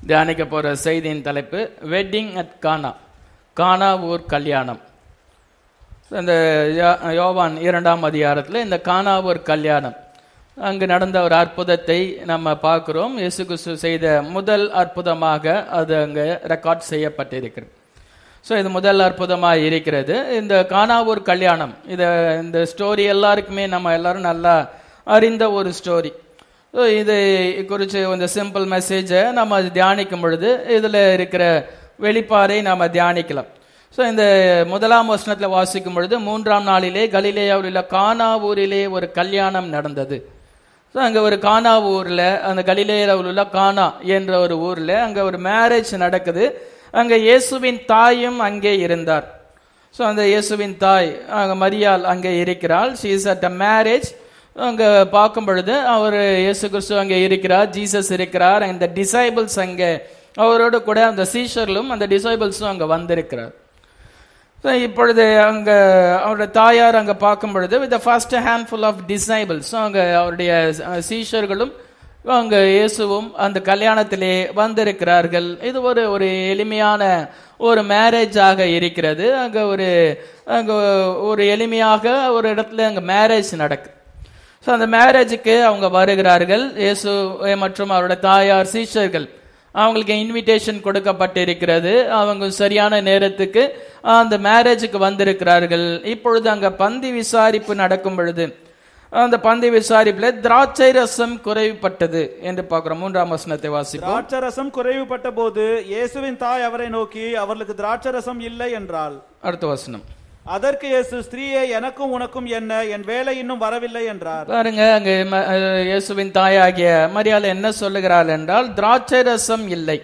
தியானிக்க போற செய்தியின் தலைப்பு வெட்டிங் அட் கானா கானா ஊர் கல்யாணம் இந்த யா- யோவான் இரண்டாம் அதிகாரத்தில் இந்த கானாவூர் கல்யாணம் அங்கு நடந்த ஒரு அற்புதத்தை நம்ம பார்க்கிறோம் இயேசு கிறிஸ்து செய்த முதல் அற்புதமாக அது அங்கே ரெக்கார்ட் செய்யப்பட்டிருக்கிறது ஸோ இது முதல் அற்புதமாக இருக்கிறது இந்த கானாவூர் கல்யாணம் இதை இந்த ஸ்டோரி எல்லாருக்குமே நம்ம எல்லாரும் நல்லா அறிந்த ஒரு ஸ்டோரி ஸோ இது குறித்து இந்த சிம்பிள் மெசேஜை நம்ம அது தியானிக்கும் பொழுது இதில் இருக்கிற வெளிப்பாடை நம்ம தியானிக்கலாம் ஸோ இந்த முதலாம் வசனத்தில் வாசிக்கும் பொழுது மூன்றாம் நாளிலே கலிலேயாவில் உள்ள கானா ஊரிலே ஒரு கல்யாணம் நடந்தது ஸோ அங்கே ஒரு கானா ஊரில் அந்த கலிலேயாவில் உள்ள கானா என்ற ஒரு ஊரில் அங்கே ஒரு மேரேஜ் நடக்குது அங்கே இயேசுவின் தாயும் அங்கே இருந்தார் ஸோ அந்த இயேசுவின் தாய் அங்கே மரியாள் அங்கே இருக்கிறாள் she is at a marriage அங்கே பார்க்கும் பொழுது அவர் இயேசு கிறிஸ்து அங்கே இருக்கிறார் ஜீசஸ் இருக்கிறார் இந்த டிசைபிள்ஸ் அங்கே அவரோடு கூட அந்த சீஷர்களும் அந்த டிசைபிள்ஸும் அங்கே வந்திருக்கிறார் So, இப்பொழுது அங்க அவருடைய தாயார் அங்க பார்க்கும் பொழுது with first handful of disciples அங்க அவருடைய அஹ், சீஷர்களும் அங்க இயேசுவும் அந்த கல்யாணத்திலே வந்திருக்கிறார்கள் இது ஒரு ஒரு எளிமையான ஒரு மேரேஜாக இருக்கிறது அங்க ஒரு அங்க ஒரு எளிமையாக ஒரு இடத்துல அங்க மேரேஜ் நடக்குது ஸோ அந்த மேரேஜுக்கு அவங்க வருகிறார்கள் இயேசு மற்றும் அவருடைய தாயார் சீஷர்கள் அவங்களுக்கு இன்விடேஷன் கொடுக்கப்பட்டிருக்கிறது அவங்க சரியான நேரத்துக்கு அந்த மேரேஜுக்கு வந்திருக்கிறார்கள் இப்பொழுது அங்க பந்தி விசாரிப்பு நடக்கும் பொழுது அந்த பந்தி விசாரிப்புல திராட்சை ரசம் குறைவுபட்டது என்று பார்க்கிறோம் மூன்றாம் வசனத்தை வாசிப்போம் திராட்சரசம் குறைவுபட்ட போது இயேசுவின் தாய் அவரை நோக்கி அவர்களுக்கு திராட்சரசம் இல்லை என்றாள் அடுத்த வசனம் அதற்கு இயேசு ஸ்திரீயே எனக்கும் உனக்கும் என்ன என் வேலை இன்னும் வரவில்லை என்றார் பாருங்க அங்க ம- அஹ் இயேசுவின் தாயாகிய மரியாதை என்ன சொல்லுகிறாள் என்றால் திராட்சை ரசம் இல்லை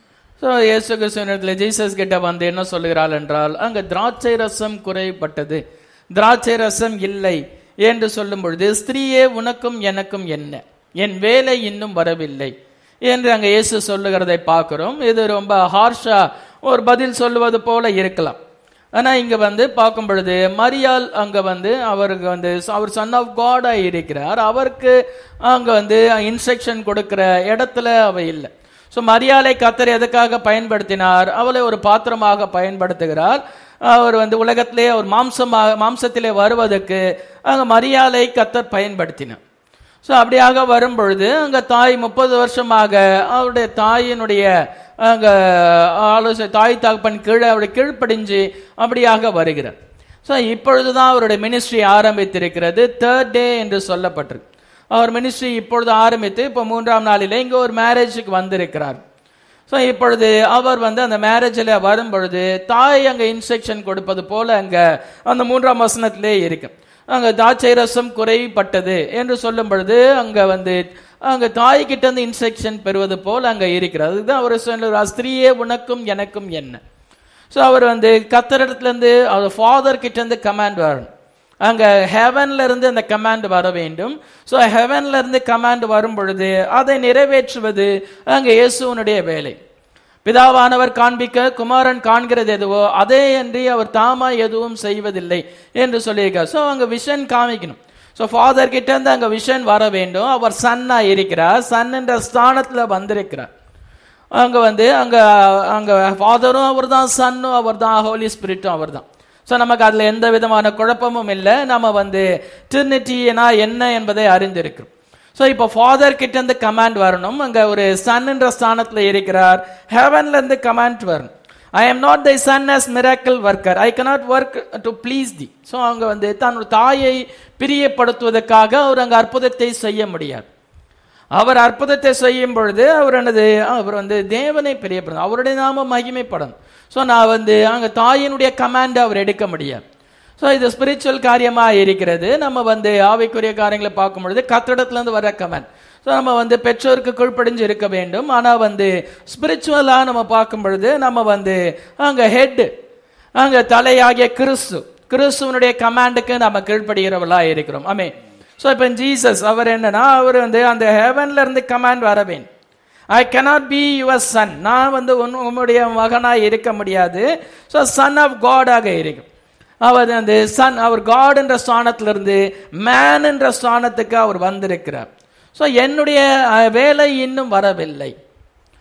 ஸோ இயேசு கிறிஸ்துவனிடத்தில் ஜீசஸ் கிட்ட வந்து என்ன சொல்லுகிறாள் என்றால் அங்க திராட்சை ரசம் குறைபட்டது திராட்சை ரசம் இல்லை என்று சொல்லும் பொழுது ஸ்திரீயே உனக்கும் எனக்கும் என்ன என் வேலை இன்னும் வரவில்லை என்று அங்க இயேசு சொல்லுகிறதை பார்க்கிறோம் இது ரொம்ப ஹார்ஷா ஒரு பதில் சொல்லுவது போல இருக்கலாம் ஆனா இங்க வந்து பார்க்கும் பொழுது மரியாள் அங்க வந்து அவருக்கு வந்து அவர் சன் ஆஃப் காடா இருக்கிறார் அவருக்கு அங்க வந்து இன்ஸ்ட்ரக்ஷன் கொடுக்கிற இடத்துல அவ இல்லை ஸோ மரியாளை கத்தர் எதுக்காக பயன்படுத்தினார் அவளை ஒரு பாத்திரமாக பயன்படுத்துகிறார் அவர் வந்து உலகத்திலே அவர் மாம்சமாக மாம்சத்திலே வருவதற்கு அங்க மரியாளை கத்தர் பயன்படுத்தினார் ஸோ அப்படியாக வரும் பொழுது அங்க தாய் முப்பது வருஷமாக அவருடைய தாயினுடைய அங்க ஆலோசனை தாய் தகப்பன் கீழே அவருடைய கீழ்ப்படிஞ்சு அப்படியாக வருகிறார் ஸோ இப்பொழுதுதான் அவருடைய மினிஸ்ட்ரி ஆரம்பித்திருக்கிறது தேர்ட் டே என்று சொல்லப்பட்டிருக்கு அவர் மினிஸ்ட்ரி இப்பொழுது ஆரம்பித்து இப்போ மூன்றாம் நாளிலே இங்க ஒரு மேரேஜுக்கு வந்திருக்கிறார் ஸோ இப்பொழுது அவர் வந்து அந்த மேரேஜில் வரும் பொழுது தாய் அங்கே இன்ஸ்ட்ரக்ஷன் கொடுப்பது போல அங்க அந்த மூன்றாம் வசனத்திலே இருக்கு அங்க தாட்சை ரசம் குறைப்பட்டது என்று சொல்லும் பொழுது அங்க வந்து அங்க தாய் கிட்ட இருந்து இன்ஸ்ட்ரக்ஷன் பெறுவது போல அங்க இருக்கிறது அதுதான் அவர் சொல்லுறார் ஸ்திரீயே உனக்கும் எனக்கும் என்ன ஸோ அவர் வந்து கத்தரிடத்துல இருந்து அவர் ஃபாதர் கிட்ட இருந்து கமாண்ட் வரணும் அங்க ஹெவன்ல இருந்து அந்த கமாண்ட் வர வேண்டும் ஸோ ஹெவன்ல இருந்து கமாண்ட் வரும் பொழுது அதை நிறைவேற்றுவது அங்க இயேசுவனுடைய வேலை பிதாவானவர் காண்பிக்க குமாரன் காண்கிறது எதுவோ அதே அன்றி அவர் தாமா எதுவும் செய்வதில்லை என்று சொல்லியிருக்கார் ஸோ அங்க விஷன் காமிக்கணும் ஸோ ஃபாதர் கிட்ட இருந்து அங்க விஷன் வர வேண்டும் அவர் சன்னா இருக்கிறார் சன் என்ற ஸ்தானத்துல வந்திருக்கிறார் அங்க வந்து அங்க அங்க ஃபாதரும் அவர் தான் சன்னும் அவர் தான் ஹோலி ஸ்பிரிட்டும் அவர் தான் ஸோ நமக்கு அதுல எந்த விதமான குழப்பமும் இல்லை நம்ம வந்து ட்ரினிட்டினா என்ன என்பதை அறிந்திருக்கிறோம் ஸோ இப்போ ஃபாதர் கிட்ட இருந்து கமாண்ட் வரணும் அங்க ஒரு சன்ன்ற ஸ்தானத்துல இருக்கிறார் ஹெவன்ல இருந்து கமாண்ட் வரணும் I am not thy son as miracle worker I cannot work to please thee so அங்க வந்து தன் தாயை பிரியப்படுத்துவதற்காக அவர் அங்க அற்புதத்தை செய்ய முடியாது அவர் அற்புதத்தை செய்யும் பொழுது அவர் என்னது அவர் வந்து தேவனை பிரியப்படணும் அவருடைய நாம மகிமைப்படணும் ஸோ நான் வந்து அங்க தாயினுடைய கமாண்ட் அவர் எடுக்க முடியாது ஸோ இது ஸ்பிரிச்சுவல் காரியமா இருக்கிறது நம்ம வந்து ஆவிக்குரிய காரியங்களை பார்க்கும் பொழுது கத்திடத்துல இருந்து வர கமாண்ட் ஸோ நம்ம வந்து பெற்றோருக்கு கீழ்ப்படிஞ்சு இருக்க வேண்டும் ஆனா வந்து ஸ்பிரிச்சுவலா நம்ம பார்க்கும் பொழுது நம்ம வந்து அங்க ஹெட் அங்க தலையாகிய கிறிஸ்து கிறிஸ்துவனுடைய கமாண்டுக்கு நம்ம கீழ்ப்படுகிறவர்களா இருக்கிறோம் ஆமே ஸோ இப்போ ஜீசஸ் அவர் என்னன்னா அவர் வந்து அந்த ஹெவன்ல இருந்து கமாண்ட் வர வேண்டும் I cannot be your son நான் வந்து உன் உம்முடைய மகனாய் இருக்க முடியாது ஸோ சன் ஆஃப் காடாக இருக்கும் அவர் அந்த சன் அவர் காட் என்ற ஸ்தானத்திலிருந்து மேன் என்ற ஸ்தானத்துக்கு அவர் வந்திருக்கிறார் ஸோ என்னுடைய அஹ், வேலை இன்னும் வரவில்லை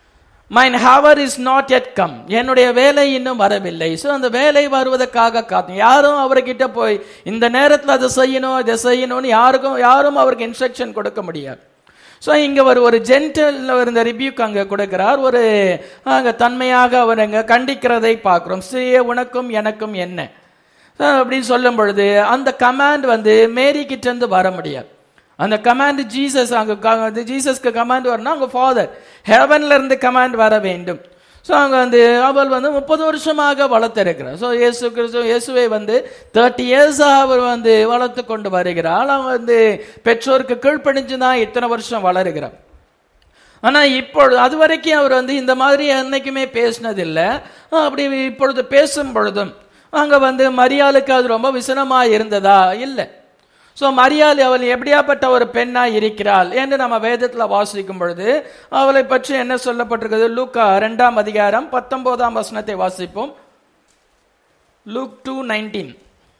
mine hour is not yet come என்னுடைய வேலை இன்னும் வரவில்லை ஸோ அந்த வேலை வருவதற்காக காத்து யாரும் அவர்கிட்ட போய் இந்த நேரத்தில் அதை செய்யணும் இதை செய்யணும்னு யாருக்கும் யாரும் அவருக்கு இன்ஸ்ட்ரக்ஷன் கொடுக்க முடியாது ஸோ இங்க ஒரு ஒரு ஜென்டல் இந்த ரிபியூக் அங்க கொடுக்கிறார் ஒரு அங்க தன்மையாக அவர் அங்க கண்டிக்கிறதை பார்க்கிறோம் ஸ்ரீயே உனக்கும் எனக்கும் என்ன அஹ் அப்படின்னு சொல்லும் பொழுது அந்த கமாண்ட் வந்து மேரி கிட்ட இருந்து வர முடியாது அந்த கமாண்ட் ஜீசஸ் அங்க க- அது ஜீசஸ்க்கு கமாண்ட் வரணும் அங்க ஃபாதர் ஹெவன்ல இருந்து கமாண்ட் வர வேண்டும் ஸோ அங்க வந்து அவள் வந்து முப்பது வருஷமாக வளர்த்திருக்கிறார் ஸோ இயேசு கிறிஸ்து இயேசுவை வந்து தேர்ட்டி இயர்ஸாக அவர் வந்து வளர்த்து கொண்டு வருகிறாள் அவன் வந்து பெற்றோருக்கு கீழ்ப்படிஞ்சு தான் இத்தனை வருஷம் வளருகிறார் ஆனா இப்பொழுது அது வரைக்கும் அவர் வந்து இந்த மாதிரி என்னைக்குமே பேசினதில்லை அப்படி இப்பொழுது பேசும் பொழுதும் அங்க வந்து மரியாளுக்கு அது ரொம்ப விசனமா இருந்ததா இல்லை சோ மரியாள் அவள் எப்படியாப்பட்ட ஒரு பெண்ணா இருக்கிறாள் என்று நம்ம வேதத்துல வாசிக்கும் பொழுது அவளை பற்றி என்ன சொல்லப்பட்டிருக்கிறது லூக்கா இரண்டாம் அதிகாரம் பத்தொன்பதாம் வசனத்தை வாசிப்போம் லூக் டூ நைன்டீன்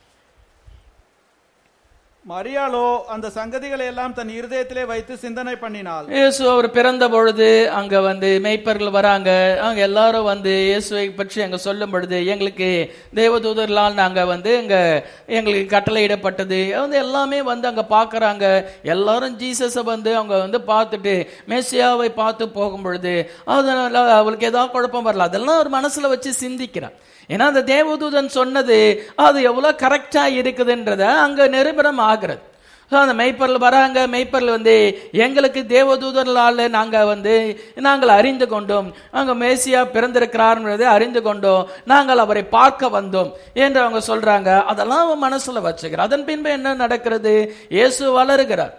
மரியாளோ அந்த சங்கதிகளை எல்லாம் தன் இருதயத்திலே வைத்து சிந்தனை பண்ணினாள் இயேசு அவர் பிறந்த பொழுது அங்க வந்து மேய்ப்பர்கள் வராங்க அங்க எல்லாரும் வந்து இயேசுவை பற்றி அங்க சொல்லும் பொழுது எங்களுக்கு தேவதூதர்களால் நாங்க வந்து அங்க எங்களுக்கு கட்டளையிடப்பட்டது வந்து எல்லாமே வந்து அங்க பாக்குறாங்க எல்லாரும் ஜீசஸை வந்து அவங்க வந்து பார்த்துட்டு மேசியாவை பார்த்து போகும் பொழுது அதனால அவளுக்கு ஏதாவது குழப்பம் வரல அதெல்லாம் ஒரு மனசுல வச்சு சிந்திக்கிறான் ஏன்னா அந்த தேவதூதன் சொன்னது அது எவ்வளவு கரெக்டா இருக்குதுன்றத அங்க நிரூபணம் ஆகிறது ஸோ அந்த மெய்ப்பொருள் வராங்க மெய்ப்பொருள் வந்து எங்களுக்கு தேவதூதர்களால் நாங்கள் வந்து நாங்கள் அறிந்து கொண்டோம் அங்கே மேசியா பிறந்திருக்கிறார்ன்றதை அறிந்து கொண்டோம் நாங்கள் அவரை பார்க்க வந்தோம் என்று அவங்க சொல்றாங்க அதெல்லாம் அவன் மனசுல வச்சுக்கிறார் அதன் பின்பு என்ன நடக்கிறது இயேசு வளருகிறார்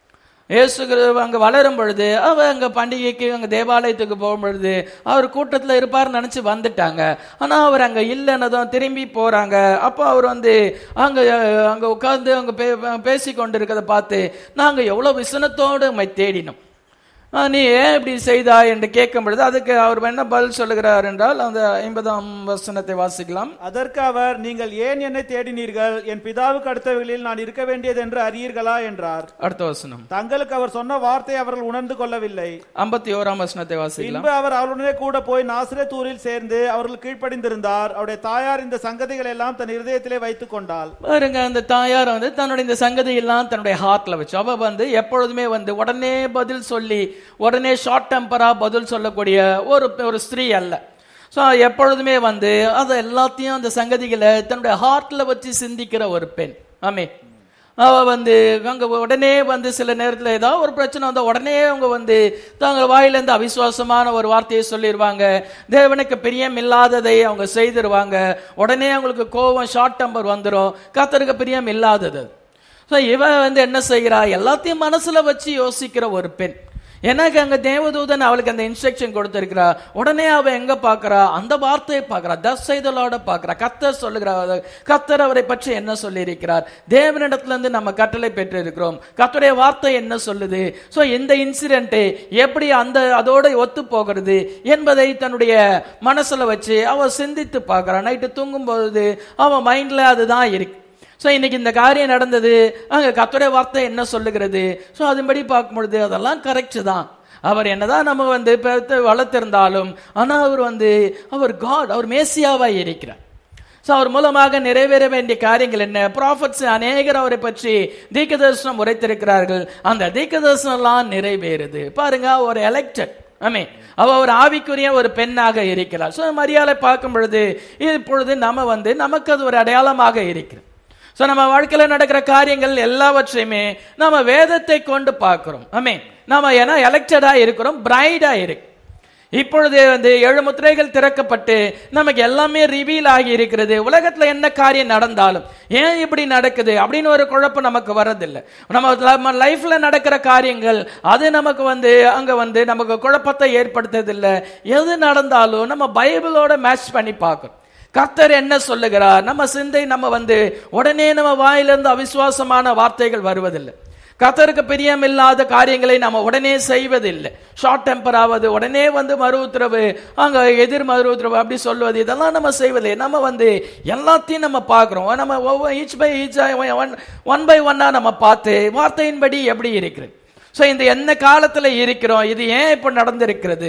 இயேசு கிறிஸ்து அங்க வளரும் பொழுது அவ அங்க பண்டிகைக்கு அங்க தேவாலயத்துக்கு போகும் பொழுது அவர் கூட்டத்துல இருப்பார்னு நினைச்சு வந்துட்டாங்க ஆனா அவர் அங்க இல்லைன்னதும் திரும்பி போறாங்க அப்போ அவர் வந்து அங்க அஹ், அங்க உட்கார்ந்து அங்க பே- பேசி கொண்டிருக்கிறத பார்த்து நாங்க எவ்வளவு விசனத்தோடு உம்மை தேடினோம் ஆ, நீ ஏன் இப்படி செய்தாய் என்று கேட்கும் பொழுது அதுக்கு அவர் என்ன பதில் சொல்லுகிறார் என்றால் அந்த ஐம்பதாம் வசனத்தை வாசிக்கலாம் அதற்கு அவர் நீங்கள் ஏன் என்னை தேடினீர்கள் என் பிதாவுக்கு அடுத்தவர்களில் நான் இருக்க வேண்டியது என்று அறியீர்களா என்றார் அடுத்த வசனம் தங்களுக்கு அவர் சொன்ன வார்த்தை அவர்கள் உணர்ந்து கொள்ளவில்லை ஐம்பத்தி ஓராம் வசனத்தை வாசிக்கலாம் பின்பு அவர் அவருடனே கூட போய் நாசிரேத்தூரில் சேர்ந்து அவர்கள் கீழ்ப்படிந்திருந்தார் அவருடைய தாயார் இந்த சங்கதிகளை எல்லாம் தன் இருதயத்திலே வைத்துக் கொண்டாள் பாருங்க அந்த தாயார் வந்து தன்னுடைய இந்த சங்கதி எல்லாம் தன்னுடைய ஹார்ட்ல வச்சு அவ வந்து எப்பொழுதுமே வந்து உடனே பதில் சொல்லி உடனே ஷார்ட் டெம்பரா பதில் சொல்லக்கூடிய ஒரு ஒரு ஸ்திரீ அல்ல ஸோ எப்பொழுதுமே வந்து அதை எல்லாத்தையும் அந்த சங்கதிகளை தன்னுடைய ஹார்ட்ல வச்சு சிந்திக்கிற ஒரு பெண் ஆமே அவ வந்து அங்க உடனே வந்து சில நேரத்துல ஏதாவது ஒரு பிரச்சனை வந்தா உடனே அவங்க வந்து தாங்க வாயிலிருந்து அவிசுவாசமான ஒரு வார்த்தையை சொல்லிடுவாங்க தேவனுக்கு பிரியம் இல்லாததை அவங்க செய்திருவாங்க உடனே அவங்களுக்கு கோபம் ஷார்ட் டெம்பர் வந்துடும் கத்தருக்கு பிரியம் இல்லாதது ஸோ இவ வந்து என்ன செய்கிறா எல்லாத்தையும் மனசுல வச்சு யோசிக்கிற ஒரு பெண் எனக்கு அங்க தேவதூதன் அவளுக்கு அந்த இன்ஸ்ட்ரக்ஷன் கொடுத்திருக்கிறா உடனே அவ எங்க பாக்குறா அந்த வார்த்தையை பாக்குறா தசைதலோட பாக்குறா கத்தர் சொல்லுகிறார் கத்தர் அவரை பற்றி என்ன சொல்லி இருக்கிறார் தேவனிடத்துல இருந்து நம்ம கட்டளை பெற்று இருக்கிறோம் கத்தருடைய வார்த்தை என்ன சொல்லுது சோ இந்த இன்சிடென்ட் எப்படி அந்த அதோட ஒத்து போகிறது என்பதை தன்னுடைய மனசுல வச்சு அவ சிந்தித்து பார்க்கறா நைட்டு தூங்கும் பொழுது அவ மைண்ட்ல அதுதான் இருக்கு ஸோ இன்னைக்கு இந்த காரியம் நடந்தது அங்க கத்துடைய வார்த்தை என்ன சொல்லுகிறது ஸோ அதன்படி பார்க்கும் பொழுது அதெல்லாம் கரெக்ட் தான் அவர் என்னதான் நம்ம வந்து பெத்து வளர்த்திருந்தாலும் ஆனா அவர் வந்து அவர் காட் அவர் மேசியாவா இருக்கிறார் ஸோ அவர் மூலமாக நிறைவேற வேண்டிய காரியங்கள் என்ன ப்ராஃபட்ஸ் அநேகர் அவரை பற்றி தீர்க்கதரிசனம் உரைத்திருக்கிறார்கள் அந்த தீர்க்கதரிசனம் எல்லாம் நிறைவேறுது பாருங்க ஒரு எலெக்டட் ஆமே அவ ஒரு ஆவிக்குரிய ஒரு பெண்ணாக இருக்கிறார் ஸோ மரியாதை பார்க்கும் பொழுது இப்பொழுது நம்ம வந்து நமக்கு அது ஒரு அடையாளமாக இருக்கிறது ஸோ நம்ம வாழ்க்கையில நடக்கிற காரியங்கள் எல்லாவற்றையுமே நம்ம வேதத்தை கொண்டு பார்க்கிறோம் ஆமே நாம ஏன்னா எலெக்டடா இருக்கிறோம் பிரைடா இருக்கு இப்பொழுது வந்து ஏழு முத்திரைகள் திறக்கப்பட்டு நமக்கு எல்லாமே ரிவீல் ஆகி இருக்கிறது உலகத்துல என்ன காரியம் நடந்தாலும் ஏன் இப்படி நடக்குது அப்படின்னு ஒரு குழப்பம் நமக்கு வர்றதில்லை நம்ம நம்ம லைஃப்ல நடக்கிற காரியங்கள் அது நமக்கு வந்து அங்க வந்து நமக்கு குழப்பத்தை ஏற்படுத்துறதில்லை எது நடந்தாலும் நம்ம பைபிளோட மேட்ச் பண்ணி பார்க்கணும் கர்த்தர் என்ன சொல்லுகிறார் நம்ம சிந்தை நம்ம வந்து உடனே நம்ம வாயிலிருந்து அவிசுவாசமான வார்த்தைகள் வருவதில்லை கர்த்தருக்கு பிரியமில்லாத காரியங்களை நம்ம உடனே செய்வதில்லை ஷார்ட் டெம்பர் ஆவது உடனே வந்து மறு உத்தரவு அங்க எதிர் மறு உத்தரவு அப்படி சொல்வது இதெல்லாம் நம்ம செய்வதில்லை நம்ம வந்து எல்லாத்தையும் நம்ம பார்க்கிறோம் நம்ம ஒவ்வொரு each by each one one by ஒன்னா நம்ம பார்த்து வார்த்தையின்படி எப்படி இருக்கிறது ஸோ இந்த என்ன காலத்துல இருக்கிறோம் இது ஏன் இப்போ நடந்திருக்கிறது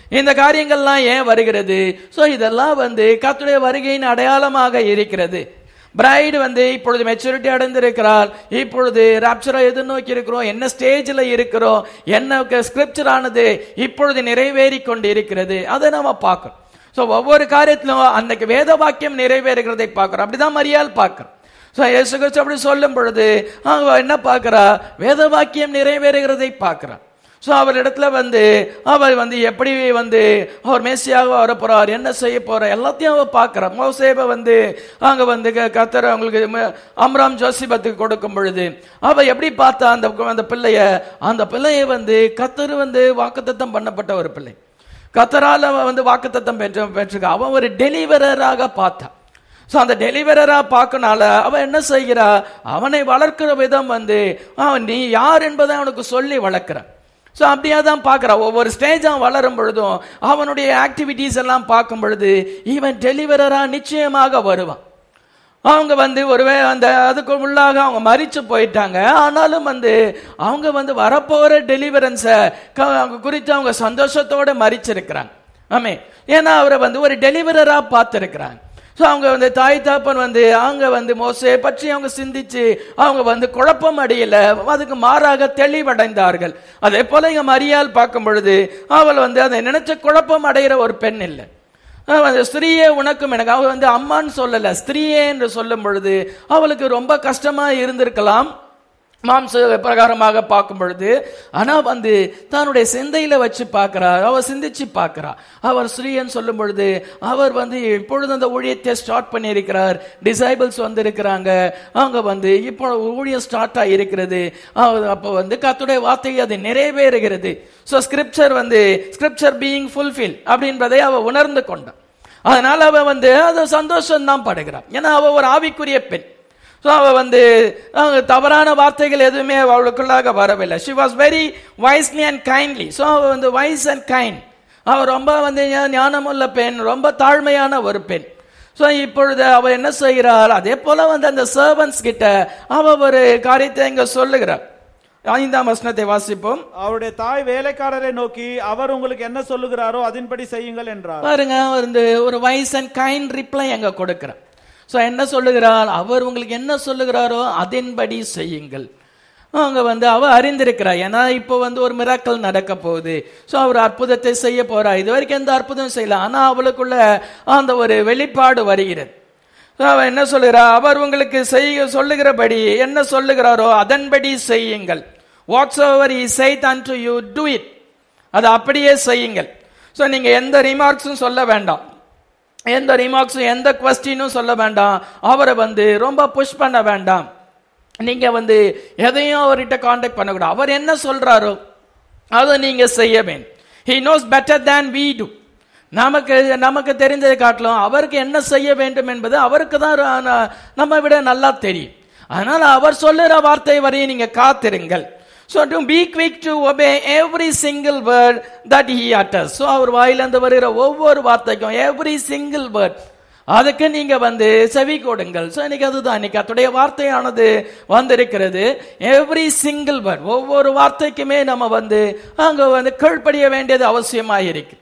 இந்த காரியங்கள்லாம் ஏன் வருகிறது சோ இதெல்லாம் வந்து கர்த்தருடைய வருகையின் அடையாளமாக இருக்கிறது பிரைடு வந்து இப்பொழுது மெச்சூரிட்டி அடைந்திருக்கிறார் இப்பொழுது ராப்சரை எதிர்நோக்கி இருக்கிறோம் என்ன ஸ்டேஜில் இருக்கிறோம் என்ன ஸ்கிரிப்சர் ஆனது இப்பொழுது நிறைவேறி கொண்டு இருக்கிறது அதை நாம பார்க்கிறோம் ஸோ ஒவ்வொரு காரியத்திலும் அன்னைக்கு வேத வாக்கியம் நிறைவேறுகிறதை பார்க்கிறோம் அப்படிதான் மரியாள் பார்க்கிறோம் ஸோ இயேசு கிறிஸ்து அப்படி சொல்லும் பொழுது அவ என்ன பார்க்கிறா வேத வாக்கியம் நிறைவேறுகிறதை பார்க்கிறா ஸோ அவரிடத்துல வந்து அவர் வந்து எப்படி வந்து அவர் மேசியாக வர போறார் என்ன செய்ய போறார் எல்லாத்தையும் அவ பார்க்கிறா மோசேபை வந்து அங்க வந்து க- கர்த்தர் அவங்களுக்கு ம- அம்ராம் ஜோசிபத்துக்கு கொடுக்கும் பொழுது அவ எப்படி பார்த்தா அந்த அந்த பிள்ளைய அந்த பிள்ளைய வந்து கத்தர் வந்து வாக்குத்தத்தம் பண்ணப்பட்ட ஒரு பிள்ளை கத்தரால் அவன் வந்து வாக்குத்தத்தம் பெற்று பெற்றிருக்க அவன் ஒரு டெலிவரராக பார்த்தான் ஸோ அந்த டெலிவரரா பார்க்கனால அவன் என்ன செய்கிறா அவனை வளர்க்கிற விதம் வந்து அவன் நீ யார் என்பதை அவனுக்கு சொல்லி வளர்க்கிறான் ஸோ அப்படியே தான் பார்க்குறான் ஒவ்வொரு ஸ்டேஜாக வளரும் பொழுதும் அவனுடைய ஆக்டிவிட்டீஸ் எல்லாம் பார்க்கும் பொழுது இவன் டெலிவரரா நிச்சயமாக வருவான் அவங்க வந்து ஒருவே அந்த அதுக்கு உள்ளாக அவங்க மறிச்சு போயிட்டாங்க ஆனாலும் வந்து அவங்க வந்து வரப்போற டெலிவரன்ஸை குறித்து அவங்க சந்தோஷத்தோட மறிச்சிருக்கிறாங்க ஆமே ஏன்னா அவரை வந்து ஒரு டெலிவரரா பார்த்துருக்கிறாங்க ஸோ அவங்க வந்து தாய் தாப்பன் வந்து அவங்க வந்து மோசே பற்றி அவங்க சிந்திச்சு அவங்க வந்து குழப்பம் அடையல அதுக்கு மாறாக தெளிவடைந்தார்கள் அதே போல இங்க மரியாள் பார்க்கும் பொழுது அவள் வந்து அதை நினைச்ச குழப்பம் அடைகிற ஒரு பெண் இல்லை அவ அந்த ஸ்திரீயே உனக்கும் எனக்கு அவ வந்து அம்மான்னு சொல்லல ஸ்திரீயே என்று சொல்லும் பொழுது அவளுக்கு ரொம்ப கஷ்டமா இருந்திருக்கலாம் மாம்ச பிரகாரமாக பார்க்கும் பொழுது ஆனா வந்து தன்னுடைய சிந்தையில வச்சு பார்க்கிறா அவ சிந்திச்சு பார்க்கிறா அவர் ஸ்ரீயன் சொல்லும் பொழுது அவர் வந்து இப்பொழுது அந்த ஊழியத்தை ஸ்டார்ட் பண்ணியிருக்கிறார் டிசைபிள்ஸ் வந்து இருக்கிறாங்க அவங்க வந்து இப்போ ஊழியம் ஸ்டார்ட் ஆகியிருக்கிறது அவ- அப்போ வந்து கத்துடைய வார்த்தை அது நிறைவேறுகிறது ஸோ ஸ்கிரிப்சர் வந்து ஸ்கிரிப்சர் பீயிங் ஃபுல்ஃபில் அப்படின்றதை அவ உணர்ந்து கொண்டான் அதனால அவ வந்து அது சந்தோஷம் தான் படுகிறான் ஏன்னா அவ ஒரு ஆவிக்குரிய பெண் ஸோ அவ வந்து அஹ், தவறான வார்த்தைகள் எதுவுமே அவளுக்குள்ளாக வரவில்லை she was very wisely and kindly so அவ வந்து வைஸ் அண்ட் கைண்ட் அவ ரொம்ப வந்து ஞா- ஞானமுள்ள பெண் ரொம்ப தாழ்மையான ஒரு பெண் ஸோ இப்பொழுது அவ என்ன செய்கிறாள் அதே போல வந்து அந்த சர்வன்ஸ் கிட்ட அவ ஒரு காரியத்தை இங்க சொல்லுகிறார் ஐந்தாம் வசனத்தை வாசிப்போம் அவருடைய தாய் வேலைக்காரரை நோக்கி அவர் உங்களுக்கு என்ன சொல்லுகிறாரோ அதன்படி செய்யுங்கள் என்றார் பாருங்க அவர் வந்து ஒரு வைஸ் அண்ட் கைண்ட் ரிப்ளை அங்க கொடுக்கிறார் ஸோ என்ன சொல்லுகிறார் அவர் உங்களுக்கு என்ன சொல்லுகிறாரோ அதன்படி செய்யுங்கள் அவங்க வந்து அவ அறிந்திருக்கிறார் ஏன்னா இப்போ வந்து ஒரு மிராக்கள் நடக்க போகுது ஸோ அவர் அற்புதத்தை செய்ய போறா இது வரைக்கும் எந்த அற்புதம் செய்யல ஆனா அவளுக்குள்ள அந்த ஒரு வெளிப்பாடு வருகிறது So, அவ என்ன சொல்லுகிறா அவர் உங்களுக்கு செய்ய சொல்லுகிறபடி என்ன சொல்லுகிறாரோ அதன்படி செய்யுங்கள் whatsoever he saith and you do it அதை அப்படியே செய்யுங்கள் ஸோ நீங்க எந்த ரிமார்க்ஸும் சொல்ல வேண்டாம் எந்த ரிமார்க்ஸும் எந்த கொஸ்டினும் சொல்ல வேண்டாம் அவரை வந்து ரொம்ப புஷ் பண்ண வேண்டாம் நீங்க வந்து எதையும் அவர்கிட்ட காண்டாக்ட் பண்ணக்கூடாது அவர் என்ன சொல்றாரோ அதை நீங்க செய்ய வேண்டும் he knows better than we do நமக்கு நமக்கு தெரிஞ்சதை காட்டிலும் அவருக்கு என்ன செய்ய வேண்டும் என்பது அவருக்கு தான் ர- நம்ம விட நல்லா தெரியும் அதனால அவர் சொல்லுற வார்த்தை வரையும் நீங்க காத்திருங்கள் so to be quick to obey every single word that he utters so அவர் வாயிலிருந்து வருகிற ஒவ்வொரு வார்த்தைக்கும் எவ்ரி சிங்கிள் வேர்ட் அதுக்கு நீங்க வந்து செவி கொடுங்கள் ஸோ இன்னைக்கு அதுதான் இன்னைக்கு அத்துடைய வார்த்தையானது வந்திருக்கிறது எவ்ரி சிங்கிள் வேர்ட் ஒவ்வொரு வார்த்தைக்குமே நம்ம வந்து அங்க வந்து கீழ்ப்படிய வேண்டியது அவசியமாக இருக்கு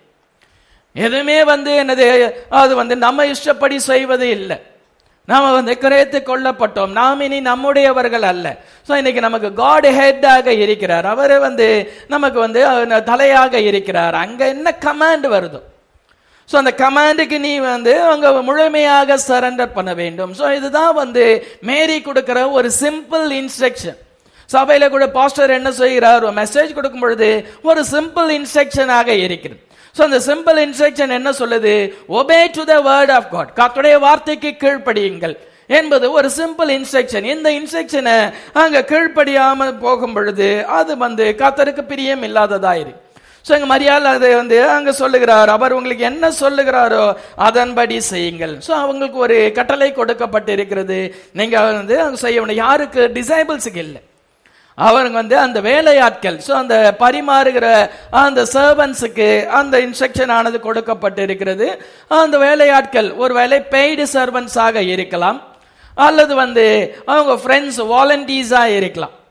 எதுவுமே வந்து என்னது அது வந்து நம்ம இஷ்டப்படி செய்வது இல்லை நாம வந்து குறைத்து கொள்ளப்பட்டோம் நாம் இனி நம்முடையவர்கள் அல்ல ஸோ இன்னைக்கு நமக்கு காட் ஹெட்டாக இருக்கிறார் அவர் வந்து நமக்கு வந்து அஹ், தலையாக இருக்கிறார் அங்க என்ன கமாண்ட் வருதோ ஸோ அந்த கமாண்டுக்கு நீ வந்து அங்க முழுமையாக சரண்டர் பண்ண வேண்டும் ஸோ இதுதான் வந்து மேரி கொடுக்கிற ஒரு சிம்பிள் இன்ஸ்ட்ரக்ஷன் சபையில கூட பாஸ்டர் என்ன செய்கிறார் ஒரு மெசேஜ் கொடுக்கும் பொழுது ஒரு சிம்பிள் இன்ஸ்ட்ரக்ஷனாக இருக்கிறது ஸோ அந்த சிம்பிள் இன்ஸ்ட்ரக்ஷன் என்ன சொல்லுது obey to the word of God கர்த்தருடைய வார்த்தைக்கு கீழ்ப்படியுங்கள் என்பது ஒரு சிம்பிள் இன்ஸ்ட்ரக்ஷன் இந்த இன்ஸ்ட்ரக்ஷனை அங்க கீழ்ப்படியாம போகும் பொழுது அது வந்து கர்த்தருக்கு பிரியம் இல்லாததா இருக்கு ஸோ எங்க மரியாதை அதை வந்து அங்க சொல்லுகிறார் அவர் உங்களுக்கு என்ன சொல்லுகிறாரோ அதன்படி செய்யுங்கள் ஸோ அவங்களுக்கு ஒரு கட்டளை கொடுக்கப்பட்டு இருக்கிறது நீங்க வந்து அங்க செய்ய வேண்டிய யாருக்கு டிசைபிள்ஸுக்கு இல்லை அவருங்க வந்து அந்த வேலையாட்கள் ஸோ அந்த பரிமாறுகிற அந்த சர்வன்ஸுக்கு அந்த இன்ஸ்ட்ரக்ஷன் ஆனது கொடுக்கப்பட்டு இருக்கிறது அந்த வேலையாட்கள் ஒரு வேலை பெய்டு சர்வன்ஸாக இருக்கலாம் அல்லது வந்து அவங்க ஃப்ரெண்ட்ஸ் வாலண்டியர்ஸாக இருக்கலாம்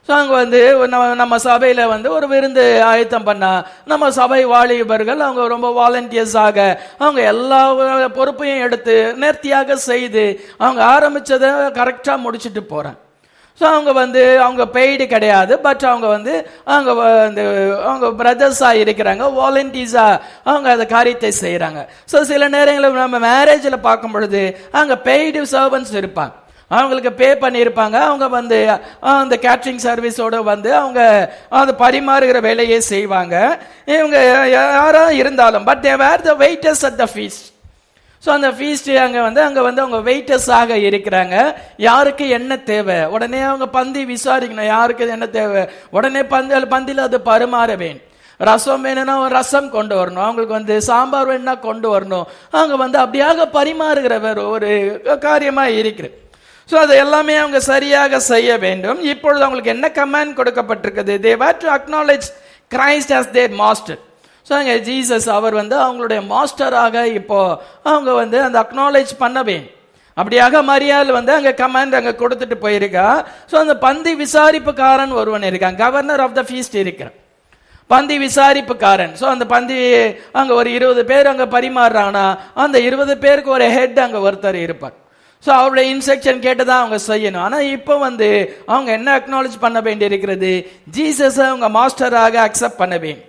ஸோ அங்கே வந்து நம்ம நம்ம சபையில் வந்து ஒரு விருந்து ஆயத்தம் பண்ணா நம்ம சபை வாலிபர்கள் அவங்க ரொம்ப வாலண்டியர்ஸாக அவங்க எல்லா பொறுப்பையும் எடுத்து நேர்த்தியாக செய்து அவங்க ஆரம்பிச்சதை கரெக்டாக முடிச்சுட்டு போகிறாங்க ஸோ அவங்க வந்து அவங்க பெய்டு கிடையாது பட் அவங்க வந்து அவங்க வந்து அவங்க பிரதர்ஸாக இருக்கிறாங்க வாலண்டியர்ஸாக அவங்க அந்த காரியத்தை செய்கிறாங்க ஸோ சில நேரங்களில் நம்ம மேரேஜில் பார்க்கும் பொழுது அங்கே பெய்டு சர்வன்ஸ் இருப்பாங்க அவங்களுக்கு பே பண்ணியிருப்பாங்க அவங்க வந்து அந்த கேட்ரிங் சர்வீஸோட வந்து அவங்க அது பரிமாறுகிற வேலையை செய்வாங்க இவங்க யாரா இருந்தாலும் but they were the waiters at the feast so அந்த ஃபீஸ்ட் அங்கே வந்து அங்கே வந்து அவங்க வெயிட்டர்ஸாக இருக்கிறாங்க யாருக்கு என்ன தேவை உடனே அவங்க பந்தி விசாரிக்கணும் யாருக்கு என்ன தேவை உடனே பந்தி பந்தியில் அது பரிமாற வேண்டும் ரசம் வேணும்னா ஒரு ரசம் கொண்டு வரணும் அவங்களுக்கு வந்து சாம்பார் வேணும்னா கொண்டு வரணும் அவங்க வந்து அப்படியாக பரிமாறுகிற வேற ஒரு காரியமாக இருக்கிறது ஸோ அது எல்லாமே அவங்க சரியாக செய்ய வேண்டும் இப்பொழுது அவங்களுக்கு என்ன கமாண்ட் கொடுக்கப்பட்டிருக்குது they were to acknowledge Christ as their master so அங்கே ஜீசஸ் அவர் வந்து அவங்களுடைய மாஸ்டராக இப்போ அவங்க வந்து அந்த அக்னாலேஜ் பண்ண வேண்டும் அப்படியாக மரியாதை வந்து அங்கே கமாண்ட் அங்கே கொடுத்துட்டு போயிருக்கா ஸோ அந்த பந்தி விசாரிப்புக்காரன் ஒருவன் இருக்கான் கவர்னர் ஆஃப் த ஃபீஸ்ட் இருக்கிறான் பந்தி விசாரிப்புக்காரன் ஸோ அந்த பந்தி அங்கே ஒரு இருபது பேர் அங்கே பரிமாறுறாங்கன்னா அந்த இருபது பேருக்கு ஒரு ஹெட் அங்கே ஒருத்தர் இருப்பார் ஸோ அவருடைய இன்ஸ்ட்ரக்ஷன் கேட்டு தான் அவங்க செய்யணும் ஆனால் இப்போ வந்து அவங்க என்ன அக்னாலேஜ் பண்ண வேண்டி இருக்கிறது ஜீசஸை அவங்க மாஸ்டராக அக்செப்ட் பண்ண வேண்டும்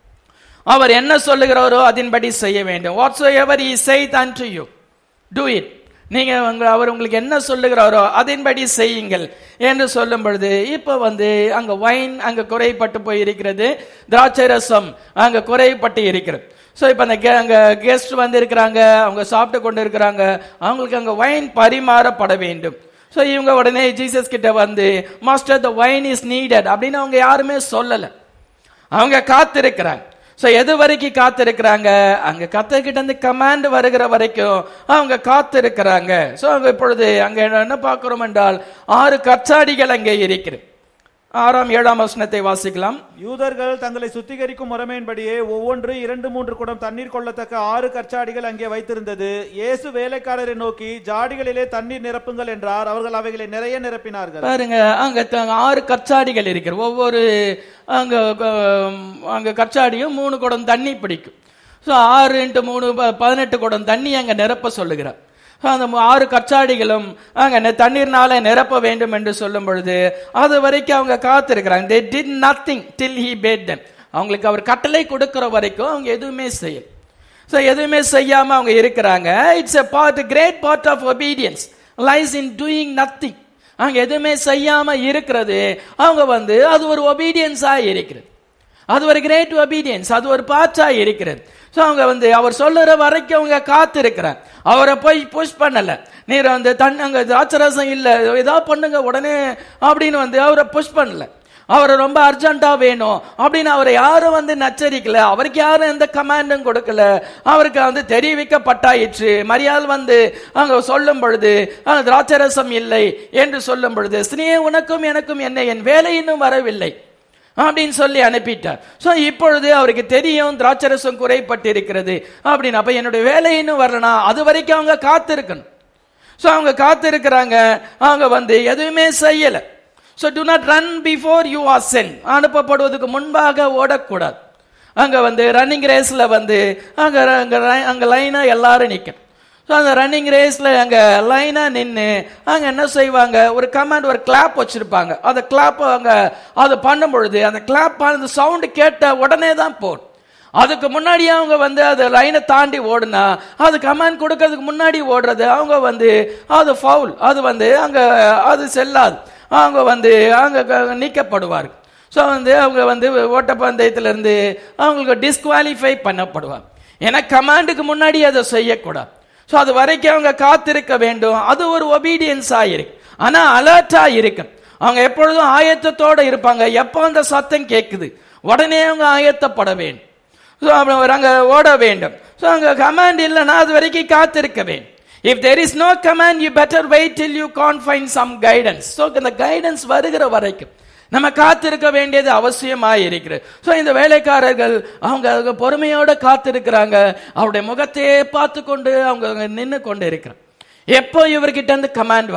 அவர் என்ன சொல்லுகிறாரோ அதன்படி செய்ய வேண்டும் whatsoever he saith unto you do it நீங்க உங்க அவர் உங்களுக்கு என்ன சொல்லுகிறாரோ அதன்படி செய்யுங்கள் என்று சொல்லும் பொழுது இப்போ வந்து அங்க வைன் அங்க குறைப்பட்டு போய் இருக்கிறது திராட்சை ரசம் அங்க குறைப்பட்டு இருக்கிறது ஸோ இப்போ அந்த அங்கே கெஸ்ட் வந்து இருக்கிறாங்க அவங்க சாப்பிட்டு கொண்டு இருக்கிறாங்க அவங்களுக்கு அங்கே வைன் பரிமாறப்பட வேண்டும் ஸோ இவங்க உடனே ஜீசஸ் கிட்ட வந்து master the wine is needed அப்படின்னு அவங்க யாருமே சொல்லலை அவங்க காத்திருக்கிறாங்க ஸோ எது வரைக்கும் காத்திருக்கிறாங்க அங்க கத்தர்கிட்ட இருந்து கமாண்ட் வருகிற வரைக்கும் அவங்க காத்திருக்கிறாங்க ஸோ அவங்க இப்பொழுது அங்க என்ன பார்க்கிறோம் என்றால் ஆறு கச்சாடிகள் அங்கே இருக்கிறது ஆறாம் ஏழாம் வசனத்தை வாசிக்கலாம் யூதர்கள் தங்களை சுத்திகரிக்கும் முறைமையின்படியே ஒவ்வொன்று இரண்டு மூன்று குடம் தண்ணீர் கொள்ளத்தக்க ஆறு கற்சாடிகள் அங்கே வைத்திருந்தது இயேசு வேலைக்காரரை நோக்கி ஜாடிகளிலே தண்ணீர் நிரப்புங்கள் என்றார் அவர்கள் அவைகளை நிறைய நிரப்பினார்கள் பாருங்க அங்க த- ஆறு கற்சாடிகள் இருக்கிறது ஒவ்வொரு அங்க அஹ், அங்க கற்சாடியும் மூணு குடம் தண்ணி பிடிக்கும் ஸோ ஆறு இன்ட்டு மூணு ப- பதினெட்டு குடம் தண்ணி அங்க நிரப்ப சொல்லுகிறார் So, அந்த மு- ஆறு கற்சாடிகளும் அங்க நெ- தண்ணீர்னால நிரப்ப வேண்டும் என்று சொல்லும் பொழுது அது வரைக்கும் அவங்க காத்திருக்கிறாங்க they did nothing till he bade them அவங்களுக்கு அவர் கட்டளை கொடுக்கிற வரைக்கும் அவங்க எதுவுமே செய்யல ஸோ எதுவுமே செய்யாம அவங்க இருக்கிறாங்க it's a part great part of obedience lies in doing nothing அவங்க எதுவுமே செய்யாம இருக்கிறது அவங்க வந்து அது ஒரு ஒபீடியன்ஸா இருக்கிறது அது ஒரு கிரேட் obedience அது ஒரு பாச்சா இருக்கிறது ஸோ அவங்க வந்து அவர் சொல்லுற வரைக்கும் அவங்க காத்து இருக்கிறார் அவரை போய் புஷ் பண்ணல நீர் வந்து தன் அங்க திராட்சரசம் இல்ல ஏதாவது பண்ணுங்க உடனே அப்படின்னு வந்து அவரை புஷ் பண்ணல அவரை ரொம்ப அர்ஜென்ட்டா வேணும் அப்படின்னு அவரை யாரும் வந்து நச்சரிக்கல அவருக்கு யாரும் எந்த கமாண்டும் கொடுக்கல அவருக்கு வந்து தெரிவிக்கப்பட்டாயிற்று மரியாதை வந்து அங்க சொல்லும் பொழுது அங்க திராட்சரசம் இல்லை என்று சொல்லும் பொழுது ஸ்ரீயே உனக்கும் எனக்கும் என்ன என் வேலை இன்னும் வரவில்லை அப்படின்னு சொல்லி அனுப்பிட்டார் சோ இப்பொழுது அவருக்கு தெரியும் திராட்சரசம் குறைப்பட்டு இருக்கிறது அப்படின்னு அப்ப என்னுடைய வேலை இன்னும் வரலனா அது வரைக்கும் அவங்க காத்திருக்கணும் சோ அவங்க காத்திருக்கிறாங்க அவங்க வந்து எதுவுமே செய்யல so do not run before you are sent அனுப்பப்படுவதற்கு முன்பாக ஓடக்கூடாது அங்க வந்து ரன்னிங் ரேஸ்ல வந்து அங்க அங்க அங்க லைனா எல்லாரும் நிக்கணும் ஸோ அந்த ரன்னிங் ரேஸ்ல அங்க லைனா நின்று அங்க என்ன செய்வாங்க ஒரு கமாண்ட் ஒரு கிளாப் வச்சிருப்பாங்க அந்த கிளாப் அங்க அது பண்ணும் பொழுது அந்த கிளாப் அந்த சவுண்ட் கேட்ட உடனே தான் போடும் அதுக்கு முன்னாடி அவங்க வந்து அது லைனை தாண்டி ஓடுனா அது கமாண்ட் கொடுக்கறதுக்கு முன்னாடி ஓடுறது அவங்க வந்து அது ஃபவுல் அது வந்து அங்க அது செல்லாது அவங்க வந்து அங்க க- நீக்கப்படுவார்கள் ஸோ வந்து அவங்க வந்து ஓட்டப்பந்தயத்திலிருந்து அவங்களுக்கு டிஸ்குவாலிஃபை பண்ணப்படுவாங்க ஏன்னா கமாண்டுக்கு முன்னாடி அதை செய்யக்கூடாது ஸோ அது வரைக்கும் அவங்க காத்திருக்க வேண்டும் அது ஒரு ஒபீடியன்ஸா இருக்கு ஆனா அலர்ட்டா இருக்கு அவங்க எப்பொழுதும் ஆயத்தத்தோட இருப்பாங்க எப்போ அந்த சத்தம் கேட்குது உடனே அவங்க ஆயத்தப்பட வேண்டும் ஸோ அப்புறம் அங்க ஓட வேண்டும் ஸோ அங்க கமாண்ட் இல்லைன்னா அது வரைக்கும் காத்திருக்க வேண்டும் if there is no command you better wait till you can find some guidance so இந்த கைடன்ஸ் வருகிற வரைக்கும் நம்ம காத்திருக்க வேண்டியது அவசியமாக இருக்கிறது ஸோ இந்த வேலைக்காரர்கள் அவங்க அவங்க பொறுமையோட காத்திருக்கிறாங்க அவருடைய முகத்தையே பார்த்து கொண்டு அவங்க நின்று கொண்டு இருக்கிறாங்க எப்போ இவர்கிட்ட இருந்து கமாண்ட் வரும்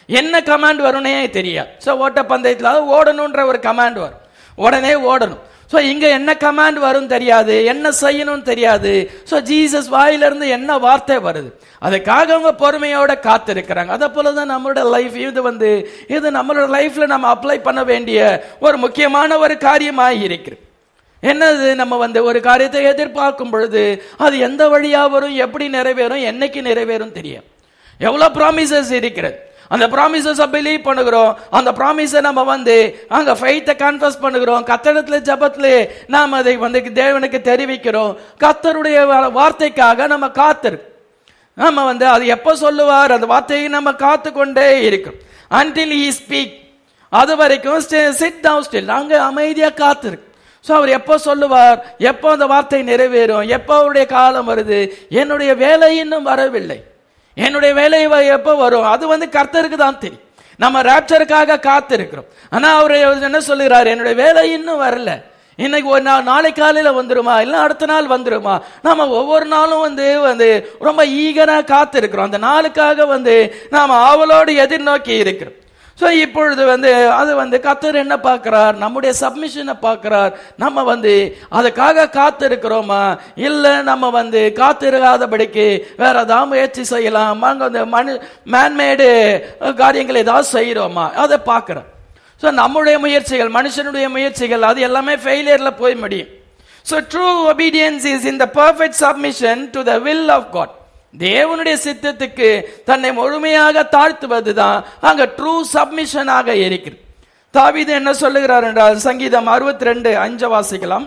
என்ன கமாண்ட் வரும்னே தெரியாது ஸோ ஓட்ட பந்தயத்தில் அதாவது ஓடணுன்ற ஒரு கமாண்ட் வரும் உடனே ஓடணும் ஸோ இங்க என்ன கமாண்ட் வரும் தெரியாது என்ன செய்யணும் தெரியாது ஸோ ஜீசஸ் வாயிலிருந்து என்ன வார்த்தை வருது அதுக்காக அவங்க பொறுமையோட காத்திருக்கிறாங்க அதை போல தான் நம்மளோட லைஃப் இது வந்து இது நம்மளோட லைஃப்ல நம்ம அப்ளை பண்ண வேண்டிய ஒரு முக்கியமான ஒரு காரியமாக இருக்கிறது என்னது நம்ம வந்து ஒரு காரியத்தை எதிர்பார்க்கும் பொழுது அது எந்த வழியா வரும் எப்படி நிறைவேறும் என்னைக்கு நிறைவேறும் தெரியும் எவ்வளவு ப்ராமிசஸ் இருக்கிறது அந்த ப்ராமிசஸை பிலீவ் பண்ணுகிறோம் அந்த ப்ராமிஸை நம்ம வந்து அங்க ஃபைத்தை கன்ஃபஸ் பண்ணுகிறோம் கத்தடத்துல ஜபத்துல நாம் அதை வந்து தேவனுக்கு தெரிவிக்கிறோம் கத்தருடைய வா- வார்த்தைக்காக நம்ம காத்திரு நம்ம வந்து அது எப்போ சொல்லுவார் அந்த வார்த்தையை நம்ம காத்து கொண்டே இருக்கும் until he speak அது வரைக்கும் சிட் டவுன் ஸ்டில் நாங்க அமைதியா காத்திருக்கு ஸோ அவர் எப்போ சொல்லுவார் எப்போ அந்த வார்த்தை நிறைவேறும் எப்போ அவருடைய காலம் வருது என்னுடைய வேலை இன்னும் வரவில்லை என்னுடைய வேலை வ- எப்போ வரும் அது வந்து கர்த்தருக்கு தான் தெரியும் நம்ம ராப்சருக்காக காத்திருக்கிறோம் ஆனா அவர் என்ன சொல்லுகிறார் என்னுடைய வேலை இன்னும் வரல இன்னைக்கு ஒரு நாள் நாளை காலையில வந்துருமா இல்ல அடுத்த நாள் வந்துருமா நாம ஒவ்வொரு நாளும் வந்து வந்து ரொம்ப ஈகரா காத்திருக்கிறோம் அந்த நாளுக்காக வந்து நாம ஆவலோடு எதிர்நோக்கி இருக்கிறோம் ஸோ இப்பொழுது வந்து அது வந்து கத்தர் என்ன பார்க்கிறார் நம்முடைய சப்மிஷனை பார்க்கிறார் நம்ம வந்து அதுக்காக காத்திருக்கிறோமா இல்லை நம்ம வந்து காத்திருக்காதபடிக்கு வேற ஏதாவது முயற்சி செய்யலாம் அங்க வந்து மனு மேன்மேடு காரியங்கள் ஏதாவது செய்கிறோமா அதை பார்க்கிறோம் ஸோ நம்முடைய முயற்சிகள் மனுஷனுடைய முயற்சிகள் அது எல்லாமே ஃபெயிலியர்ல போய் முடியும் so true obedience is in the perfect submission to the will of God தேவனுடைய சித்தத்துக்கு தன்னை முழுமையாக தாழ்த்துவது தான் அங்க ட்ரூ சப்மிஷனாக இருக்கிறது தாவீது என்ன சொல்லுகிறார் என்றால் சங்கீதம் அறுபத்தி ரெண்டு அஞ்ச வாசிக்கலாம்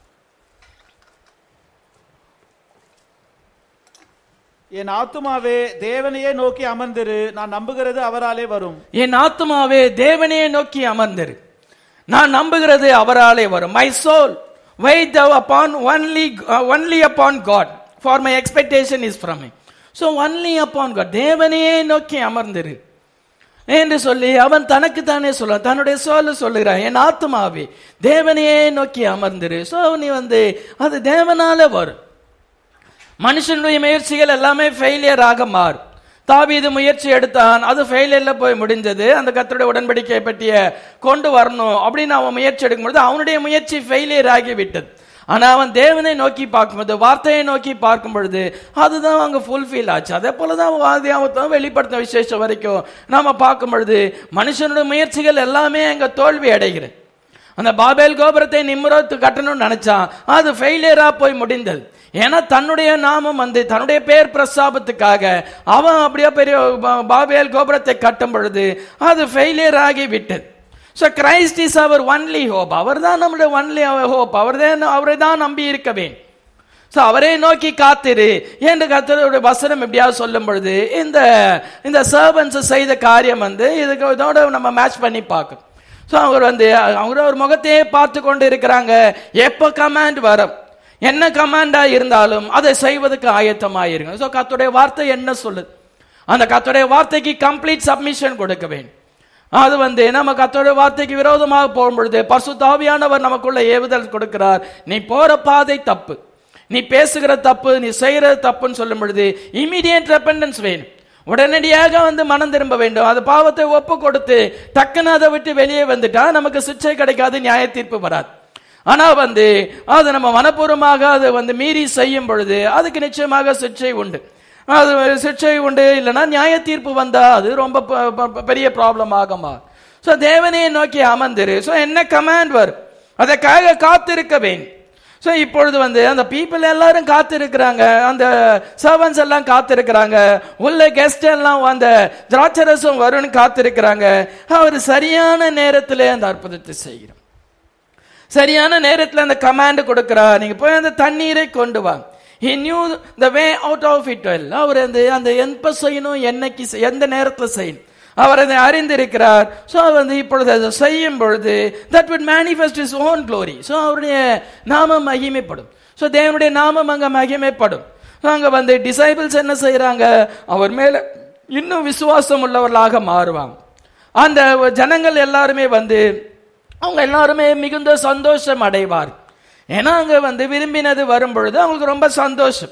என் ஆத்துமாவே தேவனையே நோக்கி அமர்ந்திரு நான் நம்புகிறது அவராலே வரும் என் ஆத்துமாவே தேவனே நோக்கி அமர்ந்திரு நான் நம்புகிறது அவராலே வரும் my soul wait thou upon only uh, only upon God for my expectation is from him so only upon God தேவனையே நோக்கி அமர்ந்திரு என்று சொல்லி அவன் தனக்கு தானே சொல்ல தன்னுடைய சோல சொல்லுகிறான் என் ஆத்துமாவே தேவனையே நோக்கி அமர்ந்திரு சோ நீ வந்து அது தேவனால வரும் மனுஷனுடைய முயற்சிகள் எல்லாமே ஃபெயிலியர் ஆக மாறும் தாவீது முயற்சி எடுத்தான் அது ஃபெயிலியர்ல போய் முடிஞ்சது அந்த கத்தருடைய உடன்படிக்கை பற்றிய கொண்டு வரணும் அப்படின்னு அவன் முயற்சி எடுக்கும்பொழுது அவனுடைய முயற்சி ஃபெயிலியர் ஆகி விட்டது ஆனா அவன் தேவனை நோக்கி பார்க்கும்போது வார்த்தையை நோக்கி பார்க்கும் பொழுது அதுதான் அங்க ஃபுல்ஃபில் ஆச்சு அதே போலதான் வாதியாமத்தான் வெளிப்படுத்த விசேஷம் வரைக்கும் நாம பார்க்கும் பொழுது மனுஷனுடைய முயற்சிகள் எல்லாமே அங்க தோல்வி அடைகிறது அந்த பாபேல் கோபுரத்தை நிம்ரோத் கட்டணும்னு நினைச்சான் அது ஃபெயிலியரா போய் முடிந்தது ஏன்னா தன்னுடைய நாமம் வந்து தன்னுடைய பேர் பிரஸ்தாபத்துக்காக அவன் அப்படியே பெரிய பா- பாபேல் கோபுரத்தை கட்டும் பொழுது அது ஃபெயிலியர் ஆகி விட்டது ஸோ கிரைஸ்ட் இஸ் அவர் ஒன்லி ஹோப் அவர் தான் நம்முடைய ஒன்லி ஹோப் அவர் தான் அவரை தான் நம்பி இருக்க வேண்டும் ஸோ அவரை நோக்கி காத்திரு என்று கர்த்தருடைய வசனம் எப்படியாவது சொல்லும் பொழுது இந்த இந்த சர்வன்ஸ் செய்த காரியம் வந்து இதுக்கு இதோட நம்ம மேட்ச் பண்ணி பார்க்கணும் ஸோ அவர் வந்து அவர் ஒரு முகத்தையே பார்த்து கொண்டு இருக்கிறாங்க எப்போ கமாண்ட் வரும் என்ன கமாண்டா இருந்தாலும் அதை செய்வதற்கு ஆயத்தமாயிருங்க ஸோ கர்த்தருடைய வார்த்தை என்ன சொல்லுது அந்த கர்த்தருடைய வார்த்தைக்கு கம்ப்ளீட் சப்மிஷன் கொடுக்க வேண்டும் அது வந்து நம்ம கர்த்தருடைய வார்த்தைக்கு விரோதமாக போகும்பொழுது பசுத்தாவியானவர் நமக்குள்ள ஏவுதல் கொடுக்கிறார் நீ போற பாதை தப்பு நீ பேசுகிற தப்பு நீ செய்யற தப்புன்னு சொல்லும் பொழுது இமீடியட் ரெப்பண்டன்ஸ் வேணும் உடனடியாக வந்து மனம் திரும்ப வேண்டும் அது பாவத்தை ஒப்பு கொடுத்து டக்குன்னு அதை விட்டு வெளியே வந்துட்டா நமக்கு சிக்ஷை கிடைக்காது நியாய தீர்ப்பு வராது ஆனா வந்து அது நம்ம மனப்பூர்வமாக அதை வந்து மீறி செய்யும் பொழுது அதுக்கு நிச்சயமாக சிக்ஷை உண்டு அது சிக்ஷை உண்டு இல்லைன்னா நியாய தீர்ப்பு வந்தா அது ரொம்ப ப- ப- பெரிய ப்ராப்ளம் ஆகுமா ஸோ தேவனையை நோக்கி அமர்ந்திரு ஸோ என்ன கமாண்ட் வரும் அதற்காக காத்திருக்க வேண்டும் ஸோ இப்பொழுது வந்து அந்த பீப்புள் எல்லாரும் காத்திருக்கிறாங்க அந்த சர்வன்ஸ் எல்லாம் காத்திருக்கிறாங்க உள்ள கெஸ்ட் எல்லாம் அந்த திராட்சரசம் வரும்னு காத்திருக்கிறாங்க அவர் சரியான நேரத்தில் அந்த அற்புதத்தை செய்கிறார் சரியான நேரத்தில் அந்த கமாண்ட் கொடுக்கிறார் நீங்க போய் அந்த தண்ணீரை கொண்டு வா he knew the way out of it well அவர் அந்த அந்த எப்ப செய்யணும் என்னைக்கு செய்- எந்த நேரத்தில் செய்யணும் அவர் அதை அறிந்திருக்கிறார் ஸோ வந்து இப்பொழுது அதை செய்யும் பொழுது that would manifest his own glory so அவருடைய நாமம் மகிமைப்படும் ஸோ தேவனுடைய நாமம் அங்க மகிமைப்படும் So அங்க வந்து டிசைபிள்ஸ் என்ன செய்யறாங்க அவர் மேல இன்னும் விசுவாசம் உள்ளவர்களாக மாறுவாங்க அந்த ஜனங்கள் எல்லாருமே வந்து அவங்க எல்லாருமே மிகுந்த சந்தோஷம் அடைவார் ஏன்னா அங்க வந்து விரும்பினது வரும் பொழுது அவங்களுக்கு ரொம்ப சந்தோஷம்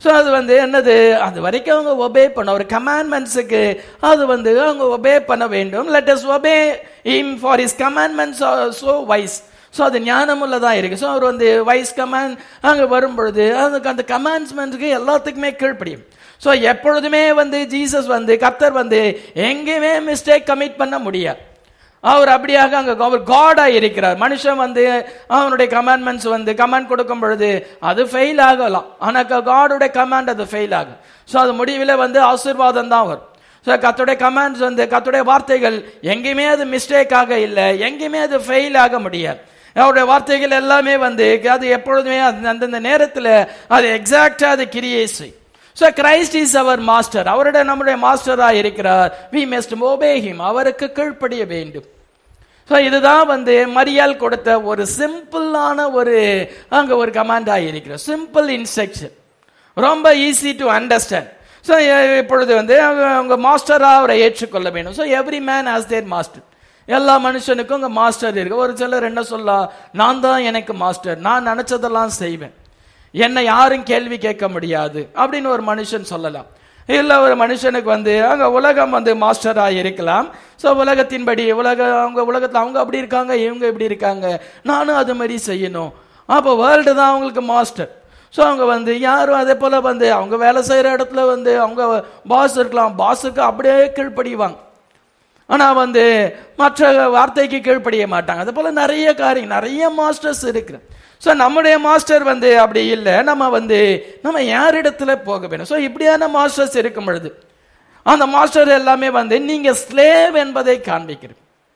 ஸோ அது வந்து என்னது அது வரைக்கும் அவங்க ஒபே பண்ண ஒரு கமாண்ட்மெண்ட்ஸுக்கு அது வந்து அவங்க ஒபே பண்ண வேண்டும் let us obey him for his commandments so wise so அது ஞானமுள்ளதாக இருக்கு ஸோ அவர் வந்து வைஸ் கமாண்ட் அங்கே வரும் பொழுது அதுக்கு அந்த கமாண்ட்மெண்ட்ஸுக்கு எல்லாத்துக்குமே கீழ்ப்படியும் ஸோ எப்பொழுதுமே வந்து ஜீசஸ் வந்து கர்த்தர் வந்து எங்கேயுமே மிஸ்டேக் கமிட் பண்ண முடியாது அவர் அப்படியாக அங்க அவர் காடா இருக்கிறார் மனுஷன் வந்து அவனுடைய கமாண்ட்மெண்ட்ஸ் வந்து கமாண்ட் கொடுக்கும் பொழுது அது ஃபெயில் ஆகலாம் ஆனா காடுடைய கமாண்ட் அது ஃபெயில் ஆகும் ஸோ அது முடிவில் வந்து ஆசீர்வாதம் தான் வரும் ஸோ கத்துடைய கமாண்ட்ஸ் வந்து கத்துடைய வார்த்தைகள் எங்கேயுமே அது மிஸ்டேக் ஆக இல்லை எங்கேயுமே அது ஃபெயில் ஆக முடியாது அவருடைய வார்த்தைகள் எல்லாமே வந்து அது எப்பொழுதுமே அது அந்தந்த நேரத்தில் அது எக்ஸாக்டா அது கிரியை செய்யும் ஸோ கிரைஸ்ட் இஸ் அவர் மாஸ்டர் அவருடைய நம்முடைய மாஸ்டராக இருக்கிறார் வி மெஸ்ட் ஒபே ஹிம் அவருக்கு கீழ்ப்படிய வேண்டும் ஸோ இதுதான் வந்து மரியால் கொடுத்த ஒரு சிம்பிளான ஒரு அங்கே ஒரு கமாண்டாக இருக்கிறது சிம்பிள் இன்ஸ்ட்ரக்ஷன் ரொம்ப ஈஸி டு அண்டர்ஸ்டாண்ட் ஸோ இப்பொழுது வந்து அவங்க அவங்க மாஸ்டராக அவரை ஏற்றுக்கொள்ள வேண்டும் so every man has their master எல்லா மனுஷனுக்கும் உங்க மாஸ்டர் இருக்கு ஒரு சிலர் என்ன சொல்லலாம் நான் தான் எனக்கு மாஸ்டர் நான் நினைச்சதெல்லாம் செய்வேன் என்னை யாரும் கேள்வி கேட்க முடியாது அப்படின்னு ஒரு மனுஷன் சொல்லலாம் இல்ல ஒரு மனுஷனுக்கு வந்து அங்க உலகம் வந்து மாஸ்டரா இருக்கலாம் ஸோ உலகத்தின்படி உலக அவங்க உலகத்துல அவங்க அப்படி இருக்காங்க இவங்க இப்படி இருக்காங்க நானும் அது மாதிரி செய்யணும் அப்போ வேர்ல்டு தான் அவங்களுக்கு மாஸ்டர் ஸோ அவங்க வந்து யாரும் அதே போல வந்து அவங்க வேலை செய்யற இடத்துல வந்து அவங்க பாஸ் இருக்கலாம் பாஸுக்கு அப்படியே கீழ்ப்படிவாங்க ஆனா வந்து மற்ற வார்த்தைக்கு கீழ்ப்படிய மாட்டாங்க அது போல நிறைய காரியம் நிறைய மாஸ்டர்ஸ் இருக்கு ஸோ நம்முடைய மாஸ்டர் வந்து அப்படி இல்லை நம்ம வந்து நம்ம யாரிடத்துல போக வேணும் ஸோ இப்படியான மாஸ்டர்ஸ் இருக்கும் பொழுது அந்த மாஸ்டர் எல்லாமே வந்து நீங்க ஸ்லேவ் என்பதை காண்பிக்கிறது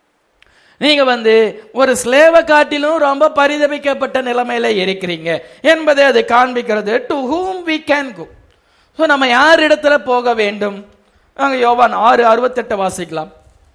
நீங்க வந்து ஒரு ஸ்லேவை காட்டிலும் ரொம்ப பரிதபிக்கப்பட்ட நிலைமையில இருக்கிறீங்க என்பதை அது காண்பிக்கிறது to whom we can go so நம்ம யார் இடத்துல போக வேண்டும் அங்க யோவான் ஆறு அறுபத்தெட்டு வாசிக்கலாம்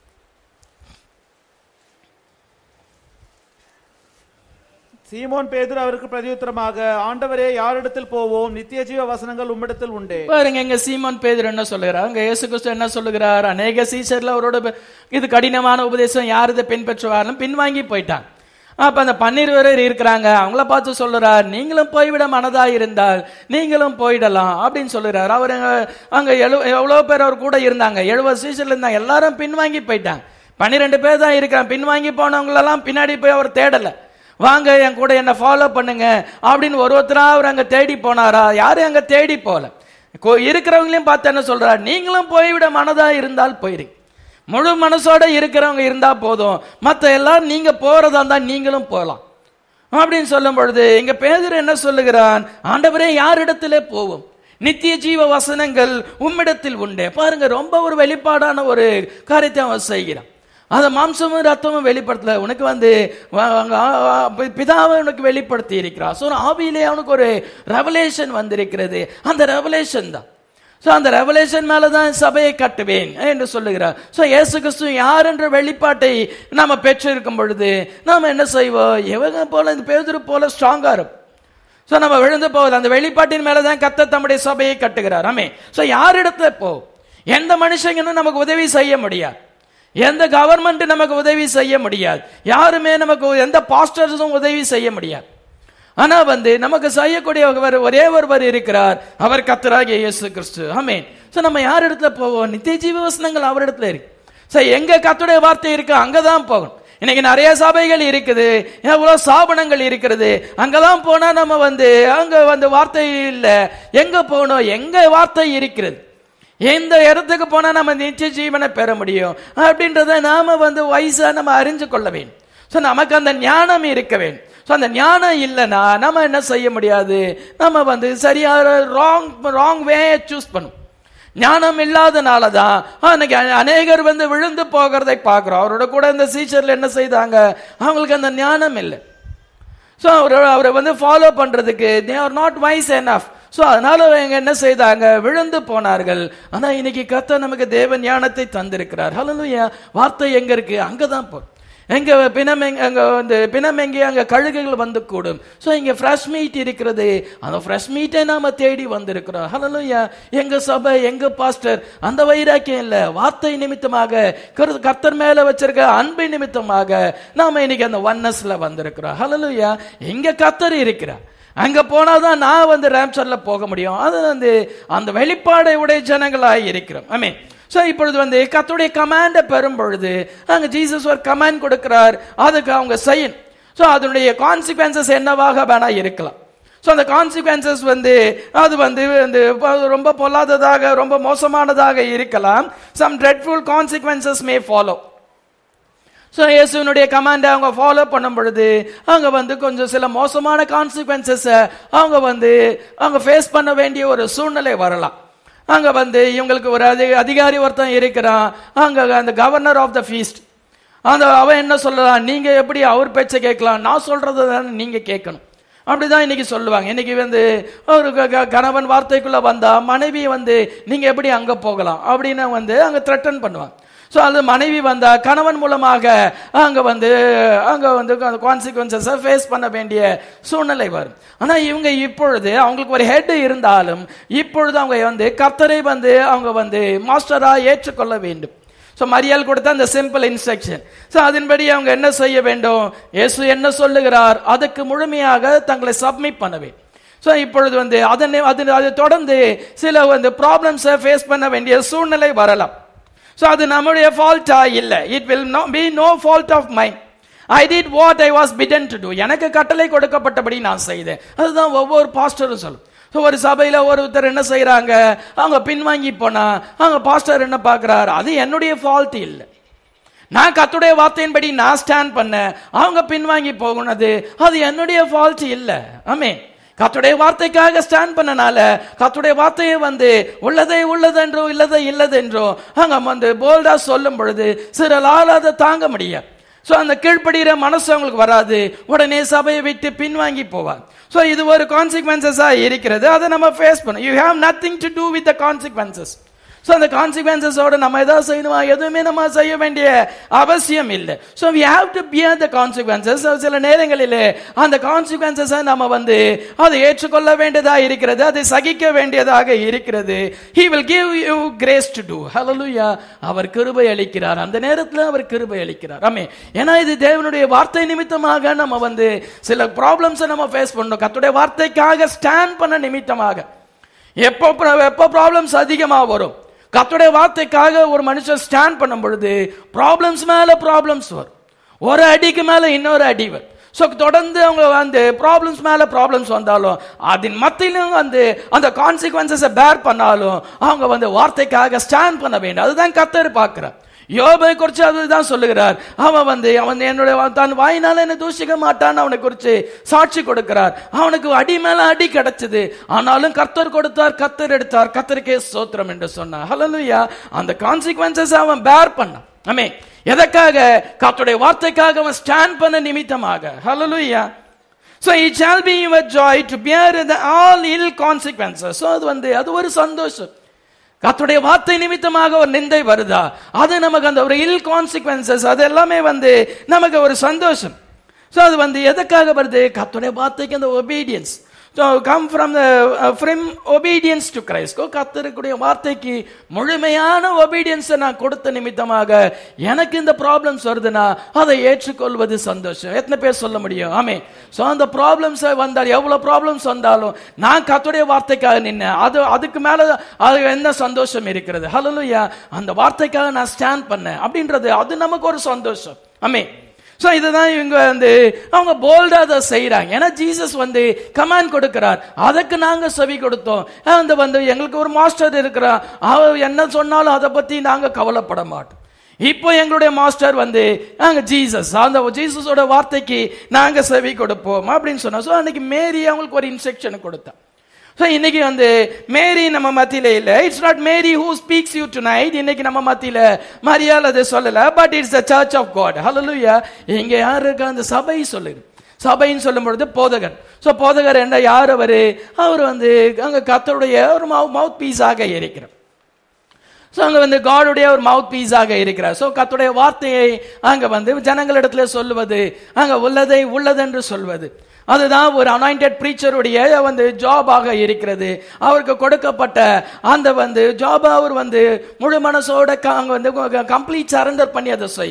சீமோன் பேதுரு அவருக்கு பிரதியுத்தரமாக ஆண்டவரே யாரிடத்தில் போவோம் நித்திய ஜீவ வசனங்கள் உம்மிடத்தில் உண்டே பாருங்க இங்க சீமான் பேதர் என்ன சொல்லுகிறார் அங்க இயேசு கிறிஸ்து என்ன சொல்லுகிறார் அநேக சீசர்ல அவரோட ப- இது கடினமான உபதேசம் யார் இதை பின்பற்றுவாரும் பின்வாங்கி போயிட்டாங்க அப்ப அந்த பன்னிருவரர் இருக்கிறாங்க அவங்கள பார்த்து சொல்லுறார் நீங்களும் போய்விட மனதா இருந்தால் நீங்களும் போயிடலாம் அப்படின்னு சொல்லுறார் அவர் அங்க- அங்க எழு எவ்வளவு பேர் அவர் கூட இருந்தாங்க எழுபது சீசர்ல இருந்தாங்க எல்லாரும் பின்வாங்கி போயிட்டாங்க பன்னிரெண்டு பேர் தான் இருக்கிறாங்க பின்வாங்கி போனவங்களெல்லாம் பின்னாடி போய் அவர் தேடல வாங்க என் கூட என்ன ஃபாலோ பண்ணுங்க அப்படின்னு ஒரு ஒருத்தரா அவர் அங்க தேடி போனாரா யாரும் அங்க தேடி போல கொ- இருக்கிறவங்களையும் பார்த்து என்ன சொல்றார் நீங்களும் போய்விட மனதா இருந்தால் போயிடுங்க முழு மனசோட இருக்கிறவங்க இருந்தா போதும் மத்த எல்லாம் நீங்க போறதா இருந்தா நீங்களும் போகலாம் அப்படின்னு சொல்லும் பொழுது இங்க பேதர் என்ன சொல்லுகிறான் ஆண்டவரே யாரிடத்திலே போவோம் நித்திய ஜீவ வசனங்கள் உம்மிடத்தில் உண்டே பாருங்க ரொம்ப ஒரு வெளிப்பாடான ஒரு காரியத்தை அவன் செய்கிறான் அந்த மாம்சமும் ரத்தமும் வெளிப்படுத்தல உனக்கு வந்து வ- அங்க ஆ- ஆ- பி- பிதாவை உனக்கு வெளிப்படுத்தி இருக்கிறார் ஸோ ஆவியிலே அவனுக்கு ஒரு ரெவலேஷன் வந்திருக்கிறது அந்த ரெவலேஷன் தான் ஸோ அந்த ரெவலேஷன் மேல தான் சபையை கட்டுவேன் என்று சொல்லுகிறார் ஸோ இயேசு கிறிஸ்து யார் என்ற வெளிப்பாட்டை நாம பெற்றிருக்கும் பொழுது நாம என்ன செய்வோம் இவங்க போல இந்த பேதுரு போல ஸ்ட்ராங்கா இருக்கும் ஸோ நம்ம விழுந்து போகுது அந்த வெளிப்பாட்டின் மேல தான் கத்த தம்முடைய சபையை கட்டுகிறார் ஆமே ஸோ யாரிடத்துல போ எந்த மனுஷங்கன்னு நமக்கு உதவி செய்ய முடியாது எந்த கவர்மெண்ட் நமக்கு உதவி செய்ய முடியாது யாருமே நமக்கு எந்த பாஸ்டர்ஸும் உதவி செய்ய முடியாது ஆனா வந்து நமக்கு செய்யக்கூடிய ஒருவர் ஒரே ஒருவர் இருக்கிறார் அவர் கத்தராகிய இயேசு கிறிஸ்து ஆமென் சோ நம்ம யார் இடத்துல போவோம் நித்திய ஜீவ வசனங்கள் அவர் இடத்துல இருக்கு சோ எங்க கத்துடைய வார்த்தை இருக்கு அங்கதான் போகணும் இன்னைக்கு நிறைய சபைகள் இருக்குது எவ்வளவு ஸ்தாபனங்கள் இருக்கிறது அங்கதான் போனா நம்ம வந்து அங்க வந்து வார்த்தை இல்ல எங்க போகணும் எங்க வார்த்தை இருக்கிறது எந்த இடத்துக்கு போனா நம்ம நித்திய ஜீவனை பெற முடியும் அப்படின்றத நாம வந்து வயசா நம்ம அறிஞ்சு கொள்ள வேண்டும் ஸோ நமக்கு அந்த ஞானம் இருக்க வேண்டும் ஸோ அந்த ஞானம் இல்லைன்னா நம்ம என்ன செய்ய முடியாது நம்ம வந்து சரியான ராங் ராங் வே சூஸ் பண்ணும் ஞானம் இல்லாதனால தான் அன்னைக்கு அ- அநேகர் வந்து விழுந்து போகிறதை பார்க்கிறோம் அவரோட கூட இந்த சீச்சர்ல என்ன செய்தாங்க அவங்களுக்கு அந்த ஞானம் இல்லை ஸோ அவர் அவரை வந்து ஃபாலோ பண்றதுக்கு they are not wise enough so அதனால அவங்க என்ன செய்தாங்க விழுந்து போனார்கள் ஆனா இன்னைக்கு கத்த நமக்கு தேவ ஞானத்தை தந்திருக்கிறார் ஹalleluya வார்த்தை எங்க இருக்கு அங்கதான் போ எங்க பிணம் எங்க அங்க வந்து பிணம் எங்கே அங்க கழுகுகள் வந்து கூடும் ஸோ இங்க ஃப்ரெஷ் மீட் இருக்கிறது அந்த ஃப்ரெஷ் மீட்டை நாம தேடி வந்திருக்கிறோம் ஹalleluya எங்க சபை எங்க பாஸ்டர் அந்த வைராக்கியம் இல்ல வார்த்தை நிமித்தமாக கரு- கர்த்தர் மேல வச்சிருக்க அன்பு நிமித்தமாக நாம இன்னைக்கு அந்த ஒன்னஸ்ல வந்திருக்கிறோம் ஹalleluya எங்க கர்த்தர் இருக்கிறார் அங்க போனாதான் நான் வந்து ரேப்சர்ல போக முடியும் அது வந்து அந்த வெளிப்பாடை உடைய ஜனங்களாய் இருக்கிறோம் ஐ மீன் ஸோ இப்பொழுது வந்து கத்துடைய கமாண்டை பெறும் பொழுது அங்க ஜீசஸ் ஒரு கமாண்ட் கொடுக்கிறார் அதுக்கு அவங்க செய்யணும் ஸோ அதனுடைய கான்சிக்வன்சஸ் என்னவாக வேணா இருக்கலாம் ஸோ அந்த கான்சிக்வன்சஸ் வந்து அது வந்து வந்து ரொம்ப பொல்லாததாக ரொம்ப மோசமானதாக இருக்கலாம் some dreadful consequences may follow so இயேசுனுடைய கமாண்டை அவங்க ஃபாலோ பண்ணும் பொழுது அவங்க வந்து கொஞ்சம் சில மோசமான கான்சிக்வன்சஸை அவங்க வந்து அவங்க ஃபேஸ் பண்ண வேண்டிய ஒரு சூழ்நிலை வரலாம் அங்க வந்து இவங்களுக்கு ஒரு அதி அதிகாரி ஒருத்தன் இருக்கிறான் அங்க அந்த கவர்னர் ஆஃப் த ஃபீஸ்ட் அந்த அவன் என்ன சொல்லலாம் நீங்க எப்படி அவர் பேச்சை கேட்கலாம் நான் சொல்றதை தானே நீங்க கேட்கணும் அப்படிதான் இன்னைக்கு சொல்லுவாங்க இன்னைக்கு வந்து ஒரு க- க- கணவன் வார்த்தைக்குள்ள வந்தா மனைவி வந்து நீங்க எப்படி அங்க போகலாம் அப்படின்னு வந்து அங்க த்ரெட்டன் பண்ணுவாங்க ஸோ அது மனைவி வந்தா கணவன் மூலமாக அங்க வந்து அங்க வந்து கான்சிக்வன்சஸை ஃபேஸ் பண்ண வேண்டிய சூழ்நிலை வரும் ஆனா இவங்க இப்பொழுது அவங்களுக்கு ஒரு ஹெட் இருந்தாலும் இப்பொழுது அவங்க வந்து கர்த்தரை வந்து அவங்க வந்து மாஸ்டரா ஏற்றுக்கொள்ள வேண்டும் ஸோ மரியாள் கொடுத்த அந்த சிம்பிள் இன்ஸ்ட்ரக்ஷன் ஸோ அதன்படி அவங்க என்ன செய்ய வேண்டும் இயேசு என்ன சொல்லுகிறார் அதுக்கு முழுமையாக தங்களை சப்மிட் பண்ண வேண்டும் ஸோ இப்பொழுது வந்து அதனை அது அதை தொடர்ந்து சில வந்து ப்ராப்ளம்ஸை ஃபேஸ் பண்ண வேண்டிய சூழ்நிலை வரலாம் ஸோ அது நம்முடைய ஃபால்ட்டா இல்லை it will no be no fault of mine I did what I was bidden to do எனக்கு கட்டளை கொடுக்கப்பட்டபடி நான் செய்தேன் அதுதான் ஒவ்வொரு பாஸ்டரும் சொல்லும் ஸோ ஒரு சபையில ஒருத்தர் என்ன செய்றாங்க அவங்க பின்வாங்கி போனா அவங்க பாஸ்டர் என்ன பார்க்கறாரு அது என்னுடைய ஃபால்ட் இல்லை நான் கத்துடைய வார்த்தையின்படி நான் ஸ்டாண்ட் பண்ணேன் அவங்க பின்வாங்கி போகுனது அது என்னுடைய ஃபால்ட் இல்ல ஆமே கத்துடைய வார்த்தைக்காக ஸ்டாண்ட் பண்ணனால கத்துடைய வார்த்தையை வந்து உள்ளதை உள்ளதென்றோ இல்லதை இல்லதென்றோ அங்க வந்து போல்டா சொல்லும் பொழுது சிறலால் அதை தாங்க முடியாது ஸோ அந்த கீழ்ப்படுகிற மனசு அவங்களுக்கு வராது உடனே சபையை விட்டு பின்வாங்கி போவாங்க ஸோ இது ஒரு கான்சிக்வன்சஸாக இருக்கிறது அதை நம்ம ஃபேஸ் பண்ணோம் you have nothing to do with the consequences so அந்த கான்சிக்வன்சஸோட நம்ம ஏதாவது செய்யணுமா எதுவுமே நம்ம செய்ய வேண்டிய அவசியம் இல்லை so we have to bear the consequences சில நேரங்களில் அந்த கான்சிக்வன்சஸை நம்ம வந்து அதை ஏற்றுக்கொள்ள வேண்டியதா இருக்கிறது அதை சகிக்க வேண்டியதாக இருக்கிறது he will give you grace to do hallelujah அவர் கிருபை அளிக்கிறார் அந்த நேரத்தில் அவர் கிருபை அளிக்கிறார் ஆமே ஏன்னா இது தேவனுடைய வார்த்தை நிமித்தமாக நம்ம வந்து சில ப்ராப்ளம்ஸை நம்ம ஃபேஸ் பண்ணோம் கத்துடைய வார்த்தைக்காக ஸ்டாண்ட் பண்ண நிமித்தமாக எப்போ pro- எப்போ ப்ராப்ளம்ஸ் அதிகமாக வரும் கத்துடைய வார்த்தைக்காக ஒரு மனுஷன் ஸ்டாண்ட் பண்ணும் பொழுது ப்ராப்ளம்ஸ் மேல ப்ராப்ளம்ஸ் வரும் ஒரு அடிக்கு மேல இன்னொரு அடி வரும் ஸோ தொடர்ந்து அவங்க வந்து ப்ராப்ளம்ஸ் மேல ப்ராப்ளம்ஸ் வந்தாலும் அதன் மத்தியிலும் வந்து அந்த கான்சிக்வன்சஸை பேர் பண்ணாலும் அவங்க வந்து வார்த்தைக்காக ஸ்டாண்ட் பண்ண வேண்டும் அதுதான் கத்தர் பார்க்கிறார் யோபை குறித்து அதுதான் சொல்லுகிறார் அவன் வந்து அவன் என்னுடைய தான் வாயினால என்ன தூஷிக்க மாட்டான்னு அவனை குறித்து சாட்சி கொடுக்கிறார் அவனுக்கு அடி மேல அடி கிடைச்சது ஆனாலும் கர்த்தர் கொடுத்தார் கர்த்தர் எடுத்தார் கர்த்தருக்கே சோத்திரம் என்று சொன்னார் ஹalleluya அந்த கான்சிக்வன்சஸ் அவன் பேர் பண்ணான் ஆமே எதற்காக கர்த்தருடைய வார்த்தைக்காக அவன் ஸ்டாண்ட் பண்ண நிமித்தமாக ஹalleluya So it shall be your joy to bear the all ill consequences. So அது வந்து அது ஒரு சந்தோஷம் கர்த்தருடைய வார்த்தை நிமித்தமாக ஒரு நிந்தை வருதா அது நமக்கு அந்த ஒரு இல் கான்சிக்வன்சஸ் அது எல்லாமே வந்து நமக்கு ஒரு சந்தோஷம் ஸோ அது வந்து எதுக்காக வருது கர்த்தருடைய வார்த்தைக்கு அந்த obedience so come from the from obedience to Christ கர்த்தருக்குடைய வார்த்தைக்கு முழுமையான ஒபீடியன்ஸை நான் கொடுத்த நிமித்தமாக எனக்கு இந்த ப்ராப்ளம்ஸ் வருதுன்னா அதை ஏற்றுக்கொள்வது சந்தோஷம் எத்தனை பேர் சொல்ல முடியும் ஆமே ஸோ அந்த ப்ராப்ளம்ஸ் வந்தால் எவ்வளவு ப்ராப்ளம்ஸ் வந்தாலும் நான் கர்த்தருடைய வார்த்தைக்காக நின்னேன் அது அதுக்கு மேல அது என்ன சந்தோஷம் இருக்கிறது ஹalleluya அந்த வார்த்தைக்காக நான் ஸ்டாண்ட் பண்ணேன் அப்படின்றது அது நமக்கு ஒரு சந்தோஷம் ஆமே ஸோ இதுதான் இவங்க வந்து அவங்க போல்டா அதை செய்றாங்க ஏன்னா ஜீசஸ் வந்து கமாண்ட் கொடுக்கிறார் அதுக்கு நாங்க செவி கொடுத்தோம் அந்த வந்து எங்களுக்கு ஒரு மாஸ்டர் இருக்கிறார் அவர் என்ன சொன்னாலும் அதை பத்தி நாங்க கவலைப்பட மாட்டோம் இப்போ எங்களுடைய மாஸ்டர் வந்து நாங்க ஜீசஸ் அந்த ஜீசஸோட வார்த்தைக்கு நாங்க செவி கொடுப்போம் அப்படின்னு சொன்னோம் ஸோ அன்னைக்கு மேரி அவங்களுக்கு ஒரு இன்ஸ்ட்ரக்ஷன் கொடுத்தா ஸோ இன்னைக்கு வந்து மேரி நம்ம மத்தியில இல்ல it's not Mary who speaks you tonight இன்னைக்கு நம்ம மத்தியில மரியாதை அதை சொல்லல but it's the church of God hallelujah இங்க யார் இருக்கா அந்த சபை சொல்லுது சபைன்னு சொல்லும் பொழுது போதகர் ஸோ போதகர் என்ன யார் அவரு அவர் வந்து அங்க கத்தருடைய ஒரு மவுத் பீஸாக இருக்கிறார் ஸோ அங்க வந்து காடுடைய ஒரு மவுத் பீஸாக இருக்கிறார் ஸோ கத்துடைய வார்த்தையை அங்க வந்து ஜனங்களிடத்துல சொல்லுவது அங்க உள்ளதை உள்ளதென்று சொல்வது அதுதான் ஒரு அனாயிண்டட் ப்ரீச்சருடைய வந்து ஜாபாக இருக்கிறது அவருக்கு கொடுக்கப்பட்ட அந்த வந்து ஜாப் அவர் வந்து முழு மனசோட க- அங்க வந்து கம்ப்ளீட் சரண்டர் பண்ணி அதை செய்யும்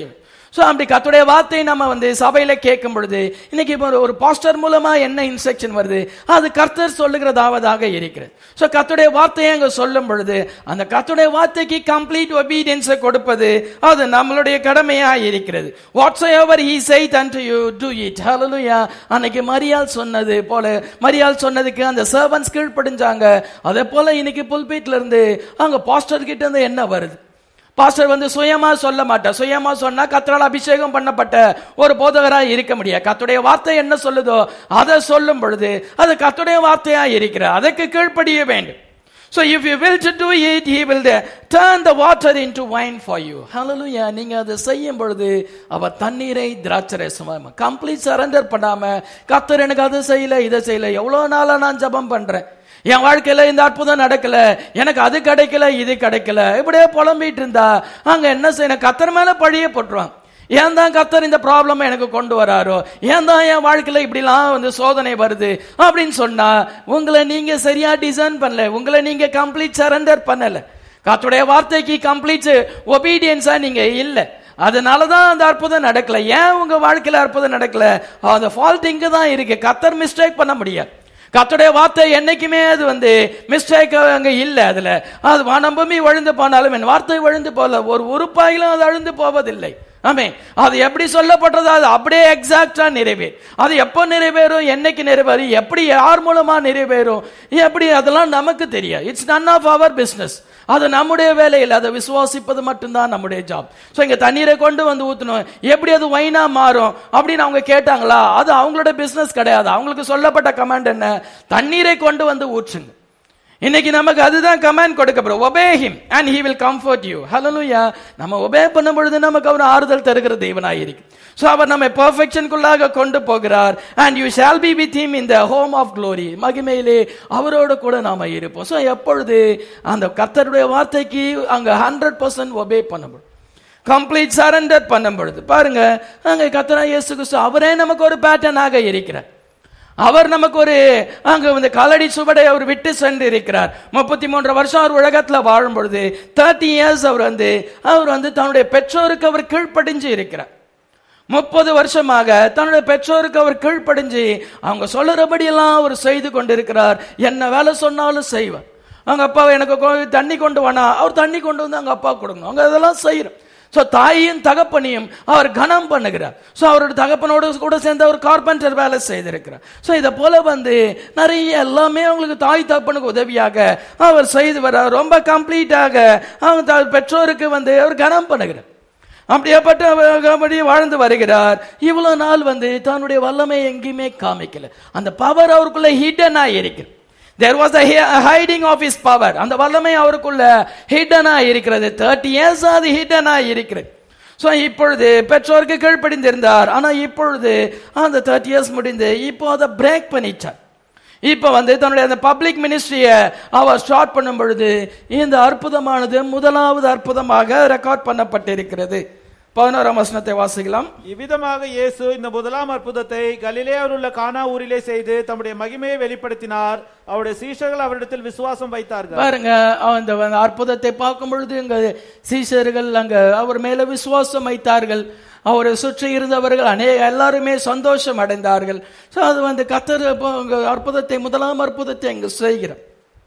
ஸோ அப்படி கத்துடைய வார்த்தை நம்ம வந்து சபையில கேட்கும் பொழுது இன்னைக்கு இப்போ ஒரு- ஒரு பாஸ்டர் மூலமா என்ன இன்ஸ்ட்ரக்ஷன் வருது அது கர்த்தர் சொல்லுகிறதாவதாக இருக்கிறது ஸோ கத்துடைய வார்த்தையை அங்க சொல்லும் பொழுது அந்த கத்துடைய வார்த்தைக்கு கம்ப்ளீட் ஒபீடியன்ஸை கொடுப்பது அது நம்மளுடைய கடமையா இருக்கிறது whatsoever he said unto you do it hallelujah அன்னைக்கு மரியாள் சொன்னது போல மரியாள் சொன்னதுக்கு அந்த சர்வன்ஸ் கீழ்ப்படிஞ்சாங்க அதே போல இன்னைக்கு புல்பீட்ல இருந்து அங்க பாஸ்டர் கிட்ட இருந்து என்ன வருது பாஸ்டர் வந்து சுயமா சொல்ல மாட்டார் சுயமா சொன்னா கத்தரால் அபிஷேகம் பண்ணப்பட்ட ஒரு போதகரா இருக்க முடியாது கத்துடைய வார்த்தை என்ன சொல்லுதோ அதை சொல்லும் பொழுது அது கத்துடைய வார்த்தையா இருக்கிற அதற்கு கீழ்ப்படிய வேண்டும் So if you will to do it, he will uh, turn the water into wine for you. Hallelujah. நீங்க அதை செய்யும் பொழுது அவர் தண்ணீரை திராட்சரசமா கம்ப்ளீட் சரண்டர் பண்ணாம கத்தர் எனக்கு அது செய்யல இதை செய்யல எவ்வளவு நாளா நான் ஜெபம் பண்றேன் என் வாழ்க்கையில இந்த அற்புதம் நடக்கல எனக்கு அது கிடைக்கல இது கிடைக்கல இப்படியே புலம்பிட்டு இருந்தா அங்க என்ன செய்யணும் கத்தர் மேல பழிய போட்டுருவாங்க ஏன் தான் கத்தர் இந்த ப்ராப்ளம் எனக்கு கொண்டு வராரோ ஏன் தான் என் வாழ்க்கையில இப்படிலாம் வந்து சோதனை வருது அப்படின்னு சொன்னா உங்களை நீங்க சரியா டிசைன் பண்ணல உங்களை நீங்க கம்ப்ளீட் சரண்டர் பண்ணல கத்துடைய வார்த்தைக்கு கம்ப்ளீட் ஒபீடியன்ஸா நீங்க இல்ல அதனால தான் அந்த அற்புதம் நடக்கல ஏன் உங்க வாழ்க்கையில அற்புதம் நடக்கல அந்த ஃபால்ட் இங்க தான் இருக்கு கத்தர் மிஸ்டேக் பண்ண முடியாது கத்துடைய வார்த்தை என்னைக்குமே அது வந்து மிஸ்டேக் அங்க இல்ல அதுல அது வானம் பூமி வழுந்து போனாலும் என் வார்த்தை வழுந்து போல ஒரு உறுப்பாயிலும் அது அழுந்து போவதில்லை ஆமே அது எப்படி சொல்லப்பட்டதோ அது அப்படியே எக்ஸாக்டா நிறைவேறும் அது எப்போ நிறைவேறும் என்னைக்கு நிறைவேறும் எப்படி யார் மூலமா நிறைவேறும் எப்படி அதெல்லாம் நமக்கு தெரியாது it's none of our business அது நம்முடைய வேலையில் அதை விசுவாசிப்பது மட்டும்தான் நம்முடைய ஜாப் ஸோ இங்க தண்ணீரை கொண்டு வந்து ஊற்றணும் எப்படி அது வைனா மாறும் அப்படின்னு அவங்க கேட்டாங்களா அது அவங்களோட பிசினஸ் கிடையாது அவங்களுக்கு சொல்லப்பட்ட கமாண்ட் என்ன தண்ணீரை கொண்டு வந்து ஊற்றுங்க இன்னைக்கு நமக்கு அதுதான் கமாண்ட் கொடுக்கப்படும் obey him and he will comfort you hallelujah நம்ம ஒபே பண்ணும் பொழுது நமக்கு அவர் ஆறுதல் தருகிற தேவனாய் இருக்கு சோ அவர் நம்மை பெர்ஃபெக்ஷனுக்குள்ளாக கொண்டு போகிறார் and you shall be with him in the home of glory மகிமையிலே அவரோடு கூட நாம இருப்போம் சோ எப்பொழுது அந்த கர்த்தருடைய வார்த்தைக்கு அங்க ஹண்ட்ரட் பர்சன்ட் ஒபே பண்ணப்படும் கம்ப்ளீட் சரண்டர் பண்ணும் பொழுது பாருங்க அங்க கத்தரா இயேசு கிறிஸ்து அவரே நமக்கு ஒரு பேட்டர்னாக இருக்கிறார் அவர் நமக்கு ஒரு அங்க வந்து காலடி சுவடை அவர் விட்டு சென்று இருக்கிறார் முப்பத்தி மூன்று வருஷம் அவர் உலகத்துல வாழும் பொழுது தேர்ட்டி இயர்ஸ் அவர் வந்து அவர் வந்து தன்னுடைய பெற்றோருக்கு அவர் கீழ்ப்படிஞ்சு இருக்கிறார் முப்பது வருஷமாக தன்னுடைய பெற்றோருக்கு அவர் கீழ்ப்படிஞ்சு அவங்க சொல்லுறபடியெல்லாம் அவர் செய்து கொண்டிருக்கிறார் என்ன வேலை சொன்னாலும் செய்வார் அவங்க அப்பா எனக்கு கொ- தண்ணி கொண்டு வானா அவர் தண்ணி கொண்டு வந்து அவங்க அப்பா கொடுக்கணும் அவங்க அதெல்லாம் செய்யறோம் ஸோ தாயையும் தகப்பனையும் அவர் கனம் பண்ணுகிறார் ஸோ அவரோட தகப்பனோடு கூட சேர்ந்து அவர் கார்பெண்டர் வேலை செய்திருக்கிறார் ஸோ இதை போல வந்து நிறைய எல்லாமே அவங்களுக்கு தாய் தகப்பனுக்கு உதவியாக அவர் செய்து வர ரொம்ப கம்ப்ளீட்டாக அவங்க த- பெற்றோருக்கு வந்து அவர் கனம் பண்ணுகிறார் அப்படியேப்பட்ட அப்படி வாழ்ந்து வருகிறார் இவ்வளவு நாள் வந்து தன்னுடைய வல்லமை எங்கேயுமே காமிக்கல அந்த பவர் அவருக்குள்ள ஹிடனா இருக்கிறது there was hiding of his power அந்த வல்லமை அவருக்குள்ள ஹிடனா இருக்கிறது தேர்ட்டி இயர்ஸ் அது ஹிடனா இருக்கிறது ஸோ இப்பொழுது பெற்றோருக்கு கீழ்ப்படிந்திருந்தார் ஆனா இப்பொழுது அந்த தேர்ட்டி இயர்ஸ் முடிந்து இப்போ அதை பிரேக் பண்ணிட்டார் இப்போ வந்து தன்னுடைய அந்த பப்ளிக் மினிஸ்ட்ரியை அவர் ஸ்டார்ட் பண்ணும் பொழுது இந்த அற்புதமானது முதலாவது அற்புதமாக ரெக்கார்ட் பண்ணப்பட்டிருக்கிறது பதினோராம் வசனத்தை வாசிக்கலாம் இவ்விதமாக இயேசு இந்த முதலாம் அற்புதத்தை கலிலேயாவில் உள்ள கானா ஊரிலே செய்து தம்முடைய மகிமையை வெளிப்படுத்தினார் அவருடைய சீஷர்கள் அவரிடத்தில் விசுவாசம் வைத்தார்கள் பாருங்க அந்த அந்த அற்புதத்தை பார்க்கும் பொழுது அங்க சீஷர்கள் அங்க அவர் மேல விசுவாசம் வைத்தார்கள் அவரை சுற்றி இருந்தவர்கள் அநேக எல்லாருமே சந்தோஷம் அடைந்தார்கள் ஸோ அது வந்து கத்தர் இப்போ அங்க அற்புதத்தை முதலாம் அற்புதத்தை அங்க செய்கிறார்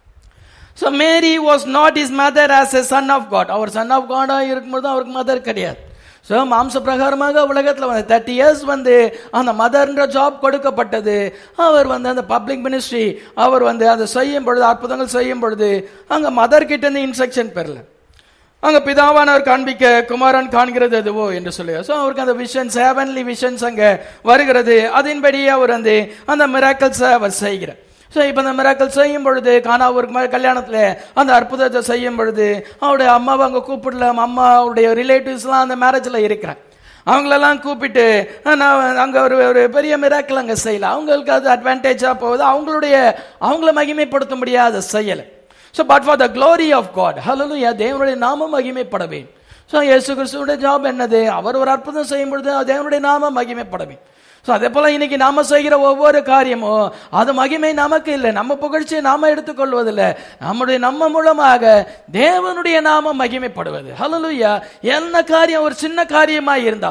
so Mary was not his mother as a son of God அவர் சன் ஆஃப் காடாக இருக்கும்போது அவருக்கு மதர் கிடையாது ஸோ மாம்ச பிரகாரமாக உலகத்தில் வந்து தேர்ட்டி இயர்ஸ் வந்து அந்த மதர்ன்ற ஜாப் கொடுக்கப்பட்டது அவர் வந்து அந்த பப்ளிக் மினிஸ்ட்ரி அவர் வந்து அதை செய்யும் பொழுது அற்புதங்கள் செய்யும் பொழுது அங்கே மதர் கிட்ட இருந்து இன்ஸ்ட்ரக்ஷன் பெறல அங்க பிதாவானவர் காண்பிக்க குமாரன் காண்கிறது அதுவோ என்று சொல்லி ஸோ அவருக்கு அந்த விஷன்ஸ் ஹேவன்லி விஷன்ஸ் அங்க வருகிறது அதன்படியே அவர் வந்து அந்த மிராக்கல்ஸை அவர் செய்கிறார் ஸோ இப்போ அந்த மிராக்கல் செய்யும் பொழுது காணாவூருக்கு மேலே கல்யாணத்தில் அந்த அற்புதத்தை செய்யும் பொழுது அவருடைய அம்மாவை அங்கே கூப்பிடலாம் அம்மா அவருடைய ரிலேட்டிவ்ஸ்லாம் அந்த மேரேஜில் இருக்கிறாங்க அவங்களெல்லாம் கூப்பிட்டு நான் அங்கே ஒரு ஒரு பெரிய மிராக்கல் அங்கே செய்யல அவங்களுக்கு அது அட்வான்டேஜாக போகுது அவங்களுடைய அவங்கள மகிமைப்படுத்த முடியாத செய்யலை so but for the glory of God hallelujah தேவனுடைய நாமம் மகிமைப்பட வேண்டும் ஸோ இயேசு கிறிஸ்துவோட ஜாப் என்னது அவர் ஒரு அற்புதம் செய்யும் பொழுது தேவனுடைய நாமம் மகிமைப்பட வேண்டும் ஸோ அதே போல இன்னைக்கு நாம செய்கிற ஒவ்வொரு காரியமும் அது மகிமை நமக்கு இல்லை நம்ம புகழ்ச்சியை நாம எடுத்துக்கொள்வதில்லை நம்முடைய நம்ம மூலமாக தேவனுடைய நாமம் மகிமைப்படுவது ஹலலுயா என்ன காரியம் ஒரு சின்ன காரியமா இருந்தால்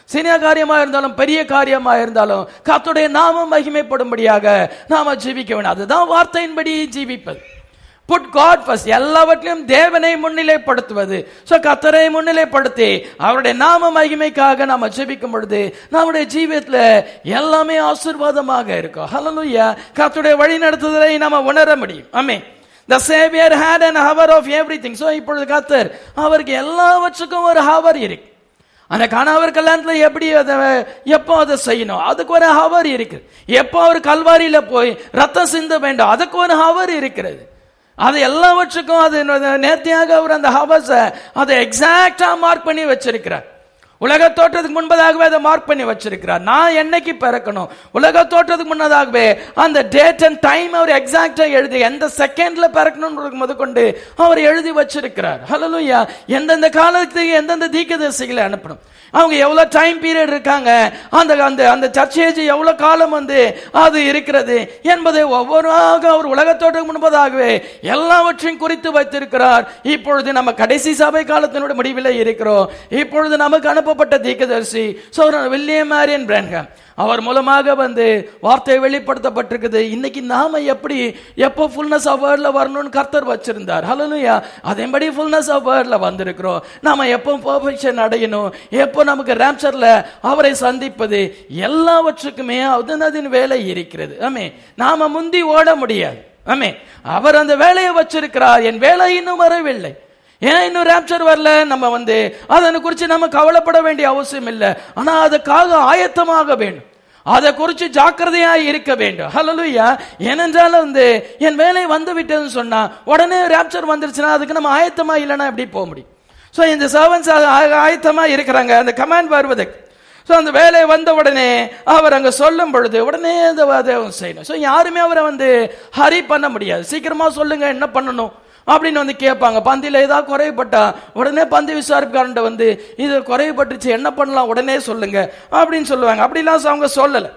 சிறிய காரியமா இருந்தாலும் பெரிய காரியமா இருந்தாலும் கர்த்தருடைய நாமம் மகிமைப்படும்படியாக நாம ஜீவிக்க வேண்டும் அதுதான் வார்த்தையின்படி ஜீவிப்பது புட் காட் ஃபர்ஸ்ட் எல்லாவற்றிலும் தேவனை முன்னிலைப்படுத்துவது சோ கத்தரை முன்னிலைப்படுத்தி அவருடைய நாம மகிமைக்காக நாம ஜெபிக்கும் பொழுது நம்முடைய ஜீவியத்துல எல்லாமே ஆசீர்வாதமாக இருக்கும் ஹalleluya கர்த்தருடைய வழி நடத்துதலை நாம உணர முடியும் ஆமென் The Savior had an hour of everything. So இப்பொழுது கர்த்தர் அவருக்கு எல்லாவற்றுக்கும் ஒரு ஹவர் இருக்கு அந்த கணவர் கல்யாணத்துல எப்படி அதை எப்போ அதை செய்யணும் அதுக்கு ஒரு ஹவர் இருக்கு எப்போ அவர் கல்வாரியில போய் ரத்தம் சிந்த வேண்டும் அதுக்கு ஒரு ஹவர் இருக்கிறது அது எல்லாவற்றுக்கும் அது நேர்த்தியாக அவர் அந்த ஹவர்ஸை அதை எக்ஸாக்டா மார்க் பண்ணி வச்சிருக்கிறார் உலக தோற்றத்துக்கு முன்பதாகவே அதை மார்க் பண்ணி வச்சிருக்கிறார் நான் என்னைக்கு பிறக்கணும் உலக தோற்றத்துக்கு முன்னதாகவே அந்த டேட் அண்ட் டைம் அவர் எக்ஸாக்டா எழுதி எந்த செகண்ட்ல பிறக்கணும்ன்றது முதற்கொண்டு அவர் எழுதி வச்சிருக்கிறார் ஹalleluya எந்தெந்த காலத்துக்கு எந்தெந்த தீர்க்கதரிசிகளை அனுப்பணும் அவங்க எவ்வளவு டைம் பீரியட் இருக்காங்க அந்த அந்த அந்த சர்ச் ஏஜ் எவ்வளவு காலம் வந்து அது இருக்கிறது என்பதை ஒவ்வொருவாக அவர் உலகத்தோட்டத்துக்கு முன்பதாகவே எல்லாவற்றையும் குறித்து வைத்திருக்கிறார் இப்பொழுது நம்ம கடைசி சபை காலத்தினுடைய முடிவில் இருக்கிறோம் இப்பொழுது நமக்கு அனுப்பப்பட்ட தீர்க்கதரிசி சோரன் வில்லியம் மேரியன் பிரன்ஹாம் அவர் மூலமாக வந்து வார்த்தை வெளிப்படுத்தப்பட்டிருக்குது இன்னைக்கு நாம எப்படி எப்போ ஃபுல்னஸ் ஆஃப் வேர்ட்ல வரணும்னு கர்த்தர் வச்சிருந்தார் ஹalleluya அதேபடி ஃபுல்னஸ் ஆஃப் வேர்ட்ல வந்திருக்கிறோம் நாம எப்போ பெர்ஃபெக்ஷன் அடையணும் எப்போ நமக்கு ராப்சர்ல அவரை சந்திப்பது எல்லாவற்றுக்குமே அதனதின் வேலை இருக்கிறது ஆமே நாம முந்தி ஓட முடியாது ஆமே அவர் அந்த வேலையை வச்சிருக்கிறார் என் வேலை இன்னும் வரவில்லை ஏன் இன்னும் ராப்சர் வரல நம்ம வந்து அதனை குறித்து நம்ம கவலைப்பட வேண்டிய அவசியம் இல்லை ஆனா அதுக்காக ஆயத்தமாக வேண்டும் அதை குறித்து ஜாக்கிரதையா இருக்க வேண்டும் ஹalleluya ஏனென்றால் வந்து என் வேலை வந்து விட்டதுன்னு சொன்னா உடனே ராப்சர் வந்துருச்சுன்னா அதுக்கு நம்ம ஆயத்தமா இல்லைன்னா எப்படி போக முடியும் ஸோ இந்த சர்வன்ஸ் ஆயத்தமா இருக்கிறாங்க அந்த கமாண்ட் வருவதற்கு ஸோ அந்த வேலை வந்த உடனே அவர் அங்க சொல்லும் பொழுது உடனே அந்த அதை செய்யணும் ஸோ யாருமே அவரை வந்து ஹரி பண்ண முடியாது சீக்கிரமா சொல்லுங்க என்ன பண்ணணும் அப்படின்னு வந்து கேட்பாங்க பந்தியில் ஏதாவது குறைபட்டா உடனே பந்தி விசாரிப்புக்காரன்ட்ட வந்து இது குறைபட்டுச்சு என்ன பண்ணலாம் உடனே சொல்லுங்க அப்படின்னு சொல்லுவாங்க அப்படிலாம் அவங்க சொல்லலை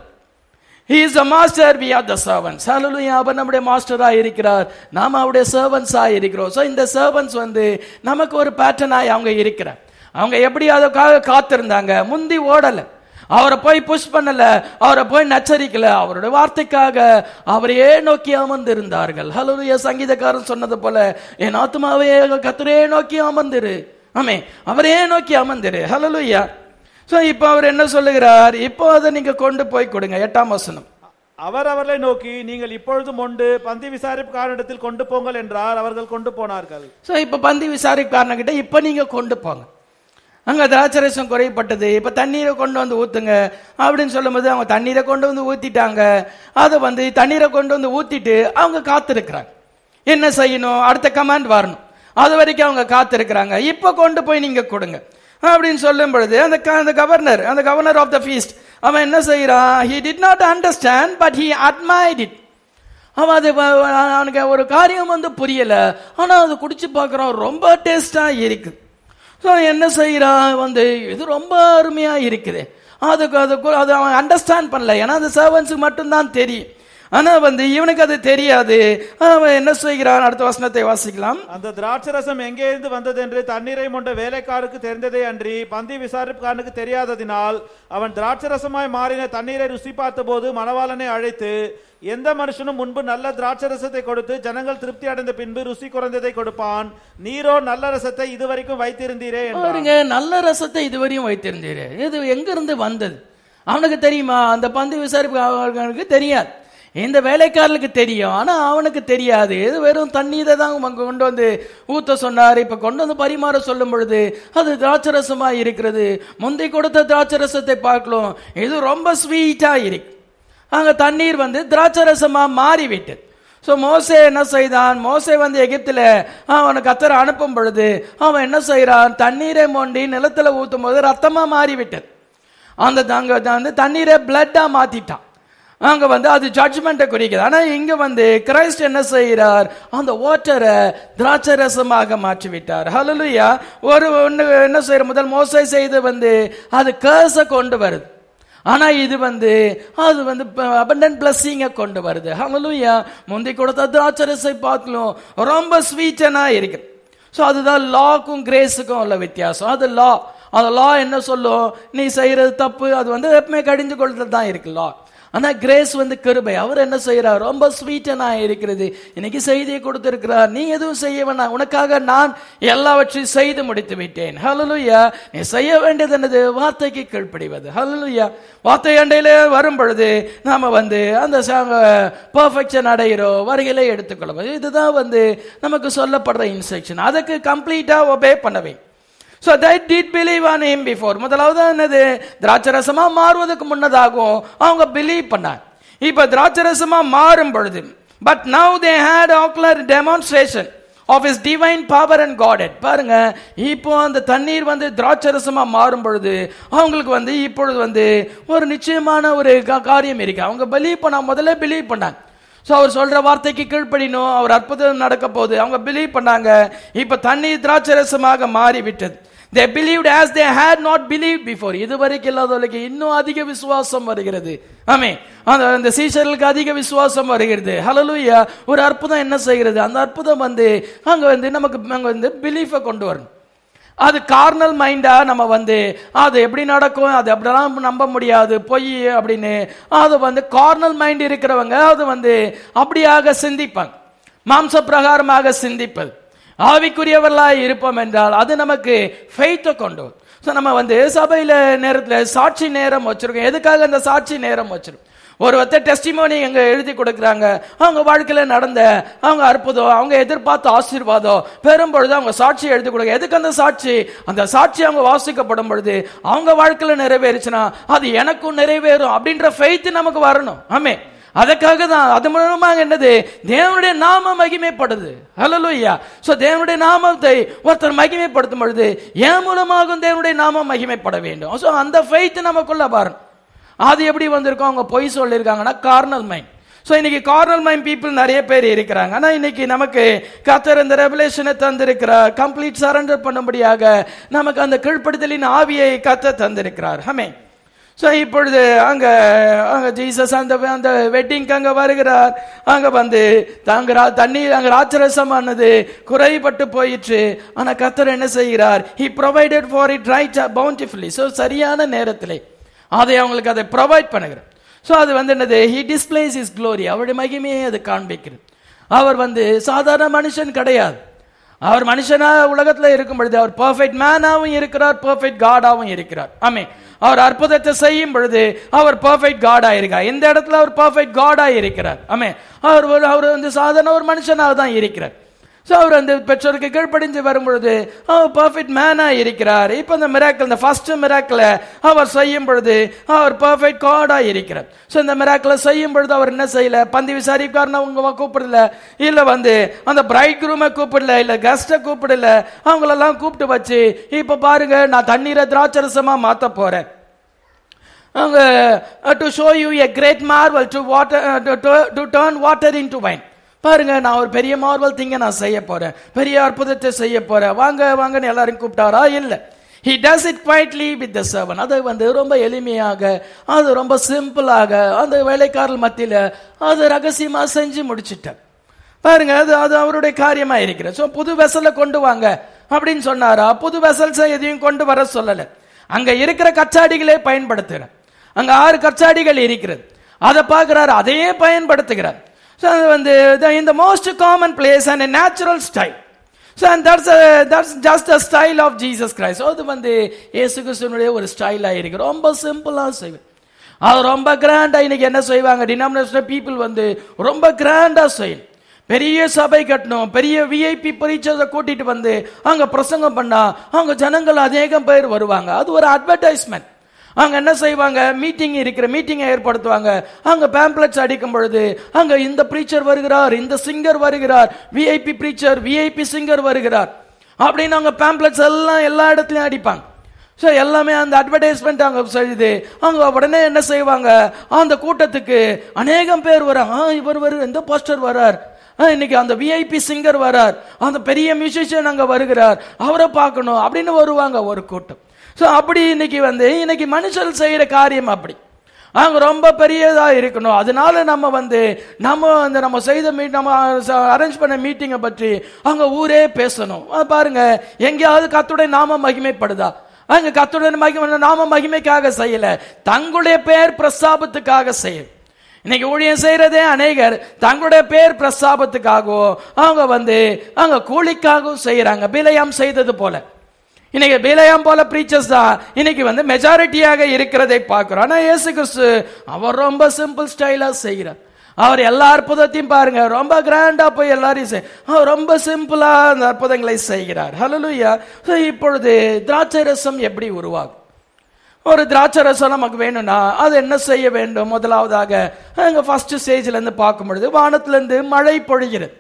He is a master, we are the servants. Hallelujah. அவர் நம்முடைய மாஸ்டரா இருக்கிறார் நாம அவருடைய சர்வன்ஸா இருக்கிறோம் ஸோ இந்த சர்வன்ஸ் வந்து நமக்கு ஒரு பேட்டர்னாய் அவங்க இருக்கிறார் அவங்க எப்படி அதுக்காக காத்திருந்தாங்க முந்தி ஓடல அவரை போய் புஷ் பண்ணல அவரை போய் நச்சரிக்கல அவருடைய வார்த்தைக்காக அவரையே நோக்கி அமர்ந்திருந்தார்கள் ஹலோலுயா சங்கீதக்காரன் சொன்னது போல என் ஆத்மாவே கத்துரே நோக்கி அமர்ந்திரு ஆமே அவரே நோக்கி அமர்ந்திரு ஹலோலுயா சோ இப்போ அவர் என்ன சொல்லுகிறார் இப்போ அதை நீங்க கொண்டு போய் கொடுங்க எட்டாம் வசனம் அவர் அவர்களை நோக்கி நீங்கள் இப்பொழுதும் உண்டு பந்தி விசாரிப்புக்காரனிடத்தில் கொண்டு போங்கள் என்றார் அவர்கள் கொண்டு போனார்கள் சோ இப்போ பந்தி விசாரிக்காரன்கிட்ட இப்போ நீங்க கொண்டு போங்க அங்க திராட்சரசம் குறைப்பட்டது இப்ப தண்ணீரை கொண்டு வந்து ஊத்துங்க அப்படின்னு சொல்லும்போது அவங்க தண்ணீரை கொண்டு வந்து ஊத்திட்டாங்க அதை வந்து தண்ணீரை கொண்டு வந்து ஊத்திட்டு அவங்க காத்திருக்கிறாங்க என்ன செய்யணும் அடுத்த கமாண்ட் வரணும் அது வரைக்கும் அவங்க காத்திருக்கிறாங்க இப்ப கொண்டு போய் நீங்க கொடுங்க அப்படின்னு சொல்லும் பொழுது அந்த க- அந்த கவர்னர் அந்த கவர்னர் ஆஃப் த ஃபீஸ்ட் அவன் என்ன செய்யறான் he did not understand but he admit it அவன் அது வ- வ- அவனுக்கு ஒரு காரியம் வந்து புரியல ஆனா அது குடிச்சு பார்க்கறான் ரொம்ப டேஸ்டா இருக்குது ஸோ என்ன செய்யறான் வந்து இது ரொம்ப அருமையா இருக்குது அதுக்கு அதுக்கு அது அவன் அண்டர்ஸ்டாண்ட் பண்ணல ஏன்னா அந்த சர்வன்ஸுக்கு மட்டும்தான் தெரியும் ஆனா வந்து இவனுக்கு அது தெரியாது அவன் என்ன செய்கிறான் அடுத்த வசனத்தை வாசிக்கலாம் அந்த திராட்சரசம் எங்கே இருந்து வந்தது என்று தண்ணீரை மொண்ட வேலைக்காருக்கு தெரிந்ததே அன்றி பந்தி விசாரிப்புக்காரனுக்கு தெரியாததினால் அவன் திராட்சரசமாய் மாறின தண்ணீரை ருசி பார்த்தபோது மணவாளனை அழைத்து எந்த மனுஷனும் முன்பு நல்ல திராட்சரசத்தை கொடுத்து ஜனங்கள் திருப்தி அடைந்த பின்பு ருசி குறைந்ததை கொடுப்பான் நீரோ நல்ல ரசத்தை இதுவரைக்கும் வைத்திருந்தீரே என்றார் பாருங்க நல்ல ரசத்தை இதுவரையும் வைத்திருந்தீரு இது எங்க இருந்து வந்தது அவனுக்கு தெரியுமா அந்த பந்து விசாரிப்பு அவர்களுக்கு தெரியாது இந்த வேலைக்காரனுக்கு தெரியும் ஆனா அவனுக்கு தெரியாது இது வெறும் தண்ணீரை தான் அங்க கொண்டு வந்து ஊத்த சொன்னார் இப்ப கொண்டு வந்து பரிமாற சொல்லும் பொழுது அது திராட்சரசமா இருக்கிறது முந்தி கொடுத்த திராட்சரசத்தை பார்க்கலாம் இது ரொம்ப ஸ்வீட்டா இருக்கு அங்க தண்ணீர் வந்து திராட்சரசமா மாறிவிட்டது ஸோ மோசே என்ன செய்தான் மோசே வந்து எகிப்தில் அவனுக்கு கத்தரை அனுப்பும் பொழுது அவன் என்ன செய்றான் தண்ணீரை மோண்டி நிலத்துல ஊத்தும் போது ரத்தமா மாறிவிட்டது அந்த அங்க வந்து தண்ணீரை பிளட்டா மாத்திட்டான் அங்க வந்து அது ஜட்ஜ்மெண்ட்டை குறிக்குது ஆனா இங்க வந்து கிரைஸ்ட் என்ன செய்கிறார் அந்த வாட்டரை திராட்சை ரசமாக மாற்றி விட்டார் ஹalleluya ஒரு ஒண்ணு என்ன செய்யற முதல் மோசை செய்து வந்து அது கேர்ஸை கொண்டு வருது ஆனா இது வந்து அது வந்து அபண்டன்ட் பிளஸ்ஸிங்க கொண்டு வருது ஹalleluya முந்தி கொடுத்த திராட்சரசை பார்க்கலாம் ரொம்ப ஸ்வீட்டனா இருக்கு ஸோ அதுதான் லாக்கும் கிரேஸுக்கும் உள்ள வித்தியாசம் அது லா அந்த லா என்ன சொல்லும் நீ செய்யறது தப்பு அது வந்து எப்பவுமே கடிந்து கொள்றது தான் இருக்கு லா ஆனா கிரேஸ் வந்து கிருபை அவர் என்ன செய்யறார் ரொம்ப ஸ்வீட்டனா இருக்கிறது இன்னைக்கு செய்தியை கொடுத்திருக்கிறார் நீ எதுவும் செய்ய வேணாம் உனக்காக நான் எல்லாவற்றையும் செய்து முடித்து விட்டேன் ஹalleluya நீ செய்ய வேண்டியது என்னது வார்த்தைக்கு கீழ்ப்படிவது ஹalleluya வார்த்தை அண்டையில வரும் பொழுது நாம வந்து அந்த பர்ஃபெக்ஷன் அடைகிறோம் வருகையில எடுத்துக்கொள்ளும் இதுதான் வந்து நமக்கு சொல்லப்படுற இன்ஸ்ட்ரக்ஷன் அதுக்கு கம்ப்ளீட்டா ஒபே பண்ணவே so that did believe on him before முதலாவது என்னது திராட்சரசமா மாறுவதற்கு முன்னதாகும் அவங்க பிலீவ் பண்ணாங்க இப்ப திராட்சரசமா மாறும் பொழுது but now they had ocular demonstration of his divine power and காடட் பாருங்க இப்போ அந்த தண்ணீர் வந்து திராட்சரசமா மாறும் பொழுது அவங்களுக்கு வந்து இப்பொழுது வந்து ஒரு நிச்சயமான ஒரு கா- காரியம் இருக்கு அவங்க பிலீவ் பண்ண முதல்ல பிலீவ் பண்ணாங்க ஸோ அவர் சொல்ற வார்த்தைக்கு கீழ்ப்படினும் அவர் அற்புதம் நடக்க போகுது அவங்க பிலீவ் பண்ணாங்க இப்ப தண்ணீர் திராட்சரசமாக மாறி விட்டது they believed as they had not believed before இதுவரைக்கும் இல்லாதவர்களுக்கு இன்னும் அதிக விசுவாசம் வருகிறது ஆமே அந்த அந்த சீஷர்களுக்கு அதிக விசுவாசம் வருகிறது ஹalleluya ஒரு அற்புதம் என்ன செய்கிறது அந்த அற்புதம் வந்து அங்க வந்து நமக்கு அங்க வந்து பிலீஃபை கொண்டு வரணும் அது கார்னல் மைண்டா நம்ம வந்து அது எப்படி நடக்கும் அது அப்படிலாம் நம்ப முடியாது பொய் அப்படின்னு அது வந்து கார்னல் மைண்ட் இருக்கிறவங்க அது வந்து அப்படியாக சிந்திப்பாங்க மாம்ச பிரகாரமாக சிந்திப்பது ஆவிக்குரியவர்களாய் இருப்போம் என்றால் அது நமக்கு ஃபெய்த்தை கொண்டு வரும் ஸோ நம்ம வந்து சபையில நேரத்துல சாட்சி நேரம் வச்சிருக்கோம் எதுக்காக அந்த சாட்சி நேரம் வச்சிருக்கோம் ஒருத்தர் டெஸ்டிமோனி எங்க எழுதி கொடுக்குறாங்க அவங்க வாழ்க்கையில நடந்த அவங்க அற்புதம் அவங்க எதிர்பார்த்த ஆசீர்வாதம் பெறும் பொழுது அவங்க சாட்சி எழுதி கொடுக்க எதுக்கு அந்த சாட்சி அந்த சாட்சி அவங்க வாசிக்கப்படும் பொழுது அவங்க வாழ்க்கையில நிறைவேறுச்சுன்னா அது எனக்கும் நிறைவேறும் அப்படின்ற ஃபெய்த் நமக்கு வரணும் ஆமே அதுக்காக தான் அது மூலமாக என்னது தேவனுடைய நாமம் மகிமைப்படுது ஹalleluya சோ தேவனுடைய நாமத்தை ஒருத்தர் மகிமைப்படுத்தும் பொழுது என் மூலமாகவும் தேவனுடைய நாமம் மகிமைப்பட வேண்டும் சோ அந்த ஃபெய்த் நமக்குள்ள பாருங்க அது எப்படி வந்திருக்கும் அவங்க பொய் சொல்லியிருக்காங்கன்னா கார்னல் மைண்ட் ஸோ இன்னைக்கு கார்னல் மைண்ட் பீப்புள் நிறைய பேர் இருக்கிறாங்க ஆனா இன்னைக்கு நமக்கு கத்தர் இந்த ரெவலேஷனை தந்திருக்கிறார் கம்ப்ளீட் சரண்டர் பண்ணும்படியாக நமக்கு அந்த கீழ்ப்படுத்தலின் ஆவியை கத்த தந்திருக்கிறார் ஹமே ஸோ இப்பொழுது அங்க அங்க ஜீசஸ் அந்த அந்த வெட்டிங்க்கு அங்க வருகிறார் அங்க வந்து அங்க ரா- தண்ணீர் அங்க ராட்சரசமானது குறைபட்டு போயிற்று ஆனா கத்தர் என்ன செய்கிறார் he provided for it right bountifully so சரியான நேரத்திலே அதை அவங்களுக்கு அதை ப்ரொவைட் பண்ணுகிறார் ஸோ அது வந்து என்னது ஹி டிஸ்பிளேஸ் இஸ் க்ளோரி அவருடைய மகிமையை அது காண்பிக்கிறது அவர் வந்து சாதாரண மனுஷன் கிடையாது அவர் மனுஷனா உலகத்துல இருக்கும் பொழுது அவர் பெர்ஃபெக்ட் மேனாவும் இருக்கிறார் பெர்ஃபெக்ட் காடாவும் இருக்கிறார் ஆமே அவர் அற்புதத்தை செய்யும் பொழுது அவர் பெர்ஃபெக்ட் காடா இருக்கார் இந்த இடத்துல அவர் பெர்ஃபெக்ட் காடா இருக்கிறார் ஆமே அவர் ஒரு அவர் வந்து சாதாரண ஒரு மனுஷனாக தான் இருக்கிறார் ஸோ அவர் அந்த பெற்றோருக்கு கீழ்ப்படிஞ்சு வரும் பொழுது அவர் பர்ஃபெக்ட் மேனா இருக்கிறார் இப்போ இந்த மிராக்கிள் இந்த ஃபர்ஸ்ட் மிராக்கிள அவர் செய்யும் பொழுது அவர் பர்ஃபெக்ட் காடா இருக்கிறார் ஸோ இந்த மிராக்கிள செய்யும் பொழுது அவர் என்ன செய்யல பந்தி விசாரிக்காரன அவங்க கூப்பிடல இல்ல வந்து அந்த பிரைட் குரூமை கூப்பிடல இல்ல கெஸ்ட்டை கூப்பிடல அவங்களெல்லாம் கூப்பிட்டு வச்சு இப்போ பாருங்க நான் தண்ணீரை திராட்சரசமா மாத்த போறேன் அவங்க to show you a great marvel to water to turn water into wine பாருங்க நான் ஒரு பெரிய மார்வல் திங்க நான் செய்ய போறேன் பெரிய அற்புதத்தை செய்ய போறேன் வாங்க வாங்கன்னு எல்லாரும் கூப்பிட்டாரா இல்ல he does it quietly with the servant அதை வந்து ரொம்ப எளிமையாக அது ரொம்ப சிம்பிளாக அந்த வேலைக்காரர் மத்தியில அது ரகசியமா செஞ்சு முடிச்சிட்டார் பாருங்க அது அது அவருடைய காரியமா இருக்கிறது சோ புது வெசலை கொண்டு வாங்க அப்படின்னு சொன்னாரா புது வெசல்ஸ் எதையும் கொண்டு வர சொல்லல அங்க இருக்கிற கச்சாடிகளே பயன்படுத்துகிறார் அங்க ஆறு கச்சாடிகள் இருக்கிறது அதை பார்க்கிறார் அதையே பயன்படுத்துகிறார் ஸோ அது வந்து இந்த most common place and natural style so and that's that's just a style of Jesus Christ அது வந்து இயேசு கிறிஸ்துவனுடைய ஒரு ஸ்டைலாக இருக்கு ரொம்ப சிம்பிளாக செய்வேன் அது ரொம்ப கிராண்டா இன்னைக்கு என்ன செய்வாங்க டினாமினேஷன் பீப்புள் வந்து ரொம்ப கிராண்டா செய்யணும் பெரிய சபை கட்டணும் பெரிய விஐபி பரீட்சை கூட்டிட்டு வந்து அங்க பிரசங்கம் பண்ணா அவங்க ஜனங்கள் அநேகம் பேர் வருவாங்க அது ஒரு அட்வர்டைஸ்மெண்ட் அங்க என்ன செய்வாங்க மீட்டிங் இருக்கிற மீட்டிங்கை ஏற்படுத்துவாங்க அங்க பேம்ப்ளெட்ஸ் அடிக்கும் பொழுது அங்க இந்த பிரீச்சர் வருகிறார் இந்த சிங்கர் வருகிறார் விஐபி பிரீச்சர் விஐபி சிங்கர் வருகிறார் அப்படின்னு அவங்க பேம்ப்ளெட்ஸ் எல்லாம் எல்லா இடத்துலயும் அடிப்பாங்க ஸோ எல்லாமே அந்த அட்வர்டைஸ்மெண்ட் அங்க செய்யுது அவங்க உடனே என்ன செய்வாங்க அந்த கூட்டத்துக்கு அநேகம் பேர் வராங்க ஆ, இவர் வரு எந்த போஸ்டர் வரார் ஆ, இன்னைக்கு அந்த விஐபி சிங்கர் வரார் அந்த பெரிய மியூசிஷியன் அங்க வருகிறார் அவரை பார்க்கணும் அப்படின்னு வருவாங்க ஒரு கூட்டம் ஸோ அப்படி இன்னைக்கு வந்து இன்னைக்கு மனுஷன் செய்யற காரியம் அப்படி அவங்க ரொம்ப பெரியதா இருக்கணும் அதனால நம்ம வந்து நம்ம அந்த நம்ம செய்த மீட் நம்ம அரேஞ்ச் பண்ண மீட்டிங்கை பற்றி அங்க ஊரே பேசணும் அஹ் பாருங்க எங்கேயாவது கத்துடைய நாம மகிமைப்படுதா அங்க கத்துடன் மகிமை நாம மகிமைக்காக செய்யல தங்களுடைய பேர் பிரஸ்தாபத்துக்காக செய்யும் இன்னைக்கு ஊழியம் செய்யறதே அநேகர் தங்களுடைய பேர் பிரஸ்தாபத்துக்காகவோ அவங்க வந்து அவங்க கூலிக்காகவும் செய்யறாங்க பிலையாம் செய்தது போல இன்னைக்கு பிலையாம் போல பிரீச்சர்ஸ் தான் இன்னைக்கு வந்து மெஜாரிட்டியாக இருக்கிறதை பார்க்கிறோம் ஆனா இயேசு கிறிஸ்து அவர் ரொம்ப சிம்பிள் ஸ்டைலா செய்கிறார் அவர் எல்லா அற்புதத்தையும் பாருங்க ரொம்ப கிராண்டா போய் எல்லாரையும் செய் அவர் ரொம்ப சிம்பிளா அந்த அற்புதங்களை செய்கிறார் ஹalleluya So, இப்பொழுது திராட்சை ரசம் எப்படி உருவாகும் ஒரு திராட்சை ரசம் நமக்கு வேணும்னா அது என்ன செய்ய வேண்டும் முதலாவதாக அங்க ஃபர்ஸ்ட் ஸ்டேஜ்ல இருந்து பார்க்கும் பொழுது வானத்துல இருந்து மழை பொழிகிறது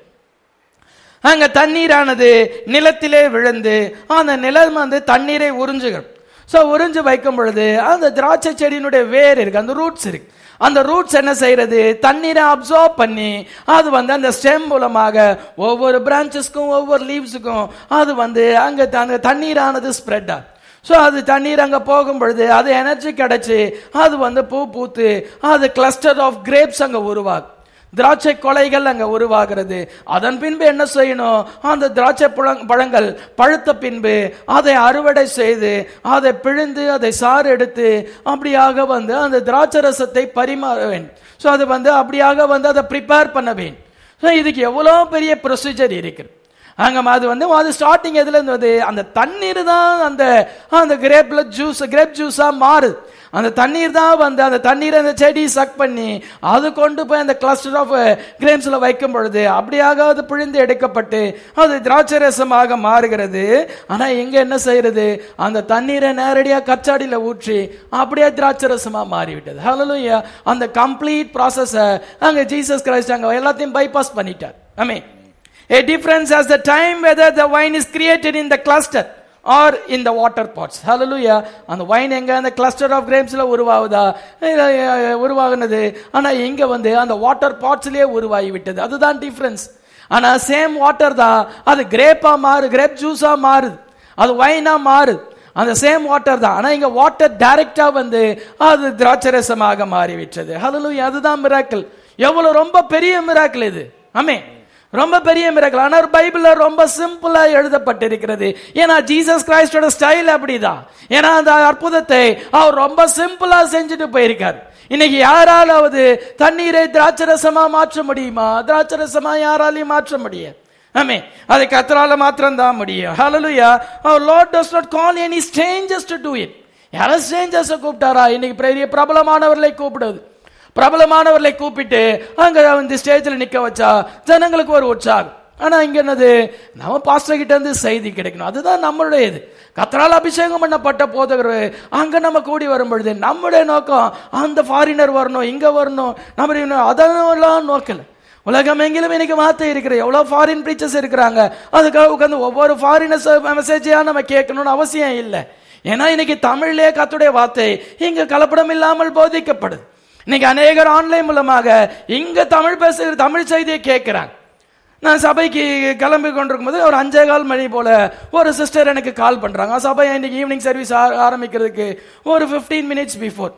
அங்க தண்ணீரானது நிலத்திலே விழுந்து அந்த நிலம் வந்து தண்ணீரை உறிஞ்சுகிறது ஸோ உறிஞ்சு வைக்கும் பொழுது அந்த திராட்சை செடியினுடைய வேர் இருக்கு அந்த ரூட்ஸ் இருக்கு அந்த ரூட்ஸ் என்ன செய்யறது தண்ணீரை அப்சர்வ் பண்ணி அது வந்து அந்த ஸ்டெம் மூலமாக ஒவ்வொரு பிரான்ச்சஸ்க்கும் ஒவ்வொரு லீவ்ஸுக்கும் அது வந்து அங்க த- அந்த தண்ணீரானது ஸ்ப்ரெட் ஆகும் ஸோ அது தண்ணீர் அங்கே போகும் பொழுது அது எனர்ஜி கிடைச்சி அது வந்து பூ பூத்து அது கிளஸ்டர் ஆஃப் கிரேப்ஸ் அங்கே உருவாகும் திராட்சை கொலைகள் அங்க உருவாகிறது அதன் பின்பு என்ன செய்யணும் அந்த திராட்சை பழங்- பழங்கள் பழுத்த பின்பு அதை அறுவடை செய்து அதை பிழிந்து அதை சாறு எடுத்து அப்படியாக வந்து அந்த திராட்சை ரசத்தை பரிமாற வேண்டும் ஸோ அது வந்து அப்படியாக வந்து அதை ப்ரிப்பேர் பண்ண வேண்டும் ஸோ இதுக்கு எவ்வளோ பெரிய ப்ரொசீஜர் இருக்குது அங்க அது வந்து அது ஸ்டார்டிங் எதுல இருந்து வந்து அந்த தண்ணீர் தான் அந்த அந்த கிரேப்ல ஜூஸ் கிரேப் ஜூஸா மாறுது அந்த தண்ணீர் தான் வந்து அந்த தண்ணீரை அந்த செடி சக் பண்ணி அது கொண்டு போய் அந்த கிளஸ்டர் ஆஃப் கிரேப்ஸ்ல வைக்கும் பொழுது அப்படியாக அது பிழிந்து எடுக்கப்பட்டு அது திராட்சை ரசமாக மாறுகிறது ஆனா இங்க என்ன செய்யறது அந்த தண்ணீரை நேரடியா கச்சாடியில ஊற்றி அப்படியே திராட்சை ரசமா மாறிவிட்டது ஹalleluya அந்த கம்ப்ளீட் ப்ராசஸ அங்க ஜீசஸ் கிரைஸ்ட் அங்க எல்லாத்தையும் பைபாஸ் பண்ணிட்டார் ஆமென் A difference as the time whether the wine is created in the cluster or in the water pots. Hallelujah. அந்த wine எங்க அந்த cluster of grapesல உருவாகுதா இல்ல, அஹ், உருவாகுனது ஆனா இங்க வந்து அந்த வாட்டர் பாட்ஸ்லயே உருவாகி விட்டது அதுதான் டிஃபரன்ஸ் ஆனா சேம் வாட்டர் தான் அது கிரேப்பா மாறு கிரேப் ஜூஸா மாறுது அது வைனா மாறுது அந்த சேம் வாட்டர் தான் ஆனா இங்க வாட்டர் டைரக்டா வந்து அது திராட்சரசமாக மாறிவிட்டது ஹalleluya அதுதான் மிராக்கிள் எவ்வளவு ரொம்ப பெரிய மிராக்கிள் இது ஆமே ரொம்ப பெரிய மிராக்கிள் ஆனா பைபிள்ல ரொம்ப சிம்பிளா எழுதப்பட்டிருக்கிறது ஏன்னா ஜீசஸ் கிரைஸ்டோட ஸ்டைல் அப்படிதான் ஏன்னா அந்த அற்புதத்தை அவர் ரொம்ப சிம்பிளா செஞ்சுட்டு போயிருக்காரு இன்னைக்கு யாராலாவது தண்ணீரை திராட்சரசமா மாற்ற முடியுமா திராட்சரசமா யாராலையும் மாற்ற முடியாது ஆமே அதை கத்தரால மாத்திரம் தான் முடியும் ஹalleluya our lord does not call any strangers to do it யாரோ ஸ்ட்ரேஞ்சர்ஸை கூப்பிட்டாரா இன்னைக்கு பெரிய பிரபலமானவர்களை கூப்பிடுவது பிரபலமானவர்களை கூப்பிட்டு அங்க வந்து ஸ்டேஜ்ல நிக்க வச்சா ஜனங்களுக்கு ஒரு உற்சாகம் ஆனா இங்க என்னது நம்ம பாஸ்டர் கிட்ட இருந்து செய்தி கிடைக்கணும் அதுதான் நம்மளுடைய இது கத்தரால் அபிஷேகம் பண்ணப்பட்ட போதகர் அங்க நம்ம கூடி வரும் பொழுது நம்முடைய நோக்கம் அந்த ஃபாரினர் வரணும் இங்க வரணும் நம்ம இன்னும் அதெல்லாம் நோக்கல உலகம் எங்கிலும் இன்னைக்கு வார்த்தை இருக்கிற எவ்வளவு ஃபாரின் பிரீச்சர்ஸ் இருக்கிறாங்க அதுக்காக உட்காந்து ஒவ்வொரு ஃபாரினர்ஸ் மெசேஜையா நம்ம கேட்கணும்னு அவசியம் இல்லை ஏன்னா இன்னைக்கு தமிழ்லயே கத்துடைய வார்த்தை இங்க கலப்படம் இல்லாமல் போதிக்கப்படுது இன்னைக்கு அநேகர் ஆன்லைன் மூலமாக இங்க தமிழ் பேசுகிற தமிழ் செய்தியை கேட்கிறாங்க நான் சபைக்கு கிளம்பி கொண்டிருக்கும் போது ஒரு அஞ்சே கால் மணி போல ஒரு சிஸ்டர் எனக்கு கால் பண்றாங்க சபை இன்னைக்கு ஈவினிங் சர்வீஸ் ஆரம்பிக்கிறதுக்கு ஒரு 15 மினிட்ஸ் பிஃபோர்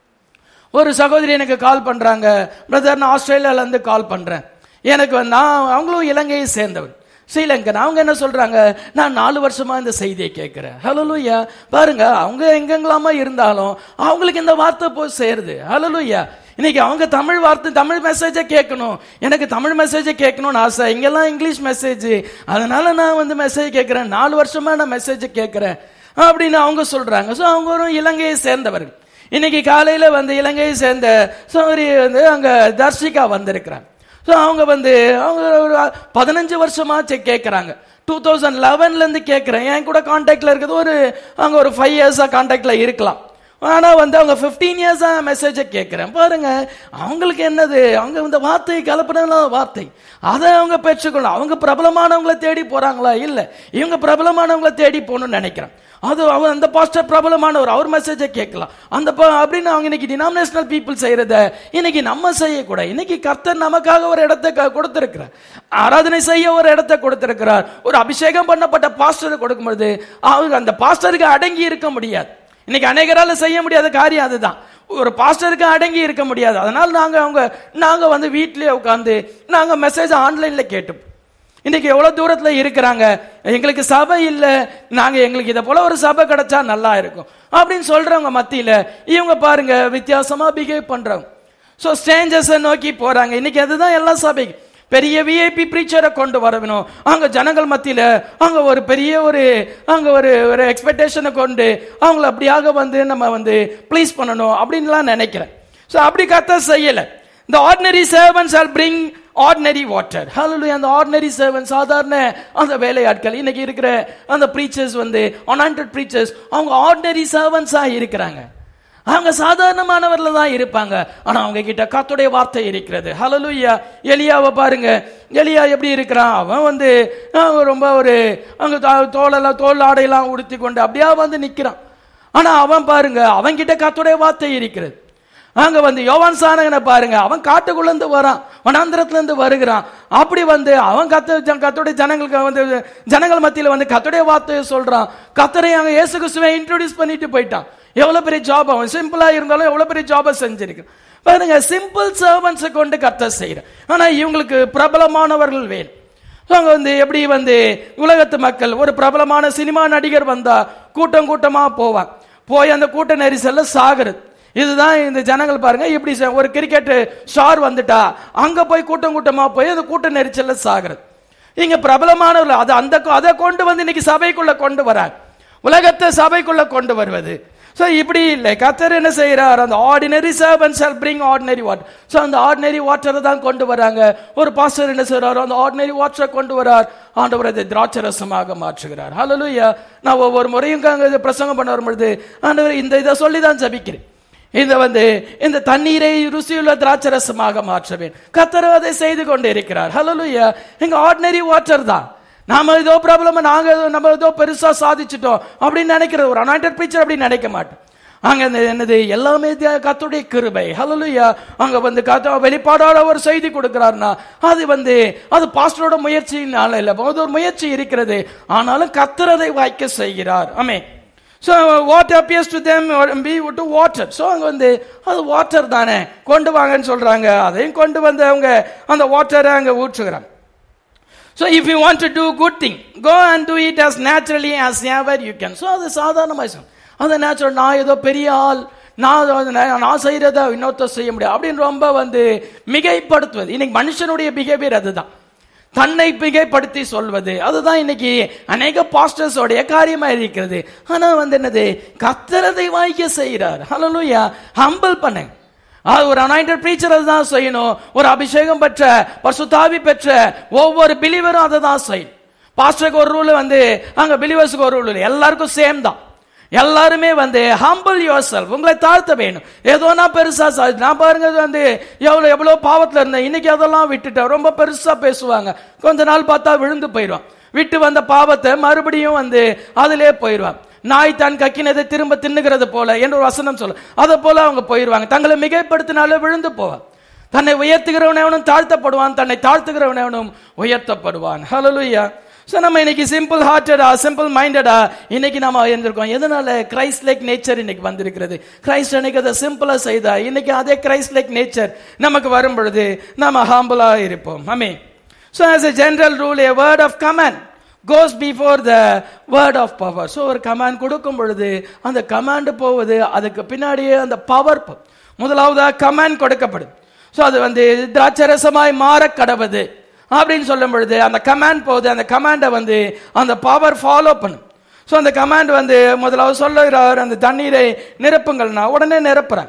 ஒரு சகோதரி எனக்கு கால் பண்றாங்க பிரதர் நான் ஆஸ்திரேலியால இருந்து கால் பண்றேன் எனக்கு வந்து நான் அவங்களும் இலங்கையை சேர்ந்தவர் ஸ்ரீலங்கன் அவங்க என்ன சொல்றாங்க நான் நாலு வருஷமா இந்த செய்தியை கேட்கிறேன் ஹலோலுயா பாருங்க அவங்க எங்கெங்கலாமா இருந்தாலும் அவங்களுக்கு இந்த வார்த்தை போய் சேருது ஹலோலுயா இன்னைக்கு அவங்க தமிழ் வார்த்தை தமிழ் மெசேஜை கேட்கணும் எனக்கு தமிழ் மெசேஜை கேட்கணும்னு ஆசை இங்கெல்லாம் இங்கிலீஷ் மெசேஜ் அதனால நான் வந்து மெசேஜ் கேட்கிறேன் நாலு வருஷமா நான் மெசேஜ் கேட்கிறேன் அப்படின்னு அவங்க சொல்றாங்க ஸோ அவங்க ஒரு இலங்கையை சேர்ந்தவர்கள் இன்னைக்கு காலையில வந்து இலங்கையை சேர்ந்த சௌரி வந்து அங்க தர்ஷிகா வந்திருக்கிறாங்க ஸோ அவங்க வந்து அவங்க ஒரு பதினஞ்சு வருஷமா செக் கேட்கறாங்க டூ தௌசண்ட் லெவன்ல இருந்து கேட்கிறேன் என் கூட கான்டாக்ட்ல இருக்கிறது ஒரு அவங்க ஒரு ஃபைவ் இயர்ஸா கான்டாக்ட்ல இருக்கலாம் ஆனா வந்து அவங்க 15 இயர்ஸா மெசேஜை கேட்கிறேன் பாருங்க அவங்களுக்கு என்னது அவங்க இந்த வார்த்தை கலப்படம் வார்த்தை அதை அவங்க பெற்றுக்கணும் அவங்க பிரபலமானவங்களை தேடி போறாங்களா இல்ல இவங்க பிரபலமானவங்களை தேடி போகணும்னு நினைக்கிறேன் அது அவர் அந்த பாஸ்டர் பிரபலமானவர் அவர் மெசேஜை கேட்கலாம் அந்த ப- அப்படின்னு அவங்க இன்னைக்கு டினாமினேஷனல் பீப்புள் செய்யறத இன்னைக்கு நம்ம செய்யக்கூடாது இன்னைக்கு கர்த்தர் நமக்காக ஒரு இடத்தை க- கொடுத்திருக்கிறார் ஆராதனை செய்ய ஒரு இடத்தை கொடுத்திருக்கிறார் ஒரு அபிஷேகம் பண்ணப்பட்ட பாஸ்டரை கொடுக்கும் பொழுது அவங்க அந்த பாஸ்டருக்கு அடங்கி இருக்க முடியாது இன்னைக்கு அநேகரால செய்ய முடியாத காரியம் அதுதான் ஒரு பாஸ்டருக்கு அடங்கி இருக்க முடியாது அதனால நாங்க அவங்க நாங்க வந்து வீட்டிலேயே உட்காந்து நாங்க மெசேஜ் ஆன்லைன்ல கேட்டு இன்னைக்கு எவ்வளவு தூரத்துல இருக்கிறாங்க எங்களுக்கு சபை இல்ல நாங்க எங்களுக்கு இதை போல ஒரு சபை கிடைச்சா நல்லா இருக்கும் அப்படின்னு சொல்றவங்க மத்தியில இவங்க பாருங்க வித்தியாசமா பிஹேவ் பண்றாங்க சோ ஸ்டேஞ்சர்ஸை நோக்கி போறாங்க இன்னைக்கு அதுதான் எல்லா சபைக்கு பெரிய விஐபி ப்ரீச்சரை கொண்டு வரணும் அங்க ஜனங்கள் மத்தியில அங்க ஒரு பெரிய ஒரு அங்க ஒரு ஒரு எக்ஸ்பெக்டேஷனை கொண்டு அவங்கள அப்படியாக வந்து நம்ம வந்து ப்ளீஸ் பண்ணணும் அப்படின்லாம் நினைக்கிறேன் சோ அப்படி கத்த செய்யல இந்த ordinary servants all bring ordinary water hallelujah அந்த ஆர்டினரி சர்வன்ட் சாதாரண அந்த வேலையாட்கள் இன்னைக்கு இருக்கிற அந்த ப்ரீச்சர்ஸ் வந்து அனாயிண்டட் ப்ரீச்சர்ஸ் அவங்க ஆர்டினரி சர்வன்ஸா இருக்கிறாங்க அவங்க சாதாரணமானவர்ல தான் இருப்பாங்க ஆனா அவங்க கிட்ட கத்துடைய வார்த்தை இருக்கிறது ஹalleluya எலியாவை பாருங்க எலியா எப்படி இருக்கிறான் அவன் வந்து அஹ், ரொம்ப ஒரு அங்க தோ- தோலெல்லாம் தோல் ஆடையெல்லாம் உடுத்தி கொண்டு அப்படியே வந்து நிக்கிறான் ஆனா அவன் பாருங்க அவன் கிட்ட கத்துடைய வார்த்தை இருக்கிறது அங்க வந்து யோவான் சானகனை பாருங்க அவன் காட்டுக்குள்ள இருந்து வரான் வனாந்திரத்துல இருந்து வருகிறான் அப்படி வந்து அவன் கத்த ஜ- கர்த்தருடைய ஜனங்களுக்கு வந்து ஜனங்கள் மத்தியில வந்து கத்துடைய வார்த்தையை சொல்றான் கத்தரை அங்க இயேசு கிறிஸ்துவை இன்ட்ரோடியூஸ் பண்ணிட்டு போயிட்டான் எவ்வளவு பெரிய ஜாப் அவன் சிம்பிளா இருந்தாலும் எவ்வளவு பெரிய ஜாபை செஞ்சிருக்கான் பாருங்க சிம்பிள் சர்வன்ஸை கொண்டு கத்த செய்யறான் ஆனா இவங்களுக்கு பிரபலமானவர்கள் வேணும் அவங்க வந்து எப்படி வந்து உலகத்து மக்கள் ஒரு பிரபலமான சினிமா நடிகர் வந்தா கூட்டம் கூட்டமா போவான் போய் அந்த கூட்ட நெரிசல்ல சாகுறது இதுதான் இந்த ஜனங்கள் பாருங்க இப்படி செ- ஒரு கிரிக்கெட் ஸ்டார் வந்துட்டா அங்க போய் கூட்டம் கூட்டமா போய் அந்த கூட்ட நெரிசல்ல சாகுறது இங்க பிரபலமானவர்கள் அது அந்த அதை கொண்டு வந்து இன்னைக்கு சபைக்குள்ள கொண்டு வராங்க உலகத்தை சபைக்குள்ள கொண்டு வருவது சோ இப்படி இல்லை கத்தர் என்ன செய்யறார் அந்த ordinary servants shall bring ordinary water so அந்த ஆர்டினரி வாட்டரை தான் கொண்டு வராங்க ஒரு பாஸ்டர் என்ன செய்றார் அந்த ஆர்டினரி வாட்டரை கொண்டு வரார் ஆண்டவர் அதை திராட்சரசமாக மாற்றுகிறார் ஹalleluya நான் ஒவ்வொரு முறையும் அங்க இது பிரசங்கம் பண்ண வரும்பொழுது ஆண்டவர் இந்த இதை சொல்லி தான் ஜபிக்கிறேன் இந்த வந்து இந்த தண்ணீரை ருசியுள்ள திராட்சரசமாக மாற்றுவேன் கத்தர் அதை செய்து கொண்டு இருக்கிறார் ஹalleluya எங்க ஆர்டினரி வாட்டர் தான் நாம ஏதோ ப்ராப்ளம் நாங்க ஏதோ நம்ம ஏதோ பெருசா சாதிச்சிட்டோம் அப்படின்னு நினைக்கிற ஒரு அனாயிண்டட் பிரீச்சர் அப்படி நினைக்க மாட்டோம் அங்க இந்த என்னது எல்லாமே தி- கர்த்தருடைய கிருபை ஹalleluya அங்க வந்து கத்த வெளிப்பாடோட ஒரு செய்தி கொடுக்கிறார்னா அது வந்து அது பாஸ்டரோட முயற்சியினால இல்ல அது ஒரு முயற்சி இருக்கிறது ஆனாலும் கர்த்தர் அதை வாய்க்க செய்கிறார் ஆமே so what appears to them be to water so அங்கே வந்து அது வாட்டர் தானே கொண்டு வாங்கன்னு சொல்றாங்க அதையும் கொண்டு வந்து அவங்க அந்த வாட்டரை அங்கே ஊற்றுகிறாங்க so if you want to do good thing go and do it as naturally as ever you can so அது சாதாரணமாக அது நேச்சுரல் நான் ஏதோ பெரிய ஆள் நான் வந்து நான் நான் செய்யறத இன்னொருத்தர் செய்ய முடியாது அப்படின்னு ரொம்ப வந்து மிகைப்படுத்துவது இன்னைக்கு மனுஷனுடைய பிஹேவியர் அதுதான் தன்னை மிகைப்படுத்தி சொல்வது அதுதான் இன்னைக்கு அநேக பாஸ்டர்ஸோடைய காரியமா இருக்கிறது ஆனா வந்து என்னது கத்தரதை வாய்க்க செய்கிறார் ஹalleluya ஹம்பிள் பண்ணுங்க அது ஒரு அனாயிண்டட் பிரீச்சர் அதுதான் செய்யணும் ஒரு அபிஷேகம் பெற்ற பரிசுத்தாவி பெற்ற ஒவ்வொரு பிலிவரும் அதை தான் செய்யணும் பாஸ்டருக்கு ஒரு ரூல் வந்து அங்க பிலிவர்ஸுக்கு ஒரு ரூல் எல்லாருக்கும் சேம் தான் எல்லாருமே வந்து ஹம்பிள் யுவர் செல்ஃப் உங்களை தாழ்த்த வேணும் ஏதோ நான் பெருசா சா- நான் பாருங்க இது வந்து எவ்வளவு எவ்வளவு பாவத்துல இருந்தேன் இன்னைக்கு அதெல்லாம் விட்டுட்டேன் ரொம்ப பெருசா பேசுவாங்க கொஞ்ச நாள் பார்த்தா விழுந்து போயிடுவான் விட்டு வந்த பாவத்தை மறுபடியும் வந்து அதிலே போயிடுவான் நாய் தான் கக்கினதை திரும்ப தின்னுகிறது போல என்று ஒரு வசனம் சொல்ல அதை போல அவங்க போயிடுவாங்க தங்களை மிகைப்படுத்தினாலே விழுந்து போவான் தன்னை உயர்த்துகிறவனவனும் தாழ்த்தப்படுவான் தன்னை தாழ்த்துகிறவனவனும் உயர்த்தப்படுவான் ஹalleluya சோ நம்ம இன்னைக்கு சிம்பிள் ஹார்ட்டடா சிம்பிள் மைண்டடா இன்னைக்கு நம்ம இருந்திருக்கோம் எதனால கிரைஸ்ட் லைக் நேச்சர் இன்னைக்கு வந்திருக்கிறது கிரைஸ்ட் அன்னைக்கு அதை சிம்பிளா செய்தா இன்னைக்கு அதே கிரைஸ்ட் லைக் நேச்சர் நமக்கு வரும் பொழுது நம்ம ஹாம்பிளா இருப்போம் அமே so as a general rule a word of command goes before the word of power so ஒரு கமாண்ட் கொடுக்கும் பொழுது அந்த கமாண்ட் போவது அதுக்கு பின்னாடியே அந்த பவர் முதலாவதா கமாண்ட் கொடுக்கப்படும் ஸோ அது வந்து திராட்சரசமாய் மாற கடவுது அப்படின்னு சொல்லும் பொழுது அந்த கமாண்ட் போகுது அந்த கமாண்டை வந்து அந்த பவர் ஃபாலோ பண்ணும் ஸோ அந்த கமாண்ட் வந்து முதலாவது சொல்லுகிறார் அந்த தண்ணீரை நிரப்புங்கள்னா உடனே நிரப்புறேன்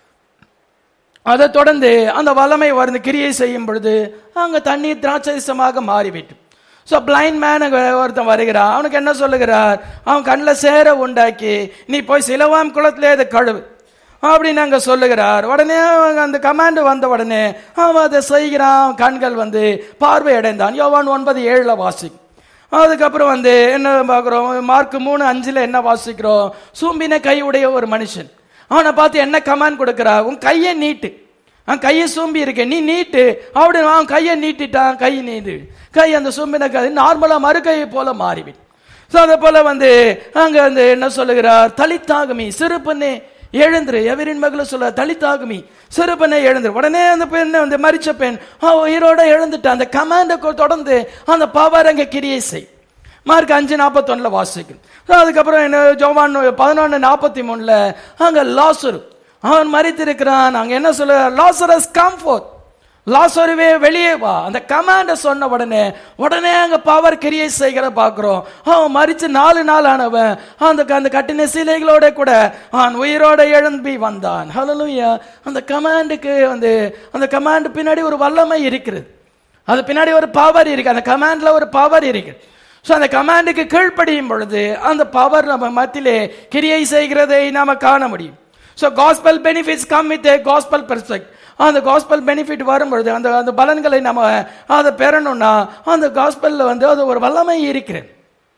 அதை தொடர்ந்து அந்த வல்லமை வந்து கிரியை செய்யும் பொழுது அங்க தண்ணீர் திராட்சரசமாக மாறிவிட்டு ஸோ பிளைண்ட் மேன் ஒருத்தன் வருகிறான் அவனுக்கு என்ன சொல்லுகிறார் அவன் கண்ணில் சேர உண்டாக்கி நீ போய் சிலவாம் குளத்திலே அதை கழுவு அப்படின்னு அங்க சொல்லுகிறார் உடனே அவங்க அந்த கமாண்ட் வந்த உடனே அவன் அதை செய்கிறான் கண்கள் வந்து பார்வை அடைந்தான் யோவான் ஒன்பது ஏழுல வாசிக்கும் அதுக்கப்புறம் வந்து என்ன பார்க்குறோம் மார்க் மூணு அஞ்சுல என்ன வாசிக்கிறோம் சூம்பின கை உடைய ஒரு மனுஷன் அவனை பார்த்து என்ன கமாண்ட் கொடுக்குறா உன் கையை நீட்டு அவன் கையை சூம்பி இருக்க நீ நீட்டு அப்படி அவன் கையை நீட்டிட்டான் கை நீட்டு கை அந்த சூம்பின கை நார்மலா மறு கையை போல மாறிவிட்டு ஸோ அதே போல வந்து அங்க வந்து என்ன சொல்லுகிறார் தலித்தாகமி சிறு பொண்ணே எழுந்துரு எவரின் மகள சொல்ல தலித்தாகுமி சிறுபெண்ணை எழுந்துரு உடனே அந்த பெண்ணை வந்து மரிச்ச பெண் அவ உயிரோட எழுந்துட்டா அந்த கமாண்டை தொடர்ந்து அந்த பவர் அங்க கிரியை செய் மார்க் அஞ்சு நாற்பத்தொன்னுல வாசிக்கும் So, அதுக்கப்புறம் என்ன ஜோவான் பதினொன்னு நாற்பத்தி மூணுல அங்க லாசரு அவன் மறித்திருக்கிறான் அங்க என்ன சொல்ல லாசரஸ் கம்ஃபோர்ட் லாசருவே வெளியே வா அந்த கமாண்ட சொன்ன உடனே உடனே அங்க பவர் கிரியை செய்கிற பாக்குறோம் அவன் மறிச்சு நாலு நாள் ஆனவன் அந்த அந்த கட்டின சிலைகளோட கூட அவன் உயிரோட எழும்பி வந்தான் ஹalleluya அந்த கமாண்டுக்கு வந்து அந்த கமாண்ட் பின்னாடி ஒரு வல்லமை இருக்கிறது அது பின்னாடி ஒரு பவர் இருக்கு அந்த கமாண்ட்ல ஒரு பவர் இருக்கு ஸோ அந்த கமாண்டுக்கு கீழ்ப்படியும் பொழுது அந்த பவர் நம்ம மத்தியிலே கிரியை செய்கிறதை நாம காண முடியும் so gospel benefits come with gospel perspective அந்த காஸ்பல் பெனிஃபிட் வரும்பொழுது அந்த அந்த பலன்களை நம்ம அதை பெறணும்னா அந்த காஸ்பல்ல வந்து அது ஒரு வல்லமை இருக்கிறது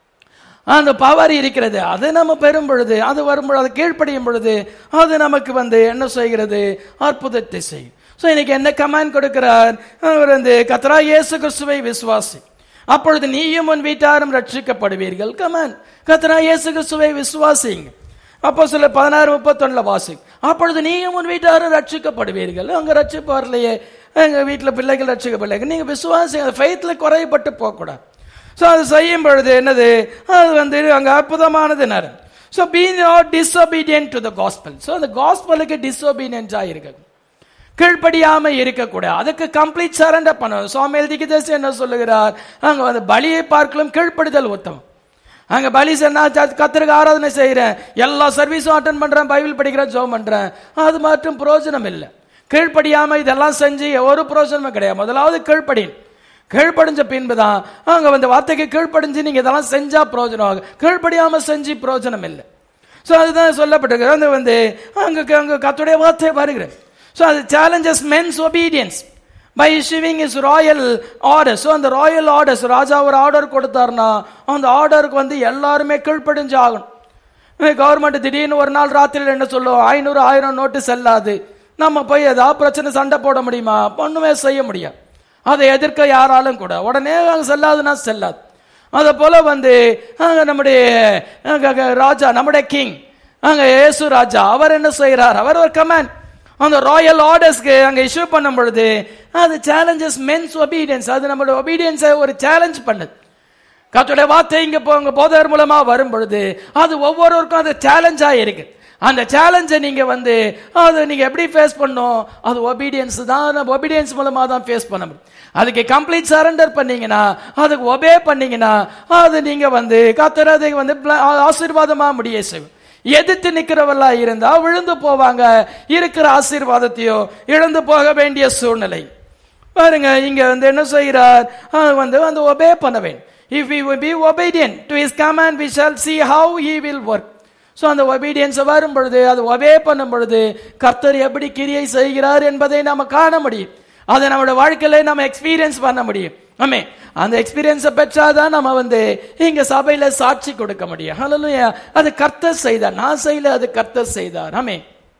அந்த பவர் இருக்கிறது அதை நம்ம பெறும் பொழுது அது வரும்பொழுது அது கீழ்ப்படியும் பொழுது அது நமக்கு வந்து என்ன செய்கிறது அற்புதத்தை செய்யும் ஸோ இன்னைக்கு என்ன கமாண்ட் கொடுக்கிறார் அவர் வந்து கத்ரா இயேசு கிறிஸ்துவை விசுவாசி அப்பொழுது நீயும் உன் வீட்டாரும் ரட்சிக்கப்படுவீர்கள் கமான் கத்ரா இயேசு கிறிஸ்துவை விசுவாசிங்க அப்போ சில பதினாறு முப்பத்தொன்னுல வாசி அப்பொழுது நீயும் உன் வீட்டாரும் ரட்சிக்கப்படுவீர்கள் அங்க ரட்சிப்பு வரலையே எங்க வீட்டுல பிள்ளைகள் ரட்சிக்கப்படலைங்க நீங்க விசுவாசி ஃபெய்த்ல குறைபட்டு போகக்கூடாது ஸோ அது செய்யும் பொழுது என்னது அது வந்து அங்க அற்புதமானது நேரம் so be not disobedient to the gospel so அந்த காஸ்பலுக்கு டிஸ்ஒபீடியன்ஸா இருக்கு கீழ்ப்படியாம இருக்கக்கூடாது அதுக்கு கம்ப்ளீட் சரண்டர் பண்ணணும் சுவாமியல் திகிதேசி என்ன சொல்லுகிறார் அங்க வந்து பலியை பார்க்கலும் கீழ்ப்படுதல் உத்தமம் அங்க பலி சொன்னா கத்திரிக்கு ஆராதனை செய்யறேன் எல்லா சர்வீஸும் அட்டன் பண்றேன் பைபிள் படிக்கிறேன் ஜோம் பண்றேன் அது மட்டும் பிரயோஜனம் இல்லை கீழ்ப்படியாம இதெல்லாம் செஞ்சு ஒரு பிரயோஜனமும் கிடையாது முதலாவது கீழ்ப்படின் கீழ்ப்படிஞ்ச பின்புதான் அங்க வந்து வார்த்தைக்கு கீழ்ப்படிஞ்சு நீங்க இதெல்லாம் செஞ்சா பிரயோஜனம் ஆகும் கீழ்ப்படியாம செஞ்சு பிரயோஜனம் இல்லை ஸோ அதுதான் சொல்லப்பட்டிருக்கு அது வந்து அங்க அங்க கத்துடைய வார்த்தை வருகிறது ஸோ அது challenges men's obedience by issuing his royal order so அந்த ராயல் ஆர்டர்ஸ் ராஜா ஒரு ஆர்டர் கொடுத்தாருன்னா அந்த ஆர்டருக்கு வந்து எல்லாருமே கீழ்ப்படிஞ்சு ஆகணும் கவர்மெண்ட் திடீர்னு ஒரு நாள் ராத்திரியில் என்ன சொல்லுவோம் ஐநூறு ஆயிரம் நோட்டு செல்லாது நம்ம போய் ஏதாவது பிரச்சனை சண்டை போட முடியுமா ஒண்ணுமே செய்ய முடியாது அதை எதிர்க்க யாராலும் கூட உடனே அங்க செல்லாதுன்னா செல்லாது அதை போல வந்து அங்க நம்முடைய அங்க ராஜா நம்முடைய கிங் அங்க இயேசு ராஜா அவர் என்ன செய்யறார் அவர் ஒரு கமாண்ட் அந்த ராயல் ஆர்டர்ஸ்க்கு அங்க இஷ்யூ பண்ணும் பொழுது அது சேலஞ்சஸ் மென்ஸ் ஒபீடியன்ஸ் அது நம்மளோட ஒபீடியன்ஸை ஒரு சேலஞ்ச் பண்ணுது கத்துடைய வார்த்தை இங்க போங்க போதர் மூலமா வரும் பொழுது அது ஒவ்வொருவருக்கும் அது சேலஞ்சா இருக்கு அந்த சேலஞ்சை நீங்க வந்து அது நீங்க எப்படி ஃபேஸ் பண்ணும் அது ஒபீடியன்ஸ் தான் ஒபீடியன்ஸ் மூலமா தான் ஃபேஸ் பண்ண முடியும் அதுக்கு கம்ப்ளீட் சரண்டர் பண்ணீங்கன்னா அதுக்கு ஒபே பண்ணீங்கன்னா அது நீங்க வந்து கத்துறதை வந்து ஆசீர்வாதமா முடிய செய்யும் எதிர்த்து நிக்கிறவர்களா இருந்தா விழுந்து போவாங்க இருக்கிற ஆசீர்வாதத்தையோ இழந்து போக வேண்டிய சூழ்நிலை பாருங்க இங்க வந்து என்ன செய்கிறார் வந்து வந்து ஒபே பண்ண வேண்டும் if we be obedient to his command we shall see how he will work so அந்த ஒபீடியன்ஸ் வரும் பொழுது அது ஒபே பண்ணும் பொழுது கர்த்தர் எப்படி கிரியை செய்கிறார் என்பதை நாம காண முடியும் அதை நம்மளோட வாழ்க்கையில நம்ம எக்ஸ்பீரியன்ஸ் பண்ண முடியும் ஆமே அந்த எக்ஸ்பீரியன்ஸை பெற்றாதான் நம்ம வந்து இங்க சபையில சாட்சி கொடுக்க முடியும் ஹalleluya அது கர்த்தர் செய்தார் நான் செய்யல அது கர்த்தர் செய்தார் ஆமே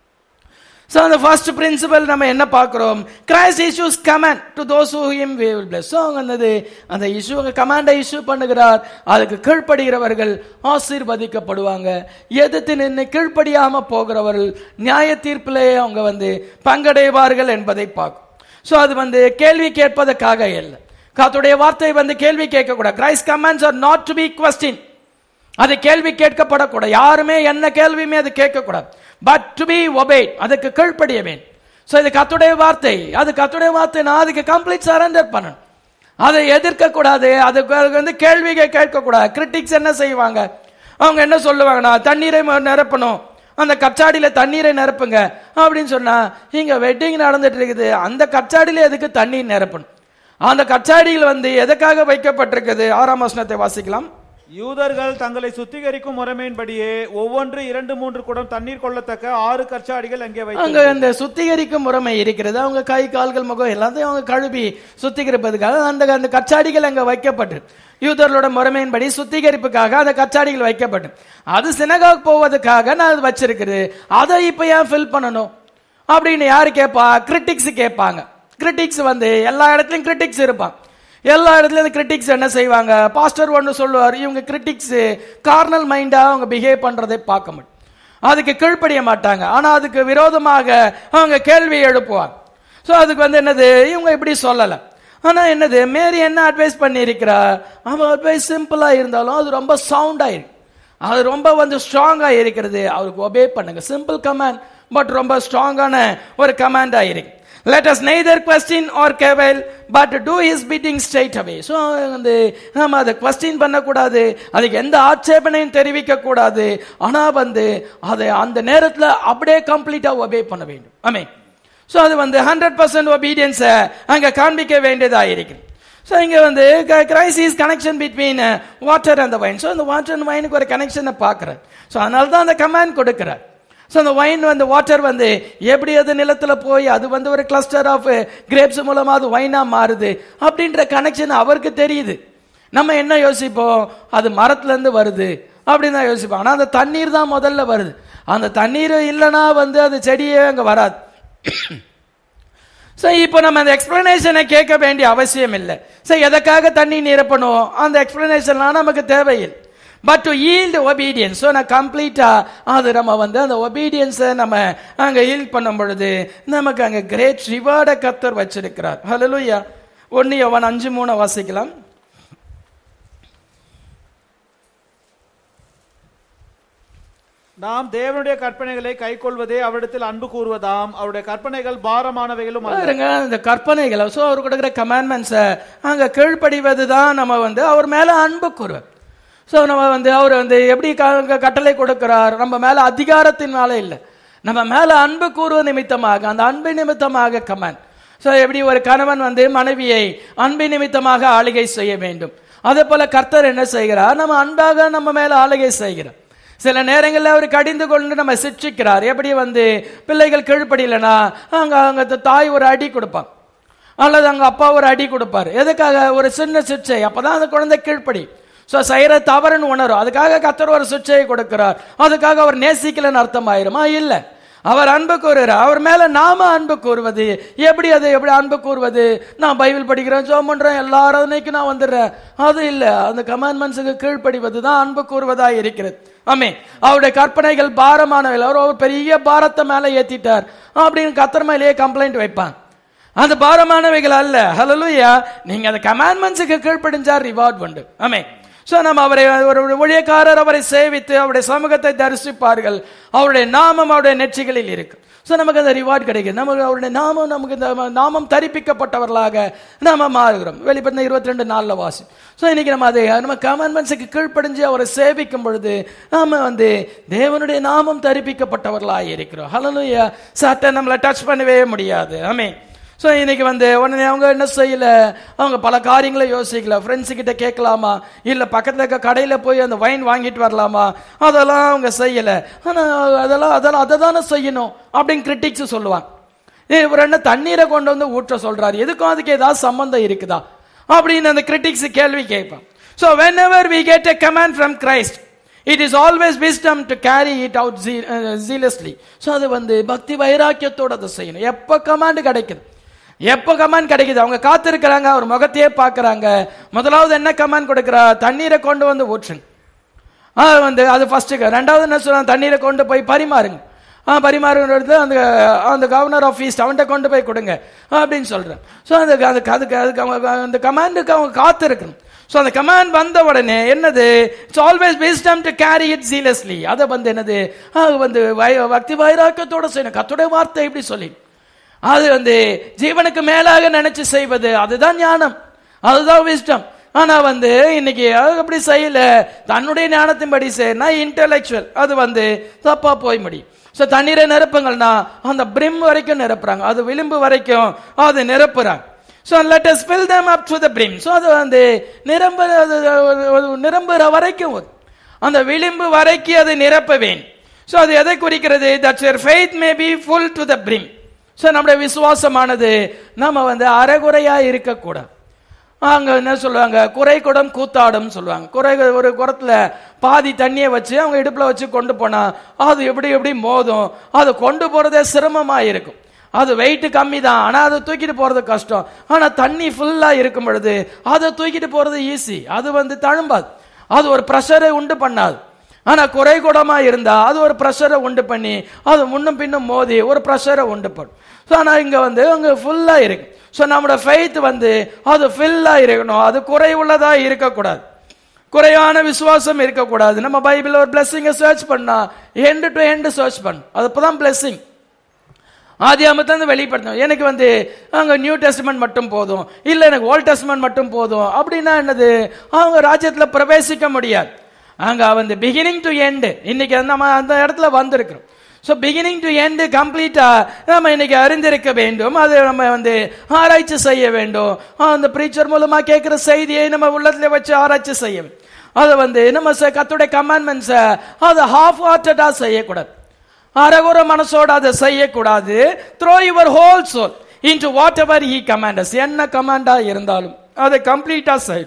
ஸோ அந்த ஃபர்ஸ்ட் பிரின்சிபல் நம்ம என்ன பார்க்கிறோம் Christ issues command to those who him we will bless so அவங்க அந்த அந்த இஷ்யூ கமாண்டை இஷ்யூ பண்ணுகிறார் அதுக்கு கீழ்ப்படுகிறவர்கள் ஆசீர்வதிக்கப்படுவாங்க எதிர்த்து நின்று கீழ்ப்படியாம போகிறவர்கள் நியாய தீர்ப்பிலே அவங்க வந்து பங்கடைவார்கள் என்பதை பார்க்கும் ஸோ அது வந்து கேள்வி கேட்பதற்காக இல்லை காத்துடைய வார்த்தை வந்து கேள்வி கேட்கக்கூடாது Christ commands are not to be question அது கேள்வி கேட்கப்படக்கூடாது யாருமே என்ன கேள்வியுமே அது கேட்கக்கூடாது பட் டு பி ஒபே அதுக்கு கீழ்ப்படிய வேண்டும் ஸோ இது கத்துடைய வார்த்தை அது கத்துடைய வார்த்தை நான் அதுக்கு கம்ப்ளீட் சரண்டர் பண்ணணும் அதை எதிர்க்க கூடாது அதுக்கு வந்து கேள்வியை கேட்கக்கூடாது கிரிட்டிக்ஸ் என்ன செய்வாங்க அவங்க என்ன சொல்லுவாங்கன்னா தண்ணீரை நிரப்பணும் அந்த கச்சாடியில தண்ணீரை நிரப்புங்க அப்படின்னு சொன்னா இங்க வெட்டிங் நடந்துட்டு இருக்குது அந்த கச்சாடியில எதுக்கு தண்ணீர் நிரப்பணும் அந்த கச்சாடியில் வந்து எதுக்காக வைக்கப்பட்டிருக்குது ஆறாம் வசனத்தை வாசிக்கலாம் யூதர்கள் தங்களை சுத்திகரிக்கும் முறைமையின்படியே ஒவ்வொன்று இரண்டு மூன்று குடம் தண்ணீர் கொள்ளத்தக்க ஆறு கற்சாடிகள் அங்கே அங்க வைத்து இந்த சுத்திகரிக்கும் முறைமை இருக்கிறது அவங்க கை கால்கள் முகம் எல்லாத்தையும் அவங்க கழுவி சுத்திகரிப்பதுக்காக அந்த அந்த கச்சாடிகள் அங்க வைக்கப்பட்டு யூதர்களோட முறைமையின்படி சுத்திகரிப்புக்காக அந்த கச்சாடிகள் வைக்கப்பட்டு அது சினகாக் போவதுக்காக நான் அது வச்சிருக்குது அதை இப்ப ஏன் ஃபில் பண்ணணும் அப்படின்னு யாரு கேட்பா கிரிட்டிக்ஸ் கேட்பாங்க கிரிட்டிக்ஸ் வந்து எல்லா இடத்துலயும் கிரிட்டிக்ஸ் இருப்பான் எல்லா இடத்துலயும் கிரிட்டிக்ஸ் என்ன செய்வாங்க பாஸ்டர் ஒன்று சொல்லுவார் இவங்க கிரிட்டிக்ஸ் கார்னல் மைண்டா அவங்க பிஹேவ் பண்றதை பார்க்க முடியும் அதுக்கு கீழ்ப்படிய மாட்டாங்க ஆனா அதுக்கு விரோதமாக அவங்க கேள்வி எழுப்புவாங்க சோ அதுக்கு வந்து என்னது இவங்க இப்படி சொல்லல ஆனா என்னது மேரி என்ன அட்வைஸ் பண்ணி இருக்கிறா அவன் அட்வைஸ் சிம்பிளா இருந்தாலும் அது ரொம்ப சவுண்டா இருக்கு அது ரொம்ப வந்து ஸ்ட்ராங்கா இருக்கிறது அவருக்கு ஒபே பண்ணுங்க சிம்பிள் கமாண்ட் பட் ரொம்ப ஸ்ட்ராங்கான ஒரு கமாண்டா இருக்கு let us neither question or cavil but do his bidding straight away so வந்து நம்ம அதை கொஸ்டின் பண்ணக்கூடாது அதுக்கு எந்த ஆட்சேபனையும் தெரிவிக்க கூடாது ஆனா வந்து அதை அந்த நேரத்தில் அப்படியே கம்ப்ளீட்டா ஒபே பண்ண வேண்டும் ஆமே ஸோ அது வந்து ஹண்ட்ரட் பர்சன்ட் ஒபீடியன்ஸை அங்கே காண்பிக்க வேண்டியதா இருக்கு ஸோ இங்கே வந்து Christ his connection between water அந்த வைன் ஸோ அந்த வாட்டர் அண்ட் வைனுக்கு ஒரு கனெக்ஷனை பார்க்குறார் ஸோ அதனால தான் அந்த கமாண்ட் கொடுக்குறார் ஸோ அந்த வைன் வந்து வாட்டர் வந்து எப்படி அது நிலத்துல போய் அது வந்து ஒரு கிளஸ்டர் ஆஃப் கிரேப்ஸ் மூலமா அது வைனா மாறுது அப்படின்ற கனெக்ஷன் அவருக்கு தெரியுது நம்ம என்ன யோசிப்போம் அது மரத்துல இருந்து வருது அப்படின்னு தான் யோசிப்போம் ஆனா அந்த தண்ணீர் தான் முதல்ல வருது அந்த தண்ணீர் இல்லைன்னா வந்து அது செடியே அங்க வராது ஸோ இப்போ நம்ம அந்த எக்ஸ்பிளனேஷனை கேட்க வேண்டிய அவசியம் இல்லை ஸோ எதற்காக தண்ணி நிரப்பணும் அந்த எக்ஸ்பிளனேஷன்லாம் நமக்கு தேவையில்லை but to yield obedience so நான் கம்ப்ளீட்டாக அது நம்ம வந்து அந்த ஒபீடியன்ஸை நம்ம அங்கே ஈல்ட் பண்ணும் பொழுது நமக்கு அங்கே கிரேட் ரிவார்டை கத்தர் வச்சிருக்கிறார் ஹலலுயா ஒன்று அவன் அஞ்சு மூணு வாசிக்கலாம் நாம் தேவனுடைய கற்பனைகளை கைக்கொள்வதே அவரிடத்தில் அன்பு கூறுவதாம் அவருடைய கற்பனைகள் பாரமானவைகளும் அல்ல. பாருங்க இந்த கற்பனைகளை ஸோ அவர் கொடுக்குற கமாண்ட்மெண்ட்ஸை அங்கே கீழ்ப்படிவது தான் நம்ம வந்து அவர் மேலே அன்பு கூறுவோம் ஸோ நம்ம வந்து அவர் வந்து எப்படி க- கட்டளை கொடுக்கிறார் நம்ம மேலே அதிகாரத்தினால இல்லை நம்ம மேலே அன்பு கூறுவ நிமித்தமாக அந்த அன்பு நிமித்தமாக கமாண்ட் ஸோ எப்படி ஒரு கணவன் வந்து மனைவியை அன்பு நிமித்தமாக ஆளுகை செய்ய வேண்டும் அதே போல கர்த்தர் என்ன செய்கிறார் நம்ம அன்பாக நம்ம மேல ஆளுகை செய்கிறார் சில நேரங்களில் அவர் கடிந்து கொண்டு நம்ம சிக்ஷிக்கிறார் எப்படி வந்து பிள்ளைகள் கீழ்ப்படியலைன்னா அங்க அங்க த- தாய் ஒரு அடி கொடுப்பான் அல்லது அங்க அப்பா ஒரு அடி கொடுப்பாரு எதுக்காக ஒரு சின்ன சிக்ஷை அப்பதான் அந்த குழந்தை கீழ்ப்படி ஸோ செய்யற தவறுன்னு உணரும் அதுக்காக கத்தர் ஒரு சிக்ஷையை கொடுக்கிறார் அதுக்காக அவர் நேசிக்கலன்னு அர்த்தம் ஆயிருமா இல்ல அவர் அன்பு கூறுகிறார் அவர் மேல நாம அன்பு கூறுவது எப்படி அது எப்படி அன்பு கூறுவது நான் பைபிள் படிக்கிறேன் ஜோம் பண்றேன் எல்லா ஆராதனைக்கும் நான் வந்துடுறேன் அது இல்ல அந்த கமாண்ட்மெண்ட்ஸுக்கு கீழ்ப்படிவது தான் அன்பு கூறுவதா இருக்கிறது ஆமே அவருடைய கற்பனைகள் பாரமானவை அவர் ஒரு பெரிய பாரத்தை மேல ஏத்திட்டார் அப்படின்னு கத்தர் மேலேயே கம்ப்ளைண்ட் வைப்பான் அது பாரமானவைகள் அல்ல ஹalleluya நீங்க அந்த கமாண்ட்மெண்ட்ஸுக்கு கீழ்ப்படிஞ்சா ரிவார்ட் உண்டு ஆமே சோ நம்ம அவரை ஒரு ஊழியக்காரர் அவரை சேவித்து அவருடைய சமூகத்தை தரிசிப்பார்கள் அவருடைய நாமம் அவருடைய நெற்றிகளில் இருக்கு சோ நமக்கு அந்த ரிவார்ட் கிடைக்கும் நமக்கு அவருடைய நாமம் நமக்கு இந்த நாமம் தரிப்பிக்கப்பட்டவர்களாக நாம மாறுகிறோம் வெளிப்பட்ட இருபத்தி ரெண்டு நாள்ல வாசி சோ இன்னைக்கு நம்ம அதை நம்ம கமாண்ட்மெண்ட்ஸுக்கு கீழ்ப்படிஞ்சு அவரை சேவிக்கும் பொழுது நாம வந்து தேவனுடைய நாமம் தரிப்பிக்கப்பட்டவர்களாக இருக்கிறோம் ஹalleluya சட்டை நம்மளை டச் பண்ணவே முடியாது ஆமே ஸோ இன்னைக்கு வந்து உடனே அவங்க என்ன செய்யல அவங்க பல காரியங்களை யோசிக்கல ஃப்ரெண்ட்ஸு கிட்ட கேட்கலாமா இல்லை பக்கத்தில் இருக்க கடையில் போய் அந்த வைன் வாங்கிட்டு வரலாமா அதெல்லாம் அவங்க செய்யல ஆனால் அதெல்லாம் அதெல்லாம் அதை தானே செய்யணும் அப்படின்னு கிரிட்டிக்ஸ் சொல்லுவாங்க ஏய், இவர் என்ன தண்ணீரை கொண்டு வந்து ஊற்ற சொல்றாரு எதுக்கும் அதுக்கு ஏதாவது சம்பந்தம் இருக்குதா அப்படின்னு அந்த கிரிட்டிக்ஸ் கேள்வி கேட்பான் so whenever we get a command from Christ it is always wisdom to carry it out zealously so அது வந்து பக்தி வைராக்கியத்தோட அதை செய்யணும் எப்போ கமாண்ட் கிடைக்குது எப்போ கமாண்ட் கிடைக்குது அவங்க காத்திருக்கிறாங்க அவர் முகத்தையே பார்க்கறாங்க முதலாவது என்ன கமாண்ட் கொடுக்குறா தண்ணீரை கொண்டு வந்து ஊற்றுங்க அது வந்து அது ஃபர்ஸ்ட்டுக்கு ரெண்டாவது என்ன சொல்றாங்க தண்ணீரை கொண்டு போய் பரிமாறுங்க ஆ பரிமாறுங்கிறது அந்த அந்த கவர்னர் ஆஃப் ஈஸ்ட் அவன்கிட்ட கொண்டு போய் கொடுங்க அப்படின்னு சொல்றேன் ஸோ அந்த அதுக்கு அதுக்கு அதுக்கு அவங்க அந்த கமாண்டுக்கு அவங்க காத்திருக்கணும் ஸோ அந்த கமாண்ட் வந்த உடனே என்னது it's always wisdom to carry it seriously அதை வந்து என்னது அது வந்து வை- பக்தி வைராக்கியத்தோட செய்யணும் கத்துடைய வார்த்தை இப்படி சொல்லி அது வந்து ஜீவனுக்கு மேலாக நினைச்சு செய்வது அதுதான் ஞானம் அதுதான் wisdom ஆனா வந்து இன்னைக்கு அது அப்படி செய்யல தன்னுடைய ஞானத்தின்படி செய்யனா இன்டெலெக்சுவல் அது வந்து தப்பா போய் முடியும் ஸோ தண்ணீரை நிரப்புங்கள்னா அந்த பிரிம் வரைக்கும் நிரப்புறாங்க அது விளிம்பு வரைக்கும் அது நிரப்புறாங்க so let us fill them up to the brim so அது வந்து நிரம்ப அது அது- அது நிரம்புற வரைக்கும் வரும். அந்த விளிம்பு வரைக்கும் அது நிரப்ப வேண்டும் ஸோ அது எதை குறிக்கிறது that's your faith may be full to the brim so நம்முடைய விசுவாசமானது நம்ம வந்து அரைகுறையா இருக்கக்கூடாது அங்க என்ன சொல்லுவாங்க குறை குடம் கூத்தாடும் சொல்லுவாங்க குறை ஒரு குடத்துல பாதி தண்ணியை வச்சு அவங்க இடுப்புல வச்சு கொண்டு போனா அது எப்படி எப்படி மோதும் அது கொண்டு போறதே சிரமமா இருக்கும் அது வெயிட் கம்மி தான் ஆனா அதை தூக்கிட்டு போறது கஷ்டம் ஆனா தண்ணி ஃபுல்லா இருக்கும் பொழுது அதை தூக்கிட்டு போறது ஈஸி அது வந்து தழும்பாது அது ஒரு ப்ரெஷரை உண்டு பண்ணாது ஆனா குறை கூடமா இருந்தா அது ஒரு ப்ரெஷரை உண்டு பண்ணி அது முன்னும் பின்னும் மோதி ஒரு ப்ரெஷரை உண்டு பண்ணும் ஸோ ஆனா இங்க வந்து அங்க ஃபுல்லா இருக்கு ஸோ நம்மளோட ஃபெய்த் வந்து அது ஃபில்லா இருக்கணும் அது குறைவுள்ளதா இருக்கக்கூடாது குறையான விசுவாசம் இருக்கக்கூடாது நம்ம பைபிள் ஒரு பிளெஸிங்கை சர்ச் பண்ணா எண்டு டு எண்டு சர்ச் பண்ணும் அது அப்பதான் பிளெஸிங் ஆதி அமத்திலிருந்து வெளிப்படுத்தணும் எனக்கு வந்து அங்க நியூ டெஸ்ட்மெண்ட் மட்டும் போதும் இல்ல எனக்கு ஓல்ட் டெஸ்ட்மெண்ட் மட்டும் போதும் அப்படின்னா என்னது அவங்க ராஜ்யத்துல பிரவேசிக்க முடியாது அங்க வந்து பிகினிங் டு எண்டு இன்னைக்கு நம்ம அந்த இடத்துல வந்திருக்கிறோம் ஸோ பிகினிங் டு எண்டு கம்ப்ளீட்டா நம்ம இன்னைக்கு அறிந்திருக்க வேண்டும் அது நம்ம வந்து ஆராய்ச்சி செய்ய வேண்டும் அந்த ப்ரீச்சர் மூலமா கேட்கிற செய்தியை நம்ம உள்ளத்துல வச்சு ஆராய்ச்சி செய்ய வேண்டும் அதை வந்து நம்ம ச- கர்த்தருடைய கமாண்ட்மெண்ட்ஸை அதை ஹாஃப் ஹார்ட்டடா செய்யக்கூடாது அரகுர மனசோட அதை செய்யக்கூடாது throw your whole soul into whatever he commands என்ன கமாண்டா இருந்தாலும் அதை கம்ப்ளீட்டா செய்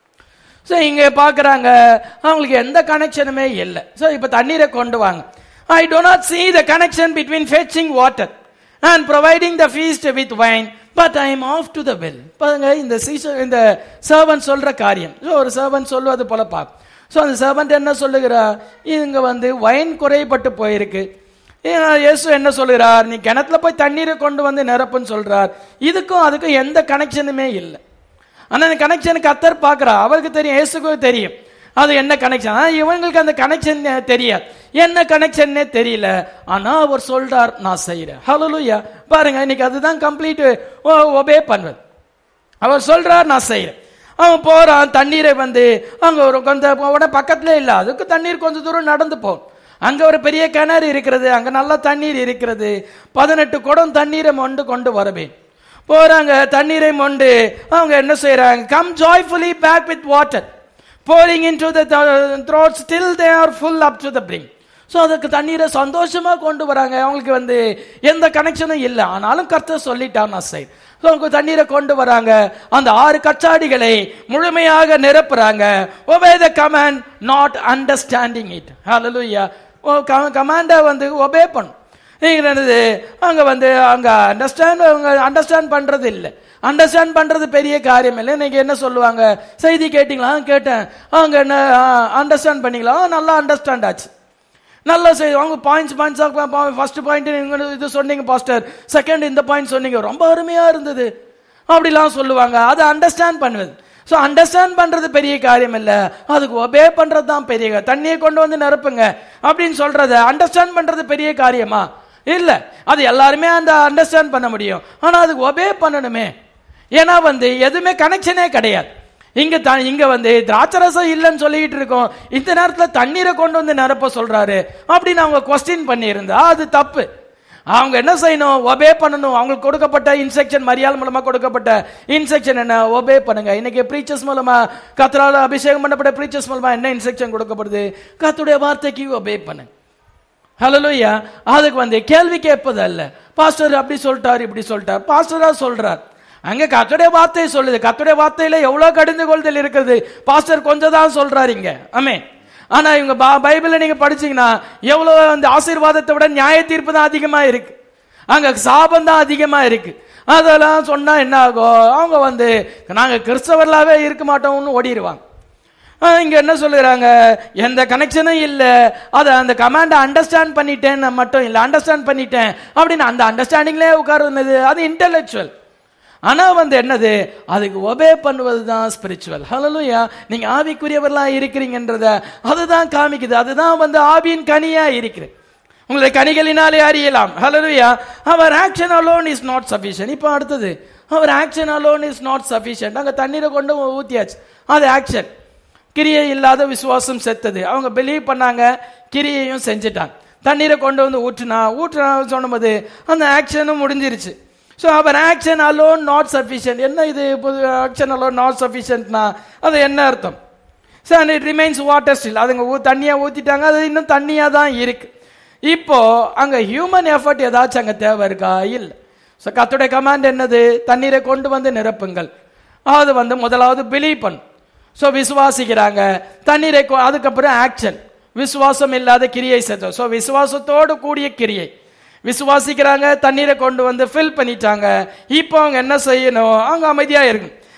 ஸோ இங்க பார்க்கறாங்க அவங்களுக்கு எந்த கனெக்ஷனுமே இல்லை ஸோ இப்போ தண்ணீரை கொண்டு வாங்க ஐ do not see the connection between fetching water and providing the feast with wine but I am off to the well பாருங்க இந்த சீசன் இந்த சர்வன் சொல்ற காரியம் ஸோ ஒரு சர்வன் சொல்வது போல பார்க்கும் ஸோ அந்த சர்வன்ட் என்ன சொல்லுகிறார் இங்க வந்து வைன் குறைபட்டு போயிருக்கு ஏன்னா, இயேசு என்ன சொல்லுகிறார் நீ கிணத்துல போய் தண்ணீரை கொண்டு வந்து நிரப்புன்னு சொல்றார் இதுக்கும் அதுக்கும் எந்த கனெக்ஷனுமே இல்லை ஆனா அந்த கனெக்ஷன் கத்தர் பார்க்கறா அவருக்கு தெரியும் இயேசுக்கும் தெரியும் அது என்ன கனெக்ஷன் ஆனா இவங்களுக்கு அந்த கனெக்ஷன் தெரியாது என்ன கனெக்ஷன்னே தெரியல ஆனா அவர் சொல்றார் நான் செய்யறேன் ஹalleluya பாருங்க இன்னைக்கு அதுதான் கம்ப்ளீட் ஒபே பண்றது அவர் சொல்றார் நான் செய்யறேன் அவன் போறான் தண்ணீரை வந்து அங்க ஒரு கொஞ்சம் உடனே பக்கத்துல இல்ல அதுக்கு தண்ணீர் கொஞ்சம் தூரம் நடந்து போகும் அங்க ஒரு பெரிய கிணறு இருக்கிறது அங்க நல்ல தண்ணீர் இருக்கிறது பதினெட்டு குடம் தண்ணீரை மொண்டு கொண்டு வரவேன் போறாங்க தண்ணீரை மொண்டு அவங்க என்ன செய்யறாங்க come joyfully back with water pouring into the throat still they are full up to the brim so அதுக்கு தண்ணீரை சந்தோஷமா கொண்டு வராங்க அவங்களுக்கு வந்து எந்த கனெக்ஷனும் இல்லை ஆனாலும் கர்த்தர் சொல்லிட்டான் நான் சைடு ஸோ அவங்க தண்ணீரை கொண்டு வராங்க அந்த ஆறு கச்சாடிகளை முழுமையாக நிரப்புறாங்க obey the command not understanding it ஹalleluya ஓ கமாண்டை வந்து ஒபே பண்ணும் நீங்க என்னது அங்க வந்து அங்க அண்டர்ஸ்டாண்ட் அவங்க அண்டர்ஸ்டாண்ட் பண்றது இல்லை அண்டர்ஸ்டாண்ட் பண்றது பெரிய காரியம் இல்லை நீங்க என்ன சொல்லுவாங்க செய்தி கேட்டீங்களா ஆ, கேட்டேன் அவங்க என்ன அண்டர்ஸ்டாண்ட் பண்ணீங்களா ஆ, நல்லா அண்டர்ஸ்டாண்ட் ஆச்சு நல்லா செய்தி அவங்க பாயிண்ட்ஸ் பாயிண்ட்ஸ் ஃபர்ஸ்ட் பாயிண்ட் நீங்க இது சொன்னீங்க பாஸ்டர் செகண்ட் இந்த பாயிண்ட் சொன்னீங்க ரொம்ப அருமையா இருந்தது அப்படிலாம் சொல்லுவாங்க அதை அண்டர்ஸ்டாண்ட் பண்ணுவது ஸோ அண்டர்ஸ்டாண்ட் பண்றது பெரிய காரியம் இல்ல அதுக்கு ஒபே பண்றது தான் பெரிய கா- தண்ணியை கொண்டு வந்து நிரப்புங்க அப்படின்னு சொல்றத அண்டர்ஸ்டாண்ட் பண்றது பெரிய காரியமா இல்ல அது எல்லாருமே அந்த அண்டர்ஸ்டாண்ட் பண்ண முடியும் ஆனா அதுக்கு ஒபே பண்ணணுமே ஏன்னா வந்து எதுவுமே கனெக்ஷனே கிடையாது இங்க த- இங்க வந்து திராட்சரசம் இல்லைன்னு சொல்லிட்டு இருக்கோம் இந்த நேரத்துல தண்ணீரை கொண்டு வந்து நிரப்ப சொல்றாரு அப்படின்னு அவங்க கொஸ்டின் பண்ணியிருந்தா அது தப்பு அவங்க என்ன செய்யணும் ஒபே பண்ணணும் அவங்களுக்கு கொடுக்கப்பட்ட இன்ஸ்ட்ரக்ஷன் மரியாதை மூலமா கொடுக்கப்பட்ட இன்ஸ்ட்ரக்ஷன் என்ன ஒபே பண்ணுங்க இன்னைக்கு ப்ரீச்சர்ஸ் மூலமா கத்தரால அபிஷேகம் பண்ணப்பட்ட ப்ரீச்சர்ஸ் மூலமா என்ன இன்ஸ்ட்ரக்ஷன் கொடுக்கப்படுது கத்துடைய வார்த்தைக்கு ஒபே பண்ணுங்க ஹalleluya அதுக்கு வந்து கேள்வி கேட்பது அல்ல பாஸ்டர் அப்படி சொல்லிட்டார் இப்படி சொல்லிட்டார் பாஸ்டரா சொல்றார் அங்க கத்துடைய வார்த்தை சொல்லுது கத்துடைய வார்த்தையில எவ்வளவு கடிந்து கொள்தல் இருக்குது பாஸ்டர் கொஞ்சம் தான் சொல்றாரு இங்க ஆமே ஆனா இவங்க பா- பைபிளை நீங்க படிச்சீங்கன்னா எவ்வளவு அந்த ஆசீர்வாதத்தை விட நியாய தீர்ப்பு தான் அதிகமா இருக்கு அங்க சாபம் தான் அதிகமா இருக்கு அதெல்லாம் சொன்னா என்ன ஆகும் அவங்க வந்து நாங்க கிறிஸ்தவர்களாவே இருக்க மாட்டோம்னு ஓடிடுவாங்க ஆ, இங்க என்ன சொல்லுறாங்க எந்த கனெக்ஷனும் இல்ல அத அந்த கமாண்டை அண்டர்ஸ்டாண்ட் பண்ணிட்டேன் மட்டும் இல்ல அண்டர்ஸ்டாண்ட் பண்ணிட்டேன் அப்படின்னு அந்த அண்டர்ஸ்டாண்டிங்லேயே உட்காருனது அது இன்டெலெக்சுவல் ஆனா வந்து என்னது அதுக்கு ஒபே பண்ணுவது தான் ஸ்பிரிச்சுவல் ஹலலுயா நீங்க ஆவிக்குரியவர்களா இருக்கிறீங்கன்றத அதுதான் காமிக்குது அதுதான் வந்து ஆவியின் கனியா இருக்கிறது உங்களை கனிகளினாலே அறியலாம் ஹலலுயா our action alone is not sufficient இப்போ அடுத்தது our action alone is not sufficient அங்க தண்ணீரை கொண்டு ஊத்தியாச்சு அது ஆக்ஷன் கிரியை இல்லாத விசுவாசம் செத்தது அவங்க பிலீவ் பண்ணாங்க கிரியையும் செஞ்சுட்டாங்க தண்ணீரை கொண்டு வந்து ஊற்றுனா ஊற்றுனா சொன்னபோது அந்த ஆக்ஷனும் முடிஞ்சிருச்சு so our action alone not sufficient என்ன இது புது ஆக்ஷன் அலோன் நாட் சஃபிஷியன்ட்னா அது என்ன அர்த்தம் so and it remains water still அதுங்க ஊ தண்ணியா ஊத்திட்டாங்க அது இன்னும் தண்ணியா தான் இருக்கு இப்போ அங்க ஹியூமன் எஃபர்ட் ஏதாச்சும் அங்க தேவை இருக்கா இல்லை ஸோ கத்துடைய கமாண்ட் என்னது தண்ணீரை கொண்டு வந்து நிரப்புங்கள் அது வந்து முதலாவது பிலீவ் பண்ணும் ஸோ விசுவாசிக்கிறாங்க தண்ணீரை கொ- அதுக்கப்புறம் ஆக்ஷன் விசுவாசம் இல்லாத கிரியை செஞ்சோம் ஸோ விசுவாசத்தோடு கூடிய கிரியை விசுவாசிக்கிறாங்க தண்ணீரை கொண்டு வந்து ஃபில் பண்ணிட்டாங்க இப்போ அவங்க என்ன செய்யணும் அவங்க அமைதியா இருக்கும்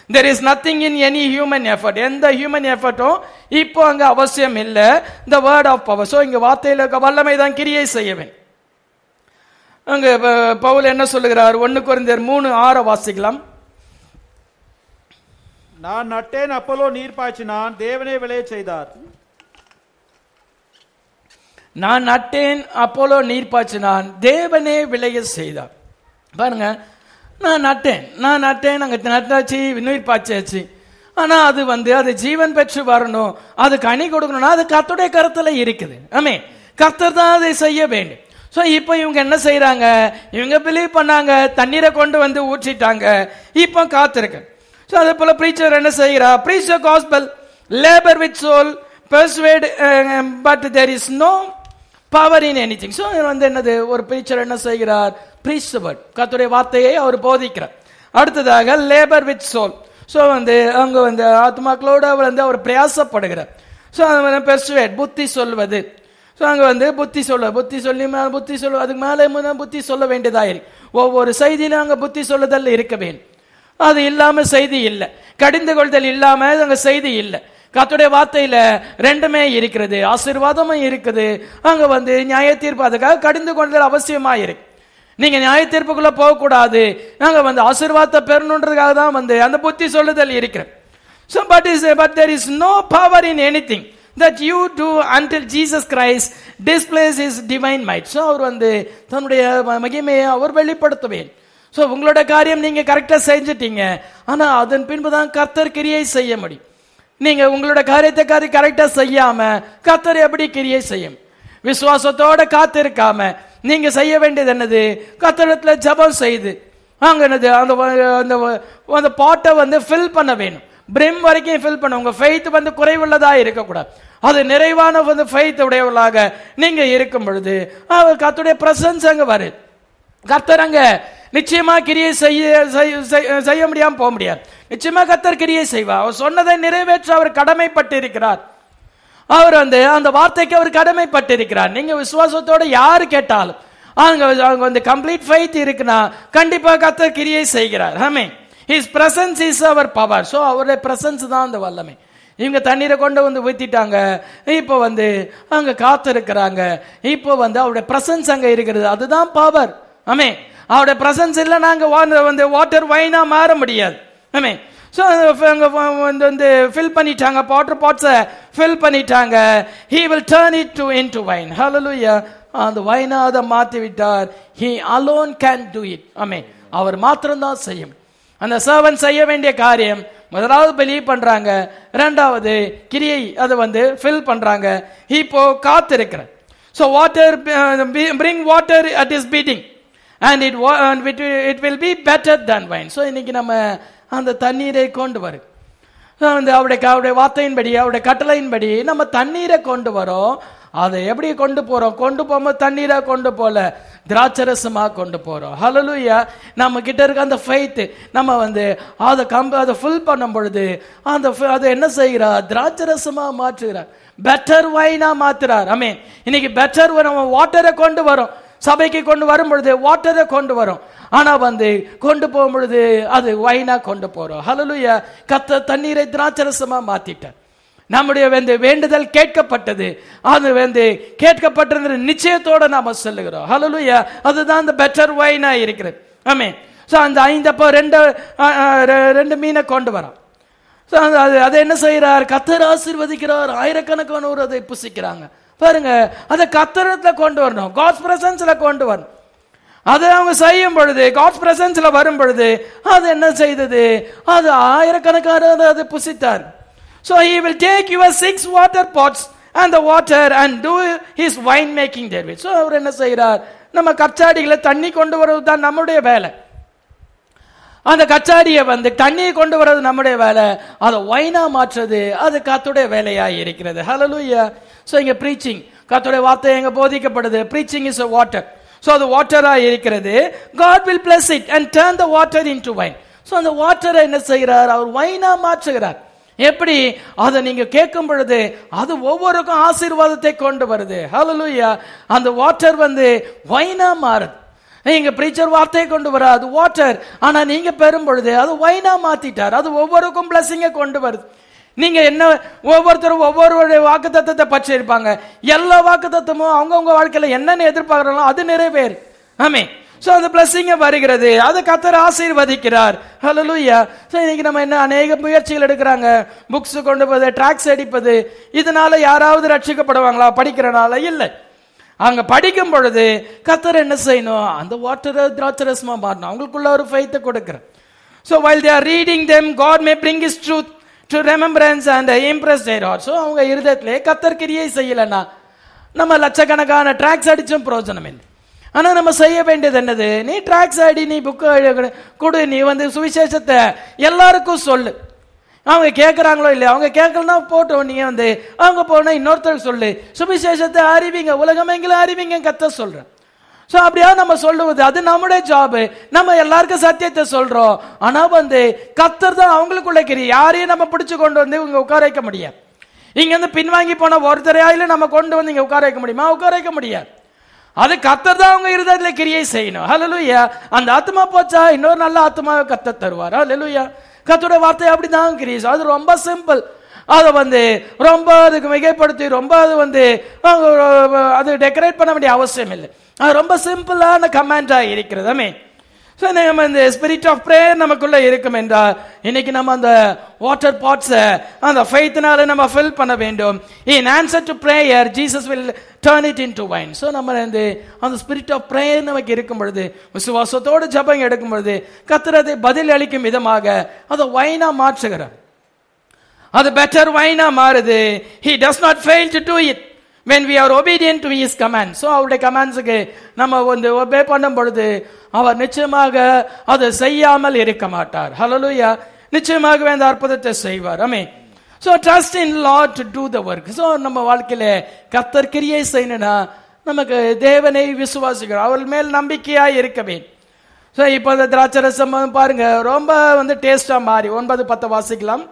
there is nothing in any human effort எந்த ஹியூமன் எஃபர்ட்டும் இப்போ அங்க அவசியம் இல்லை the word of power so இங்க வார்த்தையில இருக்க வல்லமை தான் கிரியை செய்யவேன் அங்க ப- பவுல் என்ன சொல்லுகிறார் ஒன்னு குறைந்தர் மூணு ஆற வாசிக்கலாம் நான் நட்டேன் அப்போலோ நீர் பாய்ச்சினான் தேவனே விளையச் செய்தார் நான் நட்டேன் அப்போலோ நீர் பாய்ச்சினான் தேவனே விளைய செய்தார் பாருங்க நான் நட்டேன் நான் நட்டேன் நாங்க நட்டாச்சு நீர் பாய்ச்சாச்சு ஆனா அது வந்து அது ஜீவன் பெற்று வரணும் அது கனி கொடுக்கணும்னா அது கர்த்தருடைய கருத்துல இருக்குது ஆமே கர்த்தர் தான் அதை செய்ய வேண்டும் ஸோ இப்போ இவங்க என்ன செய்றாங்க இவங்க பிலீவ் பண்ணாங்க தண்ணீரை கொண்டு வந்து ஊற்றிட்டாங்க இப்போ காத்திருக்கு ஸோ அதே போல ப்ரீச்சர் என்ன செய்கிறா preach gospel labour with soul persuade but there is no power in anything so வந்து என்னது ஒரு பிரீச்சர் என்ன செய்கிறார் பிரீஸ்வர்ட் கத்துடைய வார்த்தையை அவர் போதிக்கிறார் அடுத்ததாக லேபர் வித் சோல் ஸோ வந்து அங்க வந்து ஆத்மாக்களோட அவர் வந்து அவர் பிரயாசப்படுகிறார் ஸோ பெர்சுவேட் புத்தி சொல்வது ஸோ அங்கே வந்து புத்தி சொல்ல புத்தி சொல்லி மேல புத்தி சொல்ல அதுக்கு மேலே முன்ன புத்தி சொல்ல வேண்டியதாக இருக்கு ஒவ்வொரு செய்தியிலும் அங்கே புத்தி சொல்லுதல் இருக்க வேண்டும் அது இல்லாம செய்தி இல்லை கடிந்து கொள்தல் இல்லாம அங்க செய்தி இல்லை கர்த்தருடைய வார்த்தையில ரெண்டுமே இருக்கிறது ஆசீர்வாதமும் இருக்குது அங்க வந்து நியாய தீர்ப்பு அதுக்காக கடிந்து கொள்தல் அவசியமா இருக்கு நீங்க நியாய தீர்ப்புக்குள்ள போக கூடாது நாங்க வந்து ஆசீர்வாதத்தை பெறணுன்றதுக்காக தான் வந்து அந்த புத்தி சொல்லுதல் இருக்கிறது So, but is but there is no power in anything that you do until Jesus Christ displays his divine might. So அவர் வந்து தன்னுடைய ம- மகிமையை அவர் வெளிப்படுத்துவேன் ஸோ உங்களோட காரியம் நீங்க கரெக்டா செஞ்சிட்டீங்க ஆனா அதன் பின்பு தான் கர்த்தர் கிரியை செய்ய முடியும் நீங்க உங்களோட காரியத்தை காரி கரெக்டா செய்யாம கர்த்தர் எப்படி கிரியை செய்யும் விசுவாசத்தோட காத்திருக்காம நீங்க செய்ய வேண்டியது என்னது கர்த்தரிடத்துல ஜெபம் செய்து அங்க என்னது அந்த வ- அந்த வ- அந்த பாட்டை வந்து ஃபில் பண்ண வேணும் பிரிம் வரைக்கும் ஃபில் பண்ண உங்க ஃபெய்த் வந்து குறைவுள்ளதா இருக்கக்கூடாது அது நிறைவான வந்து ஃபெய்த் உடையவளாக நீங்க இருக்கும் பொழுது அவர் கர்த்தருடைய பிரசன்ஸ் அங்க வருது கர்த்தர் அங்க நிச்சயமா கிரியை செய்ய செய்ய- செய்ய- செய்ய முடியாம போக முடியாது நிச்சயமா கர்த்தர் கிரியை செய்வார் அவர் சொன்னதை நிறைவேற்ற அவர் கடமைப்பட்டு இருக்கிறார் அவர் வந்து அந்த வார்த்தைக்கு அவர் கடமைப்பட்டிருக்கிறார் நீங்க விசுவாசத்தோட யாரு கேட்டாலும் அங்க அங்க வந்து கம்ப்ளீட் ஃபைத் இருக்குன்னா கண்டிப்பா கர்த்தர் கிரியை செய்கிறார் ஆமே his presence is our power so அவருடைய பிரசன்ஸ் தான் அந்த வல்லமை இவங்க தண்ணீரை கொண்டு வந்து ஊத்திட்டாங்க இப்போ வந்து அங்க காத்திருக்கிறாங்க இப்போ வந்து அவருடைய பிரசன்ஸ் அங்க இருக்கிறது அதுதான் பவர் ஆமே அவருடைய பிரசன்ஸ் இல்லை நாங்க வா- வந்து வாட்டர் வைனா மாற முடியாது ஆமே ஸோ அங்கே வந்து வந்து ஃபில் பண்ணிட்டாங்க வாட்டர் பாட்ஸை ஃபில் பண்ணிட்டாங்க he will turn it to into wine ஹலலுயா அந்த வைனா அதை மாற்றி விட்டார் he alone can do it ஆமே அவர் மாத்திரம்தான் செய்யும் அந்த சர்வன் செய்ய வேண்டிய காரியம் முதலாவது பிலீவ் பண்றாங்க ரெண்டாவது கிரியை அதை வந்து ஃபில் பண்றாங்க இப்போ காத்திருக்கிற so water bring water at his bidding and it it it will be better than wine so இன்னைக்கு நம்ம அந்த தண்ணீரை கொண்டு வரும் So, அந்த அவருடைய அவருடைய வார்த்தையின்படி அவருடைய கட்டளையின்படி நம்ம தண்ணீரை கொண்டு வரோம் அதை எப்படி கொண்டு போறோம் கொண்டு போகும்போது தண்ணீரை கொண்டு போல திராட்சரசமா கொண்டு போறோம் ஹalleluya நம்ம கிட்ட இருக்க அந்த ஃபெய்த் நம்ம வந்து அதை கம்ப அதை ஃபுல் பண்ணும் பொழுது அந்த fi- அதை என்ன செய்கிறார் திராட்சரசமா மாற்றுகிறார் பெட்டர் வைனா மாத்துறார் ஆமே இன்னைக்கு பெட்டர் நம்ம வாட்டரை கொண்டு வரோம் சபைக்கு கொண்டு வரும் பொழுது வாட்டரை கொண்டு வரும் ஆனா வந்து கொண்டு போகும் பொழுது அது வைனா கொண்டு போறோம் ஹalleluya கத்த தண்ணீரை திராட்சரசமா மாத்திட்டார் நம்முடைய வந்து வேண்டுதல் கேட்கப்பட்டது அது வந்து கேட்கப்பட்டிருந்த நிச்சயத்தோட நாம சொல்லுகிறோம் ஹalleluya அதுதான் அந்த பெட்டர் வைனா இருக்கிறது ஆமே சோ அந்த ஐந்து அப்போ ரெண்டு அ, அ, ரெ- ரெண்டு மீனை கொண்டு வரோம் So, அது அது- அதை என்ன செய்யறார் கத்தர் ஆசீர்வதிக்கிறார் ஆயிரக்கணக்கானோர் அதை புசிக்கிறாங்க பாருங்க அதை கத்தரத்துல கொண்டு வரணும் காட்ஸ் பிரசன்ஸ்ல கொண்டு வரணும் அதை அவங்க செய்யும் பொழுது காட்ஸ் பிரசன்ஸ்ல வரும் பொழுது அது என்ன செய்தது அது ஆயிரக்கணக்கான அதை புசித்தார் so he will take your six water pots and the water and do his wine making therewith so அவர் என்ன செய்கிறார் நம்ம கச்சாடிகளை தண்ணி கொண்டு வருவது தான் நம்முடைய வேலை அந்த கச்சாடியை வந்து தண்ணியை கொண்டு வர்றது நம்முடைய வேலை அதை ஒயினா மாற்றுறது அது கத்துடைய வேலையா இருக்கிறது ஹalleluya சோ இங்க ப்ரீச்சிங் கத்துடைய வார்த்தை எங்க போதிக்கப்படுது preaching is a water so அது வாட்டரா இருக்கிறது God will bless it and turn the water into wine so அந்த வாட்டரை என்ன செய்கிறார் அவர் வைனா மாற்றுகிறார் எப்படி அதை நீங்க கேட்கும் பொழுது அது ஒவ்வொருக்கும் ஆசீர்வாதத்தை கொண்டு வருது ஹalleluya அந்த வாட்டர் வந்து வைனா மாறுது நீங்க பிரீச்சர் வார்த்தையை கொண்டு வர அது வாட்டர் ஆனா நீங்க பெறும் பொழுது அது வைனா மாத்திட்டார் அது ஒவ்வொருக்கும் பிளஸிங்க கொண்டு வருது நீங்க என்ன ஒவ்வொருத்தரும் ஒவ்வொருவருடைய வாக்கு தத்துவத்தை பற்றி இருப்பாங்க எல்லா வாக்கு தத்துவமும் அவங்கவுங்க வாழ்க்கையில என்னென்ன எதிர்பார்க்கறாங்களோ அது நிறைவேறு ஆமே சோ அந்த பிளஸிங்க வருகிறது அது கத்தர் ஆசீர்வதிக்கிறார் ஹalleluya சோ இன்னைக்கு நம்ம என்ன அநேக முயற்சிகள் எடுக்கிறாங்க புக்ஸ் கொண்டு போது ட்ராக்ஸ் அடிப்பது இதனால யாராவது ரட்சிக்கப்படுவாங்களா படிக்கிறனால இல்லை அங்க படிக்கும் பொழுது கத்தர் என்ன செய்யணும் அந்த வாட்டர் திராட்சரசமா மாறணும் அவங்களுக்குள்ள ஒரு ஃபெய்த்தை கொடுக்கிறேன் So while they are reading them, God may bring His truth to remembrance and impress their heart. So அவங்க இருதயத்திலே கத்தர் கிரியை செய்யலன்னா நம்ம லட்சக்கணக்கான ட்ராக்ஸ் அடிச்சும் பிரயோஜனம் இல்லை ஆனா நம்ம செய்ய வேண்டியது என்னது நீ ட்ராக்ஸ் அடி நீ புக்கு கொடு நீ வந்து சுவிசேஷத்தை எல்லாருக்கும் சொல்லு அவங்க கேட்கறாங்களோ இல்லையா அவங்க கேட்கலன்னா போட்டோம் நீங்க வந்து அவங்க போனா இன்னொருத்தருக்கு சொல்லு சுவிசேஷத்தை அறிவிங்க உலகமெங்கிலும் அறிவிங்க கத்த சொல்றேன் சோ அப்படியா நம்ம சொல்லுவது அது நம்முடைய ஜாப் நம்ம எல்லாருக்கும் சத்தியத்தை சொல்றோம் ஆனா வந்து கத்தர் தான் அவங்களுக்குள்ள கிரி யாரையும் நம்ம பிடிச்சு கொண்டு வந்து இங்க உட்கார வைக்க முடியாது இங்க இருந்து பின்வாங்கி போன ஒருத்தரையாயில நம்ம கொண்டு வந்து இங்க உட்கார வைக்க முடியுமா உட்கார வைக்க முடியாது அது கத்தர் தான் அவங்க இருதயத்துல கிரியை செய்யணும் ஹalleluya அந்த ஆத்மா போச்சா இன்னொரு நல்ல ஆத்மாவை கத்த தருவார் ஹalleluya கத்தோட வார்த்தை அப்படிதான் கிரியை அது ரொம்ப சிம்பிள் அதை வந்து ரொம்ப அதுக்கு மிகைப்படுத்தி ரொம்ப அது வந்து அஹ், அது டெக்கரேட் பண்ண வேண்டிய அவசியம் இல்லை அது ரொம்ப சிம்பிளான கமாண்டா இருக்கிறது ஐ மீன் ஸோ நம்ம இந்த ஸ்பிரிட் ஆஃப் ப்ரேயர் நமக்குள்ள இருக்கும் என்றால் இன்னைக்கு நம்ம அந்த வாட்டர் பாட்ஸை அந்த ஃபெய்த்னால நம்ம ஃபில் பண்ண வேண்டும் in answer to prayer Jesus will turn it into wine so நம்ம வந்து அந்த ஸ்பிரிட் ஆஃப் ப்ரேயர் நமக்கு இருக்கும் பொழுது விசுவாசத்தோடு ஜபம் எடுக்கும் பொழுது கத்துறதை பதில் அளிக்கும் விதமாக அதை வைனா மாற்றுகிறார் அது பெட்டர் வைனா மாறுது he does not fail to do it when we are obedient to his command so அவருடைய கமாண்ட்ஸுக்கு நம்ம வந்து ஒபே பண்ணும் பொழுது அவர் நிச்சயமாக அதை செய்யாமல் இருக்க மாட்டார் ஹalleluya நிச்சயமாகவே அந்த அற்புதத்தை செய்வார் அமே so trust in Lord to do the work so நம்ம வாழ்க்கையில கத்தர் கிரியை செய்யணும்னா நமக்கு தேவனை விசுவாசிக்கிறோம் அவர் மேல் நம்பிக்கையா இருக்கவே ஸோ இப்போ இந்த திராட்சை ரசம் பாருங்க ரொம்ப வந்து டேஸ்டா மாறி ஒன்பது பத்து வாசிக்கலாம்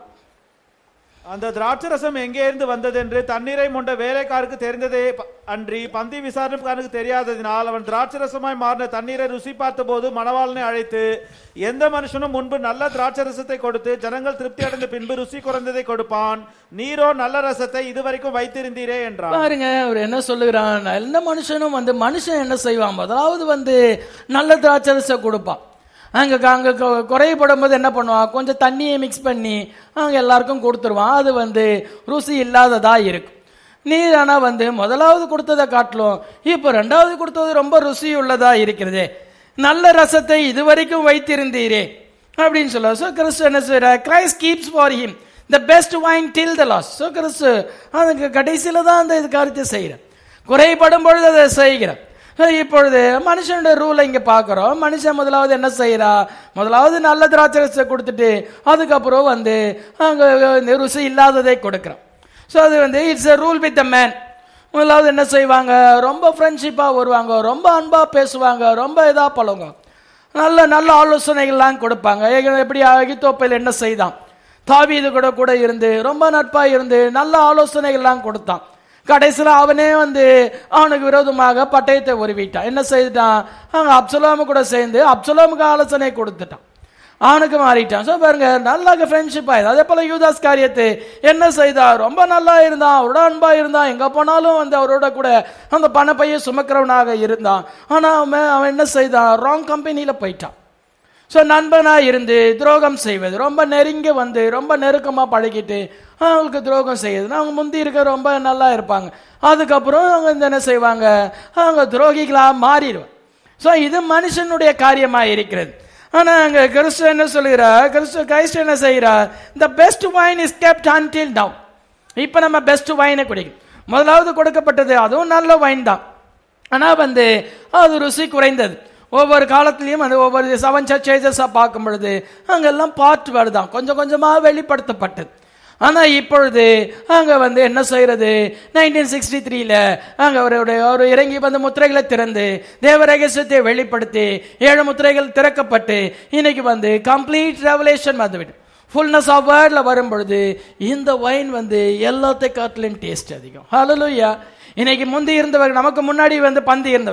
அந்த திராட்சரசம் எங்கே இருந்து வந்தது என்று தண்ணீரை மொண்ட வேலைக்காருக்கு தெரிந்ததே ப- அன்றி பந்தி விசாரணைக்காரனுக்கு தெரியாததினால் அவன் திராட்சரசமாய் மாறின தண்ணீரை ருசி பார்த்தபோது மணவாளனை அழைத்து எந்த மனுஷனும் முன்பு நல்ல திராட்சரசத்தை கொடுத்து ஜனங்கள் திருப்தி அடைந்த பின்பு ருசி குறைந்ததை கொடுப்பான் நீரோ நல்ல ரசத்தை இதுவரைக்கும் வைத்திருந்தீரே என்றான் பாருங்க அவர் என்ன சொல்லுகிறான் எந்த மனுஷனும் வந்து மனுஷன் என்ன செய்வான் முதலாவது வந்து நல்ல திராட்சரசை கொடுப்பான் அங்க அங்க கொ- குறைபடும் போது என்ன பண்ணுவான் கொஞ்சம் தண்ணியை மிக்ஸ் பண்ணி அவங்க எல்லாருக்கும் கொடுத்துருவான் அது வந்து ருசி இல்லாததா இருக்கும் நீர் ஆனா வந்து முதலாவது கொடுத்ததை காட்டிலும் இப்போ ரெண்டாவது கொடுத்தது ரொம்ப ருசி உள்ளதா இருக்கிறதே நல்ல ரசத்தை இதுவரைக்கும் வைத்திருந்தீரே அப்படின்னு சொல்ல ஸோ கிறிஸ்து என்ன செய்யற Christ keeps for him the best wine till the last so கிறிஸ்து அதுக்கு கடைசியில தான் அந்த இது காரியத்தை செய்கிறேன் குறைபடும் பொழுது அதை செய்கிறேன் So, இப்பொழுது மனுஷனுடைய ரூலை இங்க பார்க்கிறோம் மனுஷன் முதலாவது என்ன செய்யறா முதலாவது நல்ல திராட்சரசத்தை கொடுத்துட்டு அதுக்கப்புறம் வந்து அங்க இந்த ருசி இல்லாததை கொடுக்குறான் ஸோ அது வந்து it's a rule with the man முதலாவது என்ன செய்வாங்க ரொம்ப ஃப்ரெண்ட்ஷிப்பாக வருவாங்க ரொம்ப அன்பாக பேசுவாங்க ரொம்ப இதாக பழகுவாங்க நல்ல நல்ல ஆலோசனைகள்லாம் கொடுப்பாங்க ஏக- எப்படி அகித்தோப்பையில் என்ன செய்தான் தாவீது கூட கூட இருந்து ரொம்ப நட்பா இருந்து நல்ல ஆலோசனைகள்லாம் கொடுத்தான் கடைசியில் அவனே வந்து அவனுக்கு விரோதமாக பட்டயத்தை உருவிட்டான் என்ன செய்துட்டான் அவன் அப்சலோமு கூட சேர்ந்து அப்சலோமுக்கு ஆலோசனை கொடுத்துட்டான் அவனுக்கு மாறிட்டான் ஸோ பாருங்க நல்ல ஃப்ரெண்ட்ஷிப் ஆயிடுது அதே போல யூதாஸ் காரியத்தை என்ன செய்தா ரொம்ப நல்லா இருந்தான் அவரோட அன்பா இருந்தான் எங்க போனாலும் வந்து அவரோட கூட அந்த பணப்பையை சுமக்கிறவனாக இருந்தான் ஆனா அவன் அவன் என்ன செய்தான் ராங் கம்பெனியில போயிட்டான் ஸோ நண்பனா இருந்து துரோகம் செய்வது ரொம்ப நெருங்கி வந்து ரொம்ப நெருக்கமா பழகிட்டு அவங்களுக்கு துரோகம் செய்யுது அவங்க முந்தி இருக்க ரொம்ப நல்லா இருப்பாங்க அதுக்கப்புறம் அவங்க இந்த என்ன செய்வாங்க அவங்க துரோகிகளா மாறிடுவாங்க ஸோ இது மனுஷனுடைய காரியமா இருக்கிறது ஆனா அங்க கிறிஸ்து என்ன சொல்கிறார் கிறிஸ்து கிறிஸ்து என்ன செய்கிறார் the best wine is kept until now இப்ப நம்ம பெஸ்ட் வைனை குடிக்கும் முதலாவது கொடுக்கப்பட்டது அதுவும் நல்ல வைன் தான் ஆனா வந்து அது ருசி குறைந்தது ஒவ்வொரு காலத்திலையும் அந்த ஒவ்வொரு செவன் சர்ச்சேஜஸா பார்க்கும் பொழுது அங்கெல்லாம் பார்ட் வருதான் கொஞ்சம் கொஞ்சமா வெளிப்படுத்தப்பட்டது ஆனா இப்பொழுது அங்க வந்து என்ன செய்யறது நைன்டீன் சிக்ஸ்டி த்ரீல அங்க அவருடைய ஒரு இறங்கி வந்து முத்திரைகளை திறந்து தேவ ரகசியத்தை வெளிப்படுத்தி ஏழு முத்திரைகள் திறக்கப்பட்டு இன்னைக்கு வந்து கம்ப்ளீட் ரெவலேஷன் வந்துவிட்டு ஃபுல்னஸ் ஆஃப் வேர்ட்ல வரும் பொழுது இந்த வைன் வந்து எல்லாத்தை காட்டிலும் டேஸ்ட் அதிகம் ஹalleluya இன்னைக்கு முந்தி இருந்தவர் நமக்கு முன்னாடி வந்து பந்தி இருந்தவன்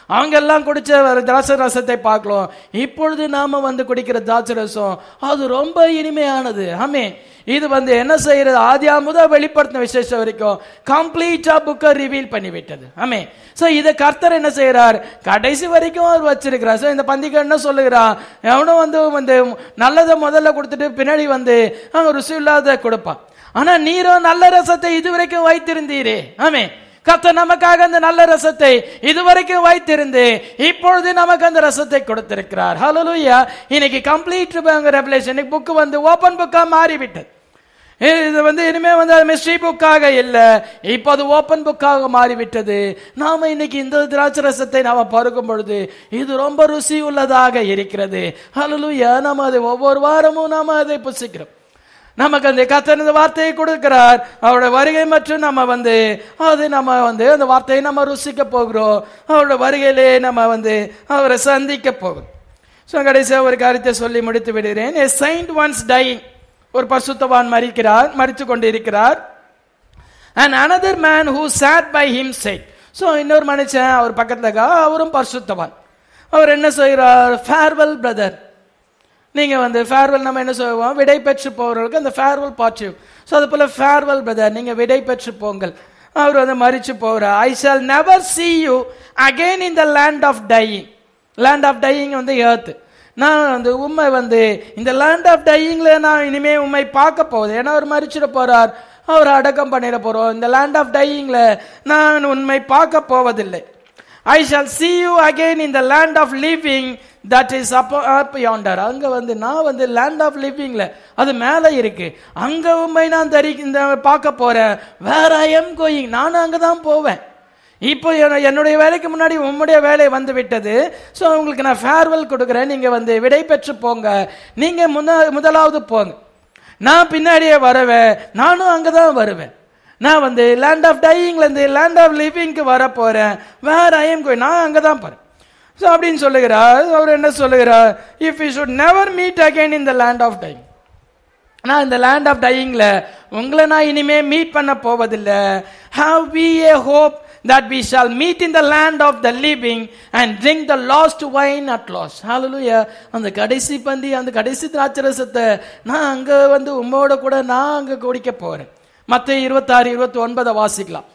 அவங்க எல்லாம் குடிச்ச ஒரு திராட்சை ரசத்தை பார்க்கலாம் இப்பொழுது நாம வந்து குடிக்கிற திராட்சை ரசம் அது ரொம்ப இனிமையானது ஆமே இது வந்து என்ன செய்யறது ஆதியா முதல் வெளிப்படுத்தின விசேஷம் வரைக்கும் கம்ப்ளீட்டா புக்கை ரிவீல் பண்ணி விட்டது ஆமே சோ இதை கர்த்தர் என்ன செய்யறார் கடைசி வரைக்கும் அவர் வச்சிருக்கிறார் சோ இந்த பந்திக்கு என்ன சொல்லுகிறான் எவனும் வந்து வந்து நல்லதை முதல்ல கொடுத்துட்டு பின்னாடி வந்து அவன் ருசி இல்லாத கொடுப்பான் ஆனா நீரோ நல்ல ரசத்தை இதுவரைக்கும் வைத்திருந்தீரே ஆமே கர்த்தர் நமக்காக அந்த நல்ல ரசத்தை இதுவரைக்கும் வைத்திருந்து இப்பொழுது நமக்கு அந்த ரசத்தை கொடுத்திருக்கிறார் ஹalleluya இன்னைக்கு கம்ப்ளீட் ரெவலேஷன் புக் வந்து ஓபன் புக்கா மாறிவிட்டது இது வந்து இனிமே வந்து மிஸ்ட்ரி புக்காக இல்ல இப்போ அது ஓபன் புக்காக மாறிவிட்டது நாம இன்னைக்கு இந்த திராட்சை ரசத்தை நாம பருகும் பொழுது இது ரொம்ப ருசி உள்ளதாக இருக்கிறது ஹalleluya நாம அதை ஒவ்வொரு வாரமும் நாம அதை புசிக்கிறோம் நமக்கு அந்த கத்தர் இந்த வார்த்தையை கொடுக்கிறார் அவருடைய வருகை மற்றும் நம்ம வந்து அது நம்ம வந்து அந்த வார்த்தையை நம்ம ருசிக்க போகிறோம் அவருடைய வருகையிலே நம்ம வந்து அவரை சந்திக்க போகிறோம் ஸோ கடைசியாக ஒரு காரியத்தை சொல்லி முடித்து விடுகிறேன் ஏ saint once dying ஒரு பசுத்தவான் மறிக்கிறார் மறித்து கொண்டு இருக்கிறார் and another man who sat by him said so இன்னொரு மனுஷன் அவர் பக்கத்துல இருக்கா அவரும் பரிசுத்தவான் அவர் என்ன செய்கிறார் ஃபேர்வெல் பிரதர் நீங்க வந்து ஃபேர்வெல் நம்ம என்ன சொல்லுவோம் விடை பெற்று போறவர்களுக்கு அந்த ஃபேர்வெல் பார்ட்டி ஸோ அது போல ஃபேர்வெல் பிரதர் நீங்க விடை பெற்று போங்கள் அவர் வந்து மறிச்சு போகிறார் I shall never see you again in the land of dying land of dying வந்து earth நான் வந்து உண்மை வந்து இந்த லேண்ட் ஆஃப் டையிங்ல நான் இனிமே உண்மை பார்க்க போகுது ஏன்னா அவர் மறிச்சிட போறார் அவர் அடக்கம் பண்ணிட போறோம் இந்த லேண்ட் ஆஃப் டையிங்ல நான் உண்மை பார்க்க போவதில்லை I shall see you again in the land of living that is up up yonder அங்க வந்து நான் வந்து land of livingல அது மேல இருக்கு அங்க உண்மை நான் தரி இந்த பார்க்க போறேன் வேற ஐ எம் கோயிங் நானும் அங்க தான் போவேன் இப்போ என்ன- என்னுடைய வேலைக்கு முன்னாடி உம்முடைய வேலை வந்து விட்டது ஸோ உங்களுக்கு நான் ஃபேர்வெல் கொடுக்குறேன் நீங்க வந்து விடை பெற்று போங்க நீங்க முத முதலாவது போங்க நான் பின்னாடியே வருவேன் நானும் அங்கதான் வருவேன் நான் வந்து லேண்ட் ஆஃப் டையிங்ல இருந்து லேண்ட் ஆஃப் லிவிங்க்கு வர போறேன் வேற ஐஎம் கோய் நான் அங்கதான் போறேன் ஸோ அப்படின்னு சொல்லுகிறார் அவர் என்ன சொல்லுகிறார் if you should never meet again in the land of dying நான் இந்த லேண்ட் ஆஃப் டையிங்ல உங்களை நான் இனிமே மீட் பண்ண போவதில்லை have we a hope that we shall meet in the land of the living and drink the lost wine at lost hallelujah அந்த கடைசி பந்தி அந்த கடைசி திராட்சரசத்தை நான் அங்க வந்து உம்மோட கூட நான் அங்க குடிக்க போறேன் மத்த இருபத்தாறு இருபத்தி ஒன்பதை வாசிக்கலாம்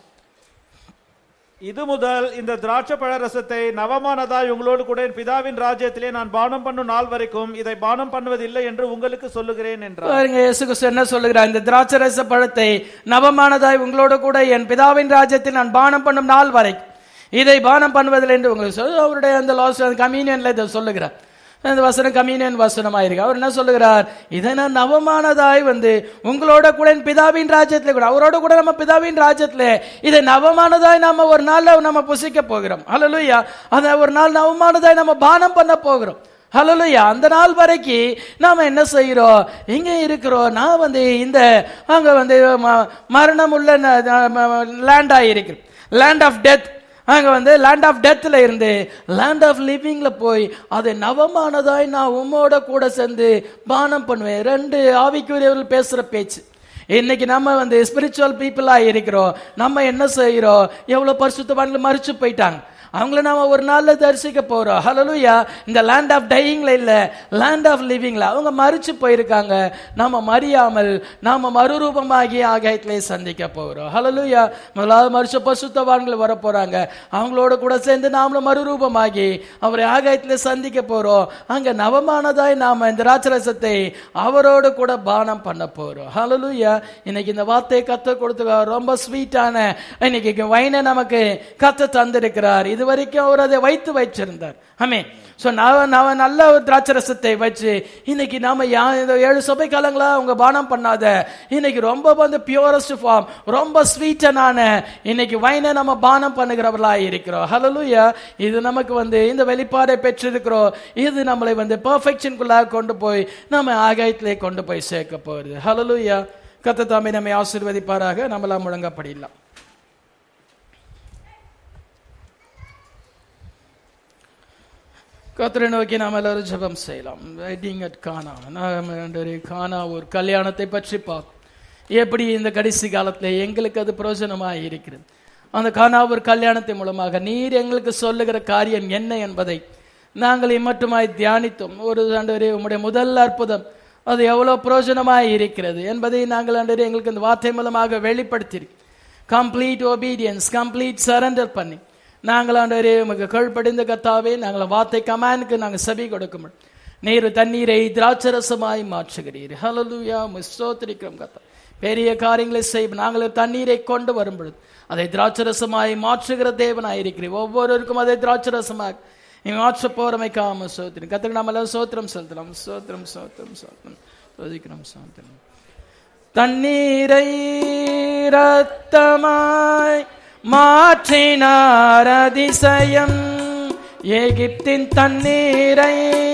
இது முதல் இந்த திராட்சை பழ ரசத்தை நவமானதாய் உங்களோடு கூட என் பிதாவின் ராஜ்யத்திலே நான் பானம் பண்ணும் நாள் வரைக்கும் இதை பானம் பண்ணுவதில்லை என்று உங்களுக்கு சொல்லுகிறேன் என்றார் பாருங்க இயேசு கிறிஸ்து என்ன சொல்லுகிறார் இந்த திராட்சரச பழத்தை நவமானதாய் உங்களோட கூட என் பிதாவின் ராஜ்யத்தில் நான் பானம் பண்ணும் நாள் வரை இதை பானம் பண்ணுவதில்லை என்று உங்களுக்கு சொல்லு அவருடைய அந்த லாஸ் கம்யூனியன்ல இதை சொல்லுகிறார் அந்த வசனம் கம்யூனியன் வசனமா இருக்கு அவர் என்ன சொல்லுகிறார் இதை நான் நவமானதாய் வந்து உங்களோட கூட என் பிதாவின் ராஜ்யத்துல கூட அவரோட கூட நம்ம பிதாவின் ராஜ்யத்துல இதை நவமானதாய் நாம ஒரு நாள்ல நம்ம புசிக்க போகிறோம் ஹalleluya அத ஒரு நாள் நவமானதாய் நம்ம பானம் பண்ண போகிறோம் ஹலோலுயா அந்த நாள் வரைக்கும் நாம என்ன செய்கிறோம் இங்க இருக்கிறோம் நான் வந்து இந்த அங்க வந்து ம- மரணம் உள்ள லேண்ட் ஆகிருக்கிறேன் லேண்ட் ஆஃப் டெத் அங்க வந்து லேண்ட் ஆஃப் டெத்ல இருந்து லேண்ட் ஆஃப் லிவிங்ல போய் அதை நவமானதாய் நான் உம்மோட கூட சேர்ந்து பானம் பண்ணுவேன் ரெண்டு ஆவிக்குரியவர்கள் பேசுற பேச்சு இன்னைக்கு நம்ம வந்து ஸ்பிரிச்சுவல் பீப்புளா இருக்கிறோம் நம்ம என்ன செய்கிறோம் எவ்வளவு பரிசுத்தவான்கள் மறிச்சு போயிட்டாங்க அவங்கள நாம ஒரு நாள்ல தரிசிக்க போறோம் ஹalleluya இந்த லேண்ட் ஆஃப் டையிங்ல இல்ல லேண்ட் ஆஃப் லிவிங்ல அவங்க மறிச்சு போயிருக்காங்க நாம மறியாமல் நாம மறுரூபமாகி ஆகாயத்திலே சந்திக்க போகிறோம் ஹalleluya முதலாவது மறுச்ச பசுத்தவான்கள் வர போறாங்க அவங்களோட கூட சேர்ந்து நாமளும் மறுரூபமாகி அவரை ஆகாயத்திலே சந்திக்க போறோம் அங்க நவமானதாய் நாம இந்த ராட்சரசத்தை அவரோட கூட பானம் பண்ண போறோம் ஹalleluya இன்னைக்கு இந்த வார்த்தையை கத்த கொடுத்து ரொம்ப ஸ்வீட்டான இன்னைக்கு வைனை நமக்கு கத்த தந்திருக்கிறார் இது வரைக்கும் அவர் அதை வைத்து வச்சிருந்தார் ஆமே சோ நான் நான் நல்ல ஒரு திராட்சரசத்தை வச்சு இன்னைக்கு நாம யா இந்த ஏழு சபை காலங்களா அவங்க பானம் பண்ணாத இன்னைக்கு ரொம்ப வந்து பியூரஸ்ட் ஃபார்ம் ரொம்ப ஸ்வீட்டனான இன்னைக்கு வைனை நம்ம பானம் பண்ணுகிறவர்களா இருக்கிறோம் ஹalleluya இது நமக்கு வந்து இந்த வெளிப்பாடை பெற்றிருக்கிறோம் இது நம்மளை வந்து பெர்ஃபெக்ஷனுக்குள்ளாக கொண்டு போய் நம்ம ஆகாயத்திலே கொண்டு போய் சேர்க்க போகுது ஹalleluya கத்த தாமே நம்மை ஆசீர்வதிப்பாராக நம்மளாம் முழங்கப்படிடலாம் கத்திரை நோக்கி நாம் எல்லாரும் ஜெபம் செய்யலாம் வெட்டிங் அட் கானா நாம் ஆண்டவரே, கானா ஒரு கல்யாணத்தை பற்றி பார்ப்போம் எப்படி இந்த கடைசி காலத்துல எங்களுக்கு அது பிரயோஜனமாக இருக்கிறது அந்த கானாவூர் கல்யாணத்தின் மூலமாக நீர் எங்களுக்கு சொல்லுகிற காரியம் என்ன என்பதை நாங்கள் இம்மட்டுமாய் தியானித்தோம் ஒரு ஆண்டவரே உம்முடைய முதல் அற்புதம் அது எவ்வளவு பிரயோஜனமாய் இருக்கிறது என்பதை நாங்கள் ஆண்டவரே எங்களுக்கு இந்த வார்த்தை மூலமாக வெளிப்படுத்தி கம்ப்ளீட் ஒபீடியன்ஸ் கம்ப்ளீட் சரண்டர் பண்ணி நாங்கள் ஆண்டவரே உமக்கு கீழ்ப்படிந்த கத்தாவே நாங்கள் வார்த்தை கமானுக்கு நாங்கள் செவி கொடுக்க முடியும் நீர் தண்ணீரை திராட்சரசமாய் மாற்றுகிறீர் ஹலலுயா ஸ்தோத்திரிக்கிறோம் கத்தா பெரிய காரியங்களை செய்ய நாங்கள் தண்ணீரை கொண்டு வரும் பொழுது அதை திராட்சரசமாய் மாற்றுகிற தேவனாய் இருக்கிறீர் ஒவ்வொருவருக்கும் அதை திராட்சரசமாக நீ மாற்ற போறமைக்காம சோத்திரம் கத்துக்கு நாம எல்லாம் சோத்திரம் செலுத்தலாம் சோத்திரம் சோத்திரம் சோத்திரம் சோதிக்கிறோம் சோத்திரம் தண்ணீரை ரத்தமாய் மாற்றினார் அதிசயம் எகிப்தின் தண்ணீரை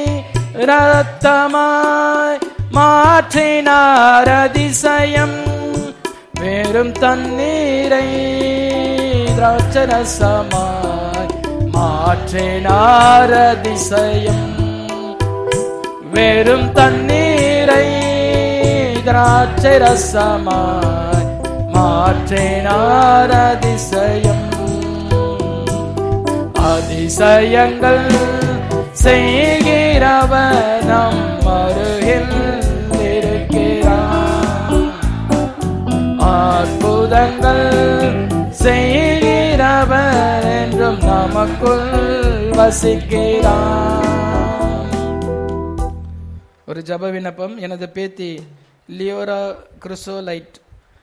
ரத்தமாய் மாற்றினார் அதிசயம் வெறும் தண்ணீரை திராட்சரசமாய் மாற்றினார் அதிசயம் வெறும் தண்ணீரை திராட்சை ரசமாய் மாற்றினார் அதிசயம் அதிசயங்கள் செய்கிறவர் நம் அருகில் இருக்கிறார் அற்புதங்கள் செய்கிறவர் என்றும் நமக்குள் வசிக்கிறார் ஒரு ஜப விண்ணப்பம் எனது பேத்தி லியோரா குருசோலைட்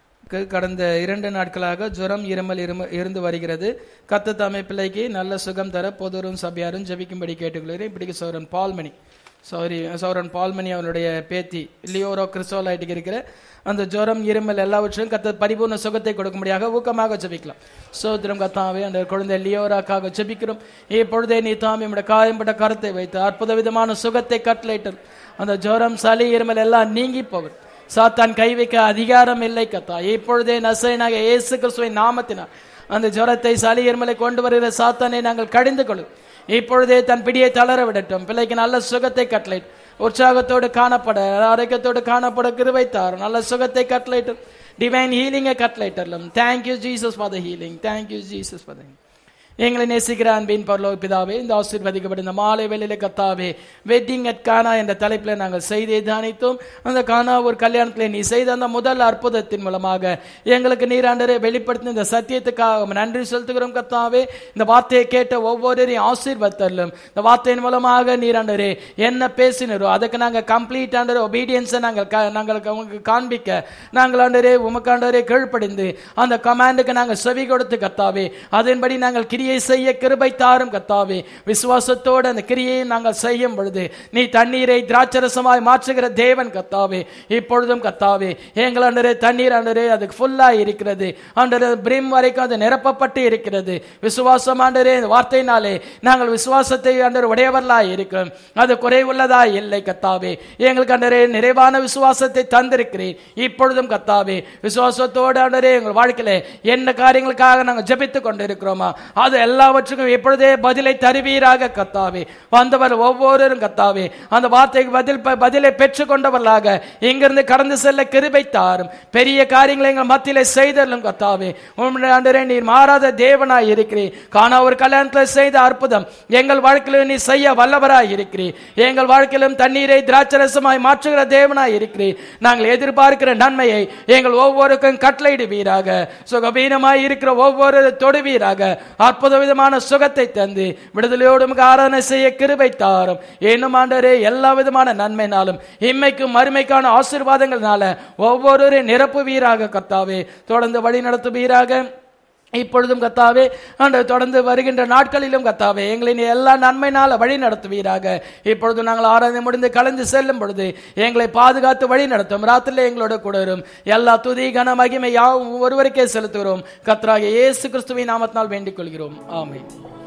கடந்த இரண்டு நாட்களாக ஜுரம் இருமல் இரும இருந்து வருகிறது கத்த தாமை பிள்ளைக்கு நல்ல சுகம் தர பொதுவரும் சபையாரும் ஜபிக்கும்படி கேட்டுக்கொள்கிறேன் இப்படிக்கு சோரன் பால்மணி சாரி சௌரன் பால்மணி அவனுடைய பேத்தி லியோரோ கிறிஸ்டோலைட்டுக்கு இருக்கிற அந்த ஜுரம் இருமல் எல்லாவற்றையும் கத்த பரிபூர்ண சுகத்தை கொடுக்கும்படியாக ஊக்கமாக ஜபிக்கலாம் சோத்திரம் கத்தாவே அந்த குழந்தை லியோராக்காக ஜபிக்கிறோம் இப்பொழுதே நீ தாம் நம்முடைய காயம்பட்ட கருத்தை வைத்து அற்புத விதமான சுகத்தை கட்டளையிட்டு அந்த ஜுரம் சளி இருமல் எல்லாம் நீங்கி போகும் சாத்தான் கை வைக்க அதிகாரம் இல்லை கத்தா இப்பொழுதே நசைனாக இயேசு கிறிஸ்துவின் நாமத்தினார் அந்த ஜுரத்தை சளி இருமலை கொண்டு வருகிற சாத்தானை நாங்கள் கடிந்து கொள்ளும் இப்பொழுதே தன் பிடியை தளர விடட்டும் பிள்ளைக்கு நல்ல சுகத்தை கட்டளை உற்சாகத்தோடு காணப்பட ஆரோக்கியத்தோடு காணப்பட கிருவைத்தார் நல்ல சுகத்தை கட்டளைட்டு டிவைன் ஹீலிங்கை கட்டளைட்டர்லும் thank you Jesus for the healing thank you Jesus for the எங்களை நேசிக்கிற அன்பின் பரலோக பிதாவே இந்த ஆசீர்வதிக்கப்பட்ட இந்த மாலை வேலையில கத்தாவே வெட்டிங் அட் கானா என்ற தலைப்பில் நாங்கள் செய்தியை தியானித்தோம் அந்த கானா ஒரு கல்யாணத்தில் நீ செய்த அந்த முதல் அற்புதத்தின் மூலமாக எங்களுக்கு நீராண்டரை வெளிப்படுத்தின இந்த சத்தியத்துக்காக நன்றி செலுத்துகிறோம் கத்தாவே இந்த வார்த்தையை கேட்ட ஒவ்வொருவரையும் ஆசீர்வத்தரலும் இந்த வார்த்தையின் மூலமாக நீராண்டரே என்ன பேசினரோ அதுக்கு நாங்கள் கம்ப்ளீட் ஆண்டர் ஒபீடியன்ஸை நாங்கள் க- நாங்கள் உங்களுக்கு காண்பிக்க நாங்கள் ஆண்டரே உமக்காண்டரே கீழ்ப்படிந்து அந்த கமாண்டுக்கு நாங்கள் செவி கொடுத்து கத்தாவே அதன்படி நாங்கள் கிரியை செய்ய கிருபை தாரும் கத்தாவே விசுவாசத்தோடு அந்த கிரியை நாங்கள் செய்யும் பொழுது நீ தண்ணீரை திராட்சரசமாய் மாற்றுகிற தேவன் கத்தாவே இப்பொழுதும் கத்தாவே எங்கள் ஆண்டரே தண்ணீர் ஆண்டரே அதுக்கு ஃபுல்லா இருக்கிறது ஆண்டரே பிரிம் வரைக்கும் அது நிரப்பப்பட்டு இருக்கிறது விசுவாசம் ஆண்டரே இந்த வார்த்தையினாலே நாங்கள் விசுவாசத்தை ஆண்டர் உடையவர்களாய் இருக்கிறோம் அது குறைவுள்ளதா இல்லை கத்தாவே எங்களுக்கு ஆண்டரே நிறைவான விசுவாசத்தை தந்திருக்கிறேன் இப்பொழுதும் கத்தாவே விசுவாசத்தோடு ஆண்டரே எங்கள் வாழ்க்கையில என்ன காரியங்களுக்காக நாங்கள் ஜெபித்துக் கொண்டிருக்கிறோமா அது எல்லாவற்றுக்கும் இப்பொழுதே பதிலை தருவீராக கத்தாவே வந்தவர் ஒவ்வொருவரும் கத்தாவே அந்த வார்த்தைக்கு பதில் பதிலை பெற்றுக் கொண்டவர்களாக இங்கிருந்து கடந்து செல்ல கிருபை தாரும் பெரிய காரியங்களை எங்கள் மத்தியில செய்தலும் கத்தாவே உம்முடைய ஆண்டரே நீர் மாறாத தேவனாய் இருக்கிறீர் காணா ஒரு கல்யாணத்தில் செய்த அற்புதம் எங்கள் வாழ்க்கையிலும் நீ செய்ய வல்லவராய் இருக்கிறீர் எங்கள் வாழ்க்கையிலும் தண்ணீரை திராட்சரசமாய் மாற்றுகிற தேவனாய் இருக்கிறீர் நாங்கள் எதிர்பார்க்கிற நன்மையை எங்கள் ஒவ்வொருக்கும் கட்டளையிடுவீராக சுகபீனமாய் இருக்கிற ஒவ்வொரு தொடுவீராக அற்புத விதமான சுகத்தை தந்து விடுதலையோடு உமக்கு ஆராதனை செய்ய கிருபை தாரும் என்னும் ஆண்டரே எல்லா விதமான நன்மைனாலும் இம்மைக்கும் மறுமைக்கான ஆசீர்வாதங்கள்னால ஒவ்வொருவரையும் நிரப்புவீராக கர்த்தாவே தொடர்ந்து வழி நடத்துவீராக இப்பொழுதும் கத்தாவே ஆண்டு தொடர்ந்து வருகின்ற நாட்களிலும் கத்தாவே எங்களை நீ எல்லா நன்மைனால வழி நடத்துவீராக இப்பொழுது நாங்கள் ஆராதனை முடிந்து கலந்து செல்லும் பொழுது எங்களை பாதுகாத்து வழி நடத்தும் ராத்திரில எங்களோட கூட வரும் எல்லா துதி கன மகிமை யாவும் ஒருவருக்கே செலுத்துகிறோம் கத்ராக இயேசு கிறிஸ்துவின் நாமத்தினால் வேண்டிக் கொள்கிறோம் ஆமென்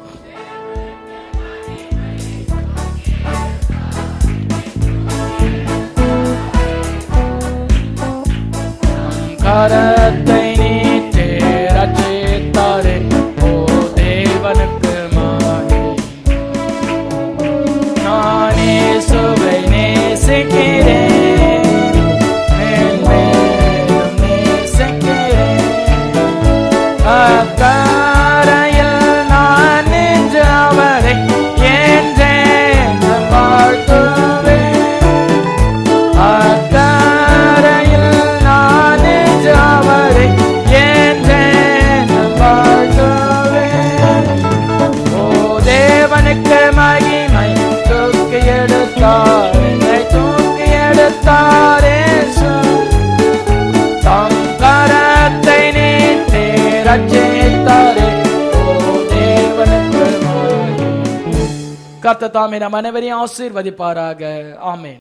கரத்தை நீட்டே ரட்சித்தாரே ஓ தேவனுக்கு மாறி நானே சுவை நேசிக்கிறேன் மேன்மேலும் நேசிக்கிறேன் அக்கா கர்த்தர் தாமே நம் அனைவரையும் ஆசீர்வதிப்பாராக ஆமென்